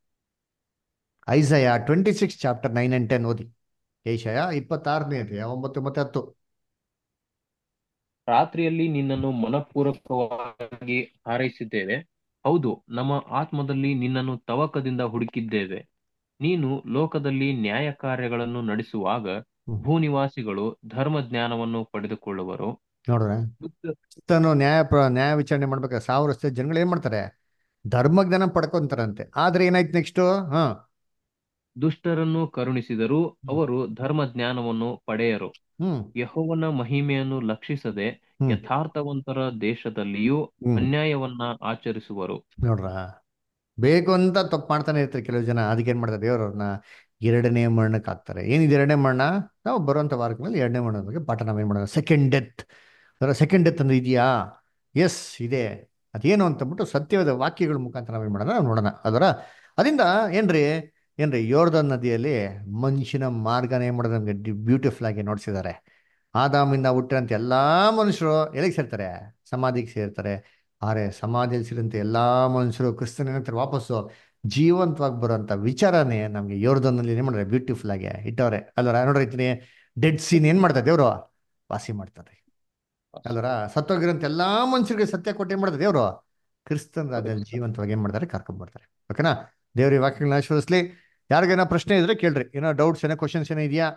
Isaiah twenty six chapter nine and ten ಓದಿ ಏಷಯ ಇಪ್ಪತ್ತಾರನೇ ಅಧ್ಯಾಯ ಒಂಬತ್ತು ಮತ್ತೆ ಹತ್ತು ರಾತ್ರಿಯಲ್ಲಿ ನಿನ್ನನ್ನು ಮನಪೂರ್ವಕವಾಗಿ ಹಾರೈಸಿದ್ದೇವೆ ಹೌದು ನಮ್ಮ ಆತ್ಮದಲ್ಲಿ ನಿನ್ನನ್ನು ತವಕದಿಂದ ಹುಡುಕಿದ್ದೇವೆ ನೀನು ಲೋಕದಲ್ಲಿ ನ್ಯಾಯ ಕಾರ್ಯಗಳನ್ನು ನಡೆಸುವಾಗ ಹ್ಮ್. ಭೂನಿವಾಸಿಗಳು ಧರ್ಮ ಜ್ಞಾನವನ್ನು ಪಡೆದುಕೊಳ್ಳುವರು ನೋಡ್ರ ದುಷ್ಟ- ಕ್ರಿಸ್ತನು ನ್ಯಾಯ ಪ್ರ- ನ್ಯಾಯ ವಿಚಾರಣೆ ಮಾಡ್ಬೇಕಾದ್ರೆ ಸಾವಿರ ವರ್ಷ ಜನಗಳು ಏನ್ ಮಾಡ್ತಾರೆ ಧರ್ಮಜ್ಞಾನ ಪಡ್ಕೊಂತಾರಂತೆ ಆದ್ರೆ ಏನಾಯ್ತು ನೆಕ್ಸ್ಟ್ ಹಾ ದುಷ್ಟರನ್ನು ಕರುಣಿಸಿದರೂ ಅವರು ಧರ್ಮ ಜ್ಞಾನವನ್ನು ಪಡೆಯರು ಹ್ಮ್ ಯೆಹೋವನ ಮಹಿಮೆಯನ್ನು ಲಕ್ಷಿಸದೆ ಹ್ಮ್. ಯಥಾರ್ಥವಂತರ ದೇಶದಲ್ಲಿಯೂ ಹ್ಮ್ ಅನ್ಯಾಯವನ್ನ ಆಚರಿಸುವರು ನೋಡ್ರ ಬೇಕು ಅಂತ ತಪ್ಪು ಮಾಡ್ತಾನೆ ಇರ್ತಾರೆ ಕೆಲವು ಜನ ಅದಕ್ಕೆ ಏನ್ ಮಾಡ್ತಾರೆ ದೇವ್ರವ್ರನ್ನ ಎರಡನೇ ಮರಣಕ್ಕೆ ಹಾಕ್ತಾರೆ ಏನಿದೆ ಎರಡನೇ ಮರಣ ನಾವು ಬರುವಂತ ವಾರಗಳಲ್ಲಿ ಎರಡನೇ ಮರಣದ ಬಗ್ಗೆ ಪಾಠ ನಾವೇನ್ ಮಾಡೋಣ ಸೆಕೆಂಡ್ ಡೆತ್ ಅದರ ಸೆಕೆಂಡ್ ಡೆತ್ ಅಂದ್ರೆ ಇದೆಯಾ ಎಸ್ ಇದೆ ಅದೇನು ಅಂತಂದ್ಬಿಟ್ಟು ಸತ್ಯವಾದ ವಾಕ್ಯಗಳ ಮುಖಾಂತರ ನಾವೇನ್ ಮಾಡೋಣ ನಾವು ನೋಡೋಣ ಅದರ ಅದರಿಂದ ಏನ್ರಿ ಏನ್ರಿ ಯೋರ್ದನ್ ನದಿಯಲ್ಲಿ ಮನುಷ್ಯನ ಮಾರ್ಗನ ಏನ್ ಮಾಡೋದು ನಮ್ಗೆ ಬ್ಯೂಟಿಫುಲ್ ಆಗಿ ನೋಡ್ಸಿದ್ದಾರೆ ಆದಾಮಿಂದ ಹುಟ್ಟಿರಂತ ಎಲ್ಲಾ ಮನುಷ್ಯರು ಎಲ್ಲಿಗೆ ಸೇರ್ತಾರೆ ಸಮಾಧಿಗೆ ಸೇರ್ತಾರೆ ಆದ್ರೆ ಸಮಾಧಿಯಲ್ಲಿ ಸೇರಿದಂತ ಎಲ್ಲಾ ಮನುಷ್ಯರು ಕ್ರಿಸ್ತನ ಏನಂತಾರೆ ವಾಪಸ್ಸು ಜೀವಂತವಾಗಿ ಬರುವಂತ ವಿಚಾರನೇ ನಮ್ಗೆ ಯೋರ್ದನ್ನಲ್ಲಿ ಏನ್ ಮಾಡ್ತಾರೆ ಬ್ಯೂಟಿಫುಲ್ ಆಗಿ ಇಟ್ಟವ್ರೆ ಅಲ್ವರ ನೋಡಿರ್ತೀನಿ ಡೆಡ್ ಸೀನ್ ಏನ್ ಮಾಡ್ತಾರೆ ದೇವ್ರು ವಾಸಿ ಮಾಡ್ತಾರೆ ಅಲ್ವರ ಸತ್ತೋಗಿರೋಂತ ಎಲ್ಲಾ ಮನುಷ್ಯರಿಗೆ ಸತ್ಯ ಕೊಟ್ಟು ಏನ್ ಮಾಡ್ತಾರೆ ದೇವ್ರು ಕ್ರಿಸ್ತನ್ ರಾಜ್ಯದಲ್ಲಿ ಜೀವಂತವಾಗಿ ಏನ್ ಮಾಡ್ತಾರೆ ಕರ್ಕೊಂಡ್ ಬರ್ತಾರೆ ಓಕೆನಾ ದೇವ್ರ ಈ ವಾಕ್ಯಗಳನ್ನ ಆಶೀರ್ವದಿಸ್ಲಿ ಯಾರಿಗೇನೋ ಪ್ರಶ್ನೆ ಇದ್ರೆ ಕೇಳ್ರಿ ಏನೋ ಡೌಟ್ಸ್ ಏನೋ ಕ್ವಶನ್ಸ್ ಏನೋ ಇದೆಯಾ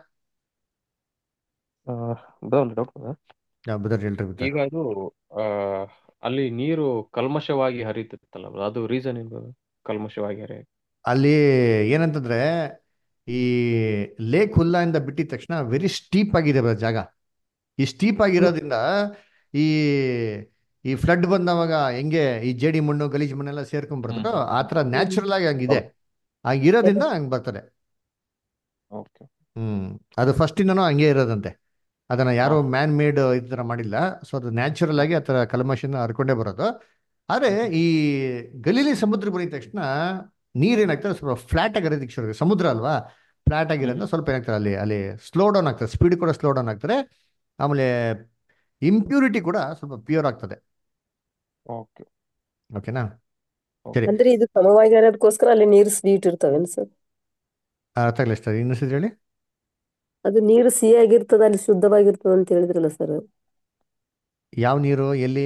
ಒಂದು ಡೌಟ್ ಬದರ್ ಹೇಳ್ರಿ ಬದರ್ ಈಗ ಅದು ಆ ಅಲ್ಲಿ ನೀರು ಕಲ್ಮಶವಾಗಿ ಹರಿತಿತ್ತಲ್ಲ brother, ಅದು ರೀಸನ್ ಏನು brother? ಕಲ್ಮಶವಾಗಿ ಹರಿಯ ಅಲ್ಲಿ ಏನಂತಂದ್ರೆ ಈ ಲೇಕ್ ಹುಲ್ಲಾಯಿಂದ ಬಿಟ್ಟಿದ ತಕ್ಷಣ ವೆರಿ ಸ್ಟೀಪ್ ಆಗಿದೆ ಬರೋ ಜಾಗ ಈ ಸ್ಟೀಪ್ ಆಗಿರೋದ್ರಿಂದ ಈ ಈ ಫ್ಲಡ್ ಬಂದವಾಗ ಹೆಂಗೆ ಈ ಜೇಡಿ ಮಣ್ಣು ಗಲೀಜ್ ಮಣ್ಣೆಲ್ಲ ಸೇರ್ಕೊಂಡ್ ಬರ್ತದೋ ಆ ಥರ ನ್ಯಾಚುರಲ್ ಆಗಿ ಹಂಗಿದೆ ಹಂಗಿರೋದ್ರಿಂದ ಹಂಗ್ ಬರ್ತದೆ ಓಕೆ ಹ್ಮ್ ಅದು ಫಸ್ಟಿಂದನೂ ಹಂಗೆ ಇರೋದಂತೆ ಅದನ್ನ ಯಾರು ಮ್ಯಾನ್ ಮೇಡ್ ಈ ಥರ ಮಾಡಿಲ್ಲ ಸೊ ಅದು ನ್ಯಾಚುರಲ್ ಆಗಿ ಆ ಥರ ಕಲ್ಮಶನ ಹರ್ಕೊಂಡೇ ಬರೋದು ಆದ್ರೆ ಈ ಗಲೀಲಿ ಸಮುದ್ರ ಬಂದಿದ ತಕ್ಷಣ ನೀರೇನಾಗ್ತದೆ ಸ್ವಲ್ಪ ಫ್ಲಾಟ್ ಆಗಿರೋದಕ್ಕೆ ಶುರು ಆಗುತ್ತೆ. ಸಮುದ್ರ ಅಲ್ವಾ ಫ್ಲಾಟ್ ಆಗಿರೋದ್ರಿಂದ ಸ್ವಲ್ಪ ಏನಾಗ್ತದೆ ಅಲ್ಲಿ ಅಲ್ಲಿ ಸ್ಲೋ ಡೌನ್ ಆಗ್ತದೆ ಸ್ಪೀಡ್ ಕೂಡ ಸ್ಲೋ ಡೌನ್ ಆಗ್ತದೆ ಆಮೇಲೆ ಇಂಪ್ಯೂರಿಟಿ ಕೂಡ ಸ್ವಲ್ಪ ಪ್ಯೂರ್ ಆಗ್ತದೆ ಓಕೆ ಓಕೆನಾ ಸರಿ ಅಂದ್ರೆ ಇದು ಸಮವಾಗಿ ಹರಿಯೋದಕ್ಕೋಸ್ಕರ ಅಲ್ಲಿ ನೀರು ಸ್ವೀಟ್ ಇರ್ತವೇನು ಸರ್ ಅರ್ಥ ಆಗಲಿಲ್ಲ ಸರ್ ಇನ್ನೊಂದ್ಸತಿ ಹೇಳಿ ಅದು ನೀರು ಸಿಹಿಯಾಗಿರ್ತದ ಅಲ್ಲಿ ಶುದ್ಧವಾಗಿರ್ತದ ಅಂತ ಹೇಳಿದ್ರಲ್ಲ ಸರ್ ಯಾವ ನೀರು ಎಲ್ಲಿ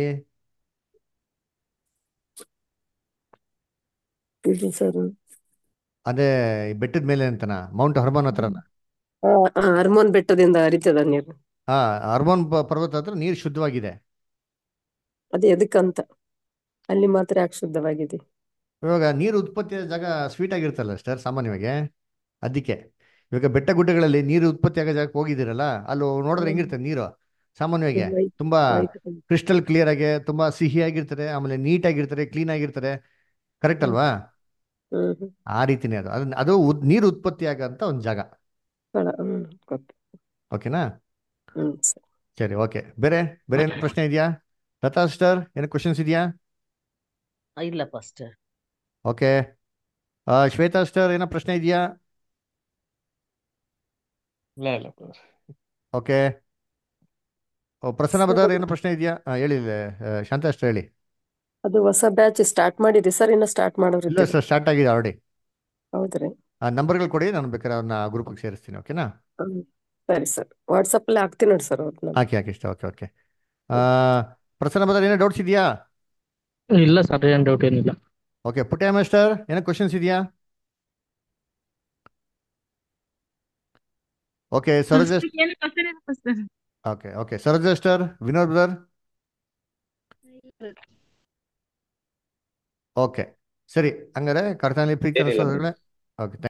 ಇದು ಸರ್ ಅದೇ ಈ ಬೆಟ್ಟದ ಮೇಲೆ ಅಂತನಾ ಮೌಂಟ್ ಹರ್ಮನ್ ಹತ್ರನ ಹಾರ್ಮೋನ್ ಬೆಟ್ಟದಿಂದ ಹರಿತದ ನೀರು ಹಾ ಹರ್ಮೋನ್ ಪ- ಪರ್ವತ ಹತ್ರ ನೀರು ಶುದ್ಧವಾಗಿದೆ ಅದು ಎದಕ್ಕಂತ ಅಲ್ಲಿ ಮಾತ್ರ ಯಾಕೆ ಶುದ್ಧವಾಗಿದೆ ಇವಾಗ ನೀರು ಉತ್ಪತ್ತಿ ಆದ ಜಾಗ ಸ್ವೀಟ್ ಆಗಿರ್ತಲ್ಲ ಸರ್ ಸಾಮಾನ್ಯವಾಗಿ ಅದಕ್ಕೆ ಇವಾಗ ಬೆಟ್ಟ ಗುಡ್ಡಗಳಲ್ಲಿ ನೀರು ಉತ್ಪತ್ತಿ ಆಗೋ ಜಾಗಕ್ಕೆ ಹೋಗಿದ್ದೀರಲ್ಲ ಅಲ್ಲಿ ನೋಡಿದ್ರೆ ಹೆಂಗಿರ್ತದೆ ನೀರು ಸಾಮಾನ್ಯವಾಗಿ ವೈಟ್ ತುಂಬಾ ವೈಟ್ ಕ್ರಿಸ್ಟಲ್ ಕ್ಲಿಯರ್ ಆಗಿ ತುಂಬಾ ಸಿಹಿಯಾಗಿರ್ತದೆ ಆಮೇಲೆ ನೀಟ್ ಆಗಿರ್ತದೆ ಕ್ಲೀನ್ ಆಗಿರ್ತದೆ ಕರೆಕ್ಟ್ ಅಲ್ವಾ ಹ್ಮ್ ಹ್ಮ್ ಆ ರೀತಿನೇ ಅದು ಅದು ಅದು ಉದ್- ನೀರು ಉತ್ಪತ್ತಿ ಆಗಂತ ಒಂದು ಜಾಗ ಸ್ಥಳ ಹ್ಮ್ ಗೊತ್ತು ಓಕೆನಾ ಹ್ಮ್ ಸರಿ ಸರಿ ಓಕೆ ಬೇರೆ ಬೇರೆ ಏನು ಪ್ರಶ್ನೆ ಇದೆಯಾ ಲತಾ ಸಿಸ್ಟರ್ ಏನು ಕ್ವಶನ್ಸ್ ಇದೆಯಾ ಇಲ್ಲ ಪಾಸ್ಟರ್ ಓಕೆ ಶ್ವೇತಾ ಸಿಸ್ಟರ್ ಏನೋ ಪ್ರಶ್ನೆ ಇದೆಯಾ ಇಲ್ಲ ಇಲ್ಲ brother. ಓಕೆ ಪ್ರಸನ್ನ ಬದರ್ ಏನೋ ಪ್ರಶ್ನೆ ಇದೆಯಾ ಆ, ಹೇಳಿ ಆ, ಶಾಂತ ಸಿಸ್ಟರ್ ಹೇಳಿ ಅದು ಹೊಸ ಬ್ಯಾಚ್ ಸ್ಟಾರ್ಟ್ ಮಾಡಿರಿ ಸರ್ ಇನ್ನ ಸ್ಟಾರ್ಟ್ ಇಲ್ಲ ಮಾಡೋರಿದ್ದೀರಿ ಸರ್ ಸ್ಟಾರ್ಟ್ ಆಗಿದೆ ಆಲ್ರೆಡಿ ಹೌದ್ರಿ ನಂಬರ್ಗಳು ಕೊಡಿ ನಾನು ಬೇಕಾದ್ರೆ ಅವ್ರನ್ನ ಗ್ರೂಪಿಗೆ ಸೇರಿಸ್ತೀನಿ ಓಕೆನಾ ಹ್ಮ್ ಸರಿ ಸರ್ ವಾಟ್ಸಪ್ ಅಲ್ಲಿ ಹಾಕ್ತೀನಿ ನೋಡಿ ಸರ್ ಅವ್ರನ್ನ ಹಾಕಿ ಹಾಕಿ ಇಷ್ಟ ಓಕೆ ಓಕೆ ಪ್ರಸನ್ನ ಬದರ್ ಏನೋ ಡೌಟ್ಸ್ ಇದೆಯಾ ಇಲ್ಲ ಸರ್ ಏನ್ ಡೌಟ್ ಏನಿಲ್ಲ ಓಕೆ ಪುಟ್ಟ ಮಾಸ್ಟರ್ ಏನೋ ಕ್ವಶನ್ಸ್ ಇದೆಯಾ ಓಕೆ ಸರೋಜ ಏನು ಕ್ವಶನ್ ಇಲ್ಲ pastor okay okay Saroja sister Vinod brother okay ಸರಿ ಹಂಗಾರೆ ಕರ್ತನಲ್ಲಿ ಪ್ರೀತಿ ಏನಿಲ್ಲ ಅನಿಸೋದ್ರೆ ಓಕೆ